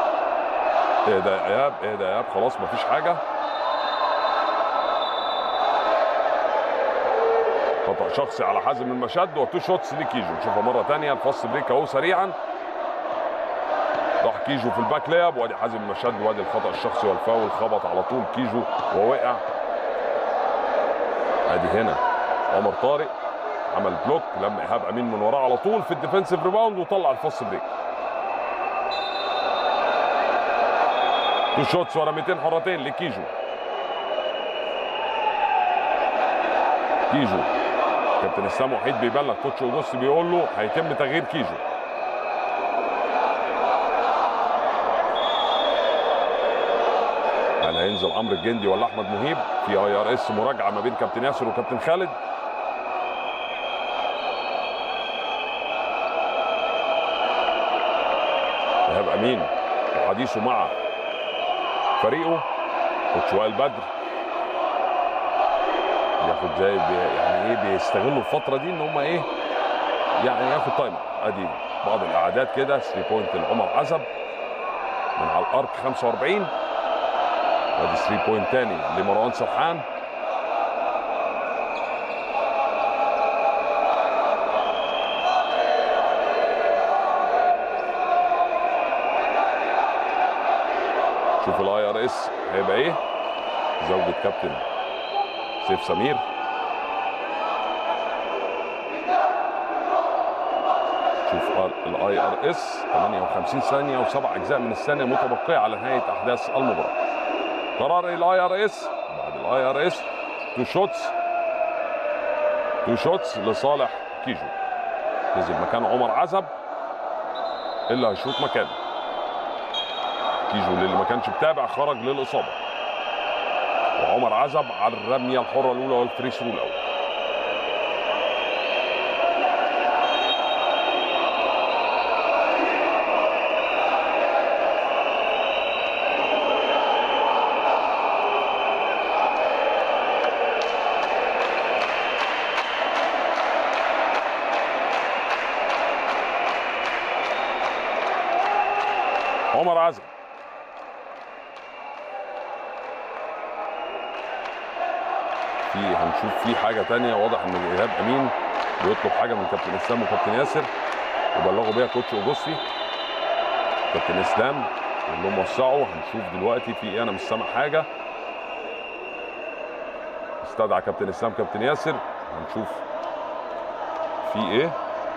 ايه ده يا ايهاب ايه ده يا ايهاب خلاص مفيش حاجه خطا شخصي على حازم المشد وتو شوتس لكيجو نشوفها مره ثانيه الفاست بريك اهو سريعا راح كيجو في الباك لاب وادي حازم المشد وادي الخطا الشخصي والفاول خبط على طول كيجو ووقع ادي هنا عمر طارق عمل بلوك لما ايهاب امين من وراه على طول في الديفنسيف ريباوند وطلع الفاست بريك تو شوتس ورا 200 حرتين لكيجو كيجو كابتن اسلام وحيد بيبلغ كوتش اوجوست بيقول له هيتم تغيير كيجو هل هينزل عمرو الجندي ولا احمد مهيب في اي ار اس مراجعه ما بين كابتن ياسر وكابتن خالد ايهاب امين وحديثه مع فريقه كوتش وائل بدر ياخد زي بي يعني ايه بيستغلوا الفتره دي ان هم ايه يعني ياخد تايم ادي بعض الاعداد كده 3 بوينت لعمر عزب من على الارك 45 ادي 3 بوينت تاني لمروان سرحان شوف الاي ار اس هيبقى ايه زوجة كابتن سيف سمير شوف الاي ار اس 58 ثانية وسبع اجزاء من الثانية متبقية على نهاية احداث المباراة قرار الاي ار اس بعد الاي ار اس تو شوتس تو شوتس لصالح كيجو نزل مكان عمر عزب اللي هيشوط مكانه كيجو اللي ما كانش متابع خرج للاصابه وعمر عزب على الرميه الحره الاولى والفري ثرو الاول عمر عزب في هنشوف في حاجه تانية واضح ان ايهاب امين بيطلب حاجه من كابتن اسلام وكابتن ياسر وبلغوا بيها كوتش اوجوستي كابتن اسلام يقول لهم وسعوا هنشوف دلوقتي في ايه انا مش سامع حاجه استدعى كابتن اسلام كابتن ياسر هنشوف في ايه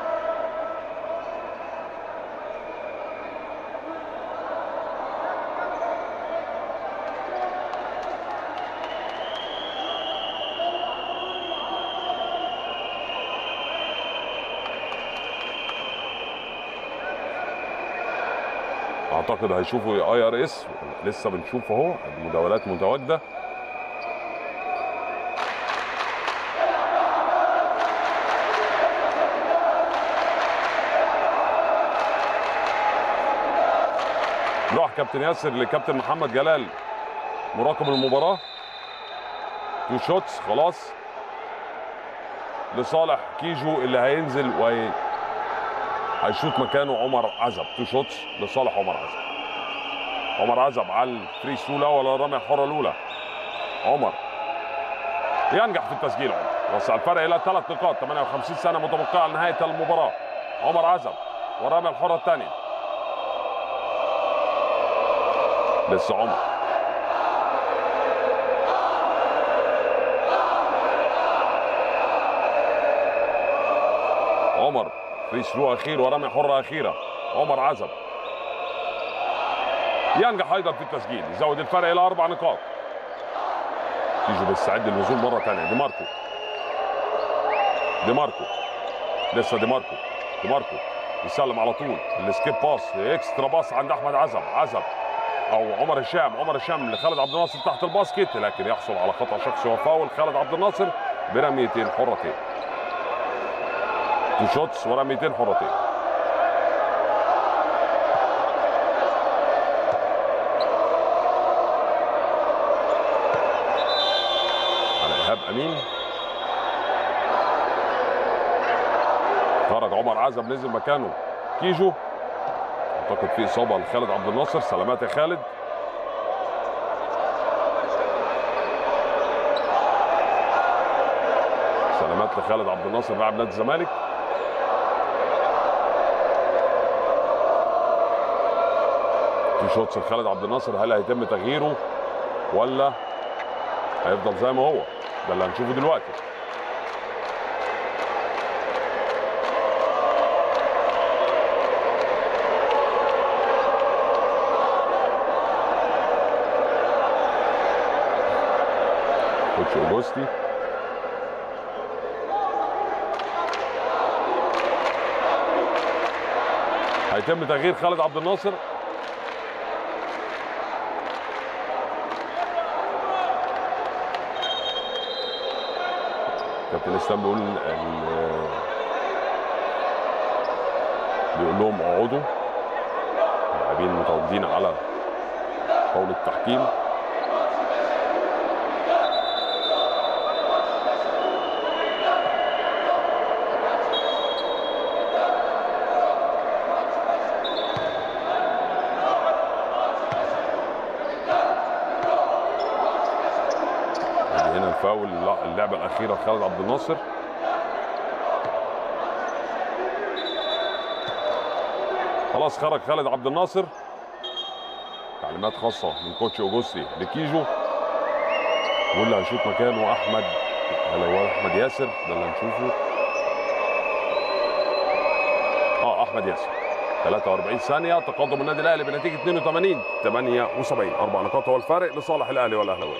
اعتقد هيشوفوا اي ار اس لسه بنشوف اهو المداولات متواجده راح كابتن ياسر لكابتن محمد جلال مراقب المباراه تو شوتس خلاص لصالح كيجو اللي هينزل وهي هيشوط مكانه عمر عزب تو شوتس لصالح عمر عزب عمر عزب على الفري ثرو الاول ولا الرميه الحره الاولى عمر ينجح في التسجيل عمر وسع الفرق الى ثلاث نقاط 58 سنه متبقيه على نهايه المباراه عمر عزب والرميه الحره الثانيه لسه عمر عمر فري ثرو اخير ورميه حره اخيره عمر عزب ينجح ايضا في التسجيل يزود الفرق الى اربع نقاط يجوا بيستعد للنزول مره ثانيه دي ماركو دي ماركو لسه دي ماركو دي ماركو يسلم على طول السكيب باس اكسترا باس عند احمد عزب عزب او عمر هشام عمر هشام لخالد عبد الناصر تحت الباسكت لكن يحصل على خطا شخصي وفاول خالد عبد الناصر برميتين حرتين تو شوتس ورميتين حرتين على ايهاب امين خرج عمر عزب نزل مكانه كيجو اعتقد في اصابه لخالد عبد الناصر سلامات يا خالد سلامات تعليمات لخالد عبد الناصر لاعب نادي الزمالك في شوتس لخالد عبد الناصر هل هيتم تغييره ولا هيفضل زي ما هو ده اللي هنشوفه دلوقتي كوتش اوجوستي هيتم تغيير خالد عبد الناصر كابتن اسلام بيقول ال- بيقول لهم اقعدوا اللاعبين متواجدين على طاوله التحكيم ادي هنا الفاول اللعبه الاخيره خالد عبد الناصر خلاص خرج خالد عبد الناصر تعليمات خاصه من كوتش اوجوستي لكيجو واللي هيشوط مكانه احمد هل هو احمد ياسر ده اللي هنشوفه اه احمد ياسر 43 ثانيه تقدم النادي الاهلي بنتيجه 82 78 اربع نقاط هو الفارق لصالح الاهلي والاهلاويه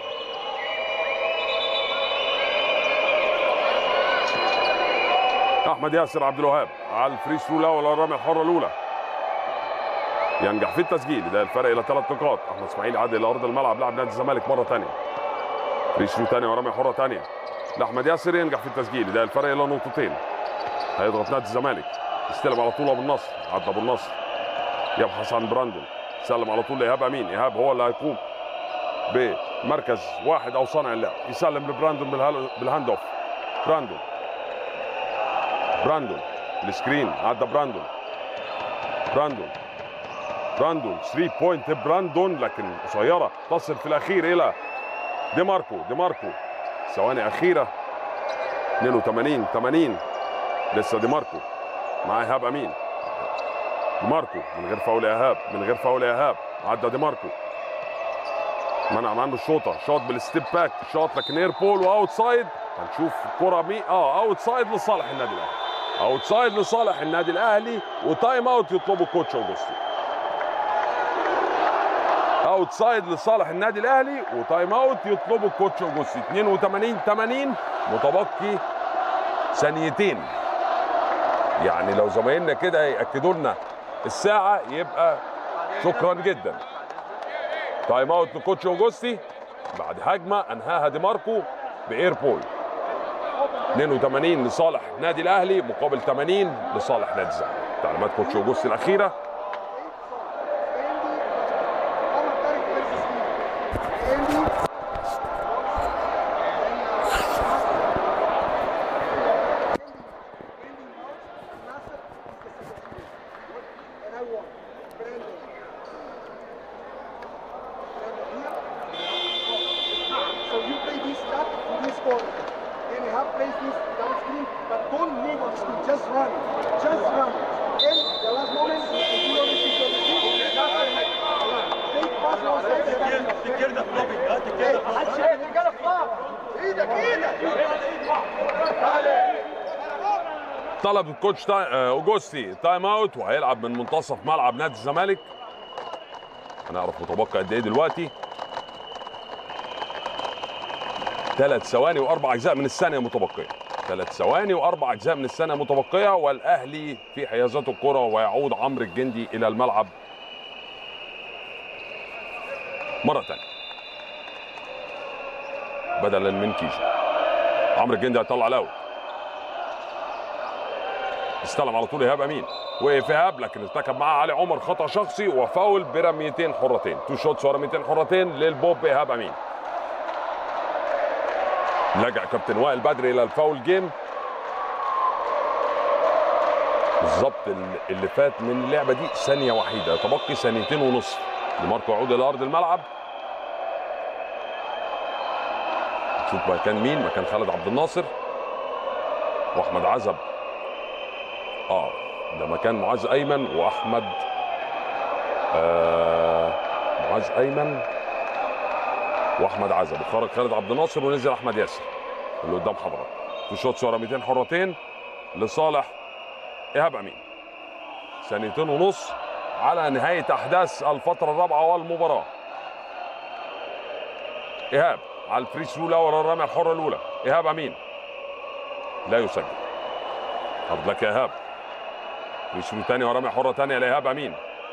احمد ياسر عبد الوهاب على الفري ثرو الاول الرميه الحره الاولى ينجح في التسجيل ده الفرق الى ثلاث نقاط احمد اسماعيل عاد الى ارض الملعب لاعب نادي الزمالك مره ثانيه فري ثرو ثانيه ورميه حره ثانيه لاحمد ياسر ينجح في التسجيل ده الفرق الى نقطتين هيضغط نادي الزمالك يستلم على طول ابو النصر عدى ابو النصر يبحث عن براندون سلم على طول لايهاب امين ايهاب هو اللي هيقوم بمركز واحد او صانع اللعب يسلم لبراندون بالهال- بالهاند اوف براندون براندون السكرين عدى براندون براندون براندون 3 بوينت براندون لكن قصيره تصل في الاخير الى دي ماركو دي ماركو ثواني اخيره 82 80 لسه دي ماركو مع ايهاب امين دي ماركو من غير فاول ايهاب من غير فاول ايهاب عدى دي ماركو منع من عنده الشوطه شوط بالستيب باك شوط لكن اير بول واوت سايد هنشوف الكره مين اه اوت سايد لصالح النادي الاهلي اوت سايد لصالح النادي الاهلي وتايم اوت يطلبه كوتش اوجوستي اوت سايد لصالح النادي الاهلي وتايم اوت يطلبه كوتش اوجوستي 82 80 متبقي ثانيتين يعني لو زمايلنا كده ياكدوا لنا الساعه يبقى شكرا جدا تايم اوت لكوتش اوجوستي بعد هجمه انهاها دي ماركو باير بول 82 لصالح نادي الاهلي مقابل 80 لصالح نادي الزمالك تعليمات كوتش اوجوستي الاخيره So you play this cut in this corner. Then you have plays this down screen, but don't move on screen. Just run. Just run. And the last moment, if you don't receive your receive, take pass one side. تكيرنا فلوبينج ها تكيرنا محدش هيك رجاله فلاح ايدك ايدك طلب الكوتش تا... آه، اوجوستي تايم اوت وهيلعب من منتصف ملعب نادي الزمالك هنعرف متبقى قد ايه دلوقتي ثلاث ثواني واربع اجزاء من الثانيه متبقيه ثلاث ثواني واربع اجزاء من الثانيه متبقيه والاهلي في حيازات الكره ويعود عمرو الجندي الى الملعب مره ثانيه بدلا من كيجو عمرو الجندي هيطلع الاوت استلم على طول ايهاب امين وقف ايهاب لكن ارتكب معاه علي عمر خطا شخصي وفاول برميتين حرتين تو شوتس ورميتين حرتين للبوب ايهاب امين لجأ كابتن وائل بدري الى الفاول جيم بالظبط ال- اللي فات من اللعبه دي ثانيه وحيده يتبقي ثانيتين ونصف لماركو يعود الى ارض الملعب نشوف مكان مين مكان خالد عبد الناصر واحمد عزب اه ده مكان معاذ ايمن واحمد آه معاذ ايمن واحمد عزب وخرج خالد عبد الناصر ونزل احمد ياسر اللي قدام حضرتك في شوط صوره 200 حرتين لصالح ايهاب امين ثانيتين ونص على نهايه احداث الفتره الرابعه والمباراه ايهاب على الفري ثرو الاول الرميه الحره الاولى ايهاب امين لا يسجل هارد لك يا ايهاب فري ثرو ثاني ورميه حره ثانيه لايهاب امين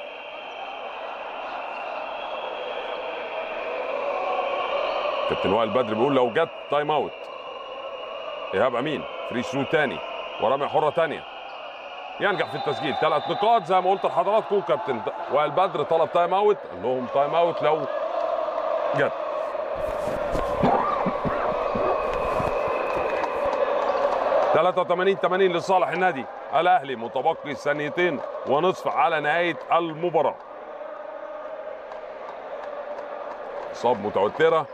كابتن وائل بدر بيقول لو جت تايم اوت ايهاب امين فري ثرو ثاني ورميه حره ثانيه ينجح في التسجيل ثلاث نقاط زي ما قلت لحضراتكم كابتن وائل بدر طلب تايم اوت قال لهم تايم اوت لو جت ثلاثة وثمانين 80 لصالح النادي الاهلي متبقي ثانيتين ونصف على نهايه المباراه اصاب متوتره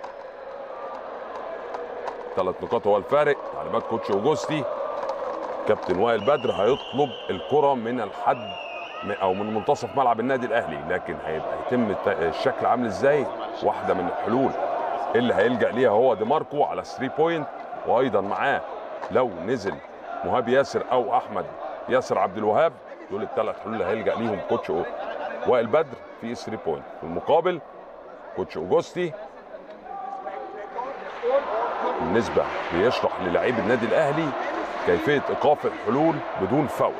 ثلاث نقاط هو الفارق تعليمات كوتش اوجوستي كابتن وائل بدر هيطلب الكره من الحد م- او من منتصف ملعب النادي الاهلي لكن هيبقى يتم الت- الشكل عامل ازاي واحده من الحلول اللي هيلجا ليها هو دي ماركو على 3 بوينت وايضا معاه لو نزل مهاب ياسر او احمد ياسر عبد الوهاب دول الثلاث حلول اللي هيلجا ليهم كوتش أو- وائل بدر في 3 بوينت في المقابل كوتش اوجوستي بالنسبه بيشرح للاعيب النادي الاهلي كيفيه ايقاف الحلول بدون فاول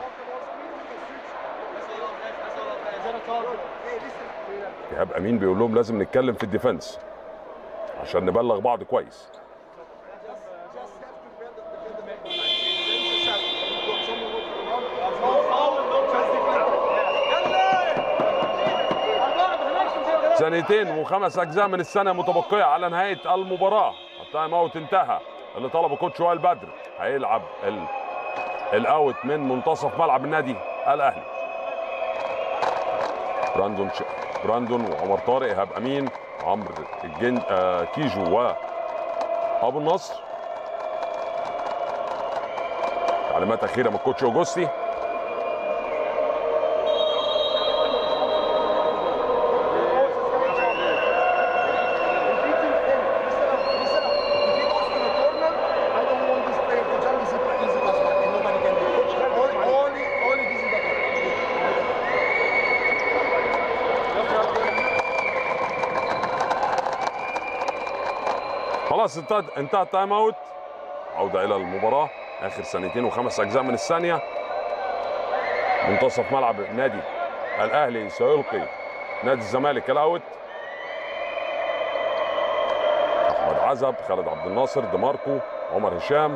ايهاب امين بيقول لهم لازم نتكلم في الديفنس عشان نبلغ بعض كويس ثانيتين وخمس اجزاء من السنه متبقيه على نهايه المباراه التايم اوت انتهى اللي طلبه كوتش وائل بدر هيلعب ال... الاوت من منتصف ملعب النادي الاهلي براندون ش... براندون وعمر طارق ايهاب امين عمرو الجن آه كيجو و ابو النصر تعليمات اخيره من الكوتش اوجوستي Only, only this is the goal. خلاص انتهى انتهى التايم اوت عوده الى المباراه اخر ثانيتين وخمس اجزاء من الثانيه منتصف ملعب النادي الاهلي سيلقي نادي الزمالك الاوت احمد عزب خالد عبد الناصر ديماركو عمر هشام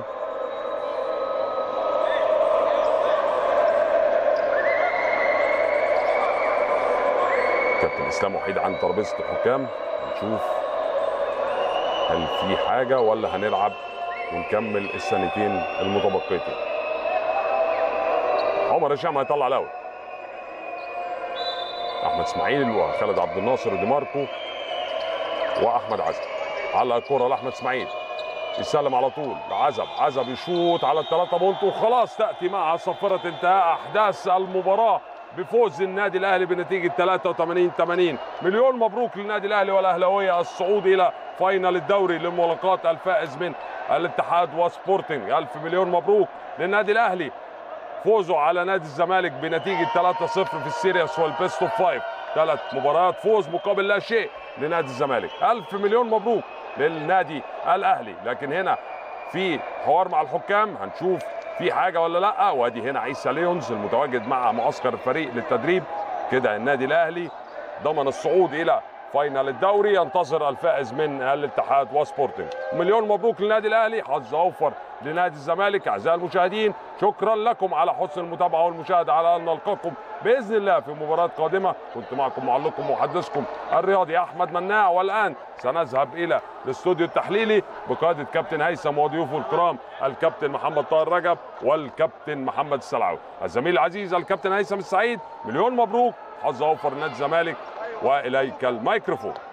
كابتن اسلام وحيد عن ترابيزه الحكام هنشوف هل في حاجه ولا هنلعب ونكمل الثانيتين المتبقيتين عمر هشام هيطلع الاول احمد اسماعيل وخالد عبد الناصر وديماركو واحمد عزب على الكره لاحمد اسماعيل يسلم على طول لعزب عزب يشوط على الثلاثة بونت وخلاص تأتي معها صفرة انتهاء أحداث المباراة بفوز النادي الأهلي بنتيجة 83 80 مليون مبروك للنادي الأهلي والأهلاوية الصعود إلى فاينل الدوري لملاقاة الفائز من الاتحاد وسبورتنج ألف مليون مبروك للنادي الأهلي فوزه على نادي الزمالك بنتيجة 3-0 في السيريس والبيست اوف فايف ثلاث مباريات فوز مقابل لا شيء لنادي الزمالك ألف مليون مبروك للنادي الأهلي لكن هنا في حوار مع الحكام هنشوف في حاجة ولا لا وادي هنا عيسى ليونز المتواجد مع معسكر الفريق للتدريب كده النادي الأهلي ضمن الصعود إلى فاينل الدوري ينتظر الفائز من الاتحاد وسبورتنج مليون مبروك للنادي الاهلي حظ اوفر لنادي الزمالك اعزائي المشاهدين شكرا لكم على حسن المتابعه والمشاهده على ان نلقاكم باذن الله في مباراه قادمه كنت معكم معلقكم ومحدثكم الرياضي احمد مناع والان سنذهب الى الاستوديو التحليلي بقياده كابتن هيثم وضيوفه الكرام الكابتن محمد طاهر رجب والكابتن محمد السلعوي الزميل العزيز الكابتن هيثم السعيد مليون مبروك حظ اوفر لنادي الزمالك واليك الميكروفون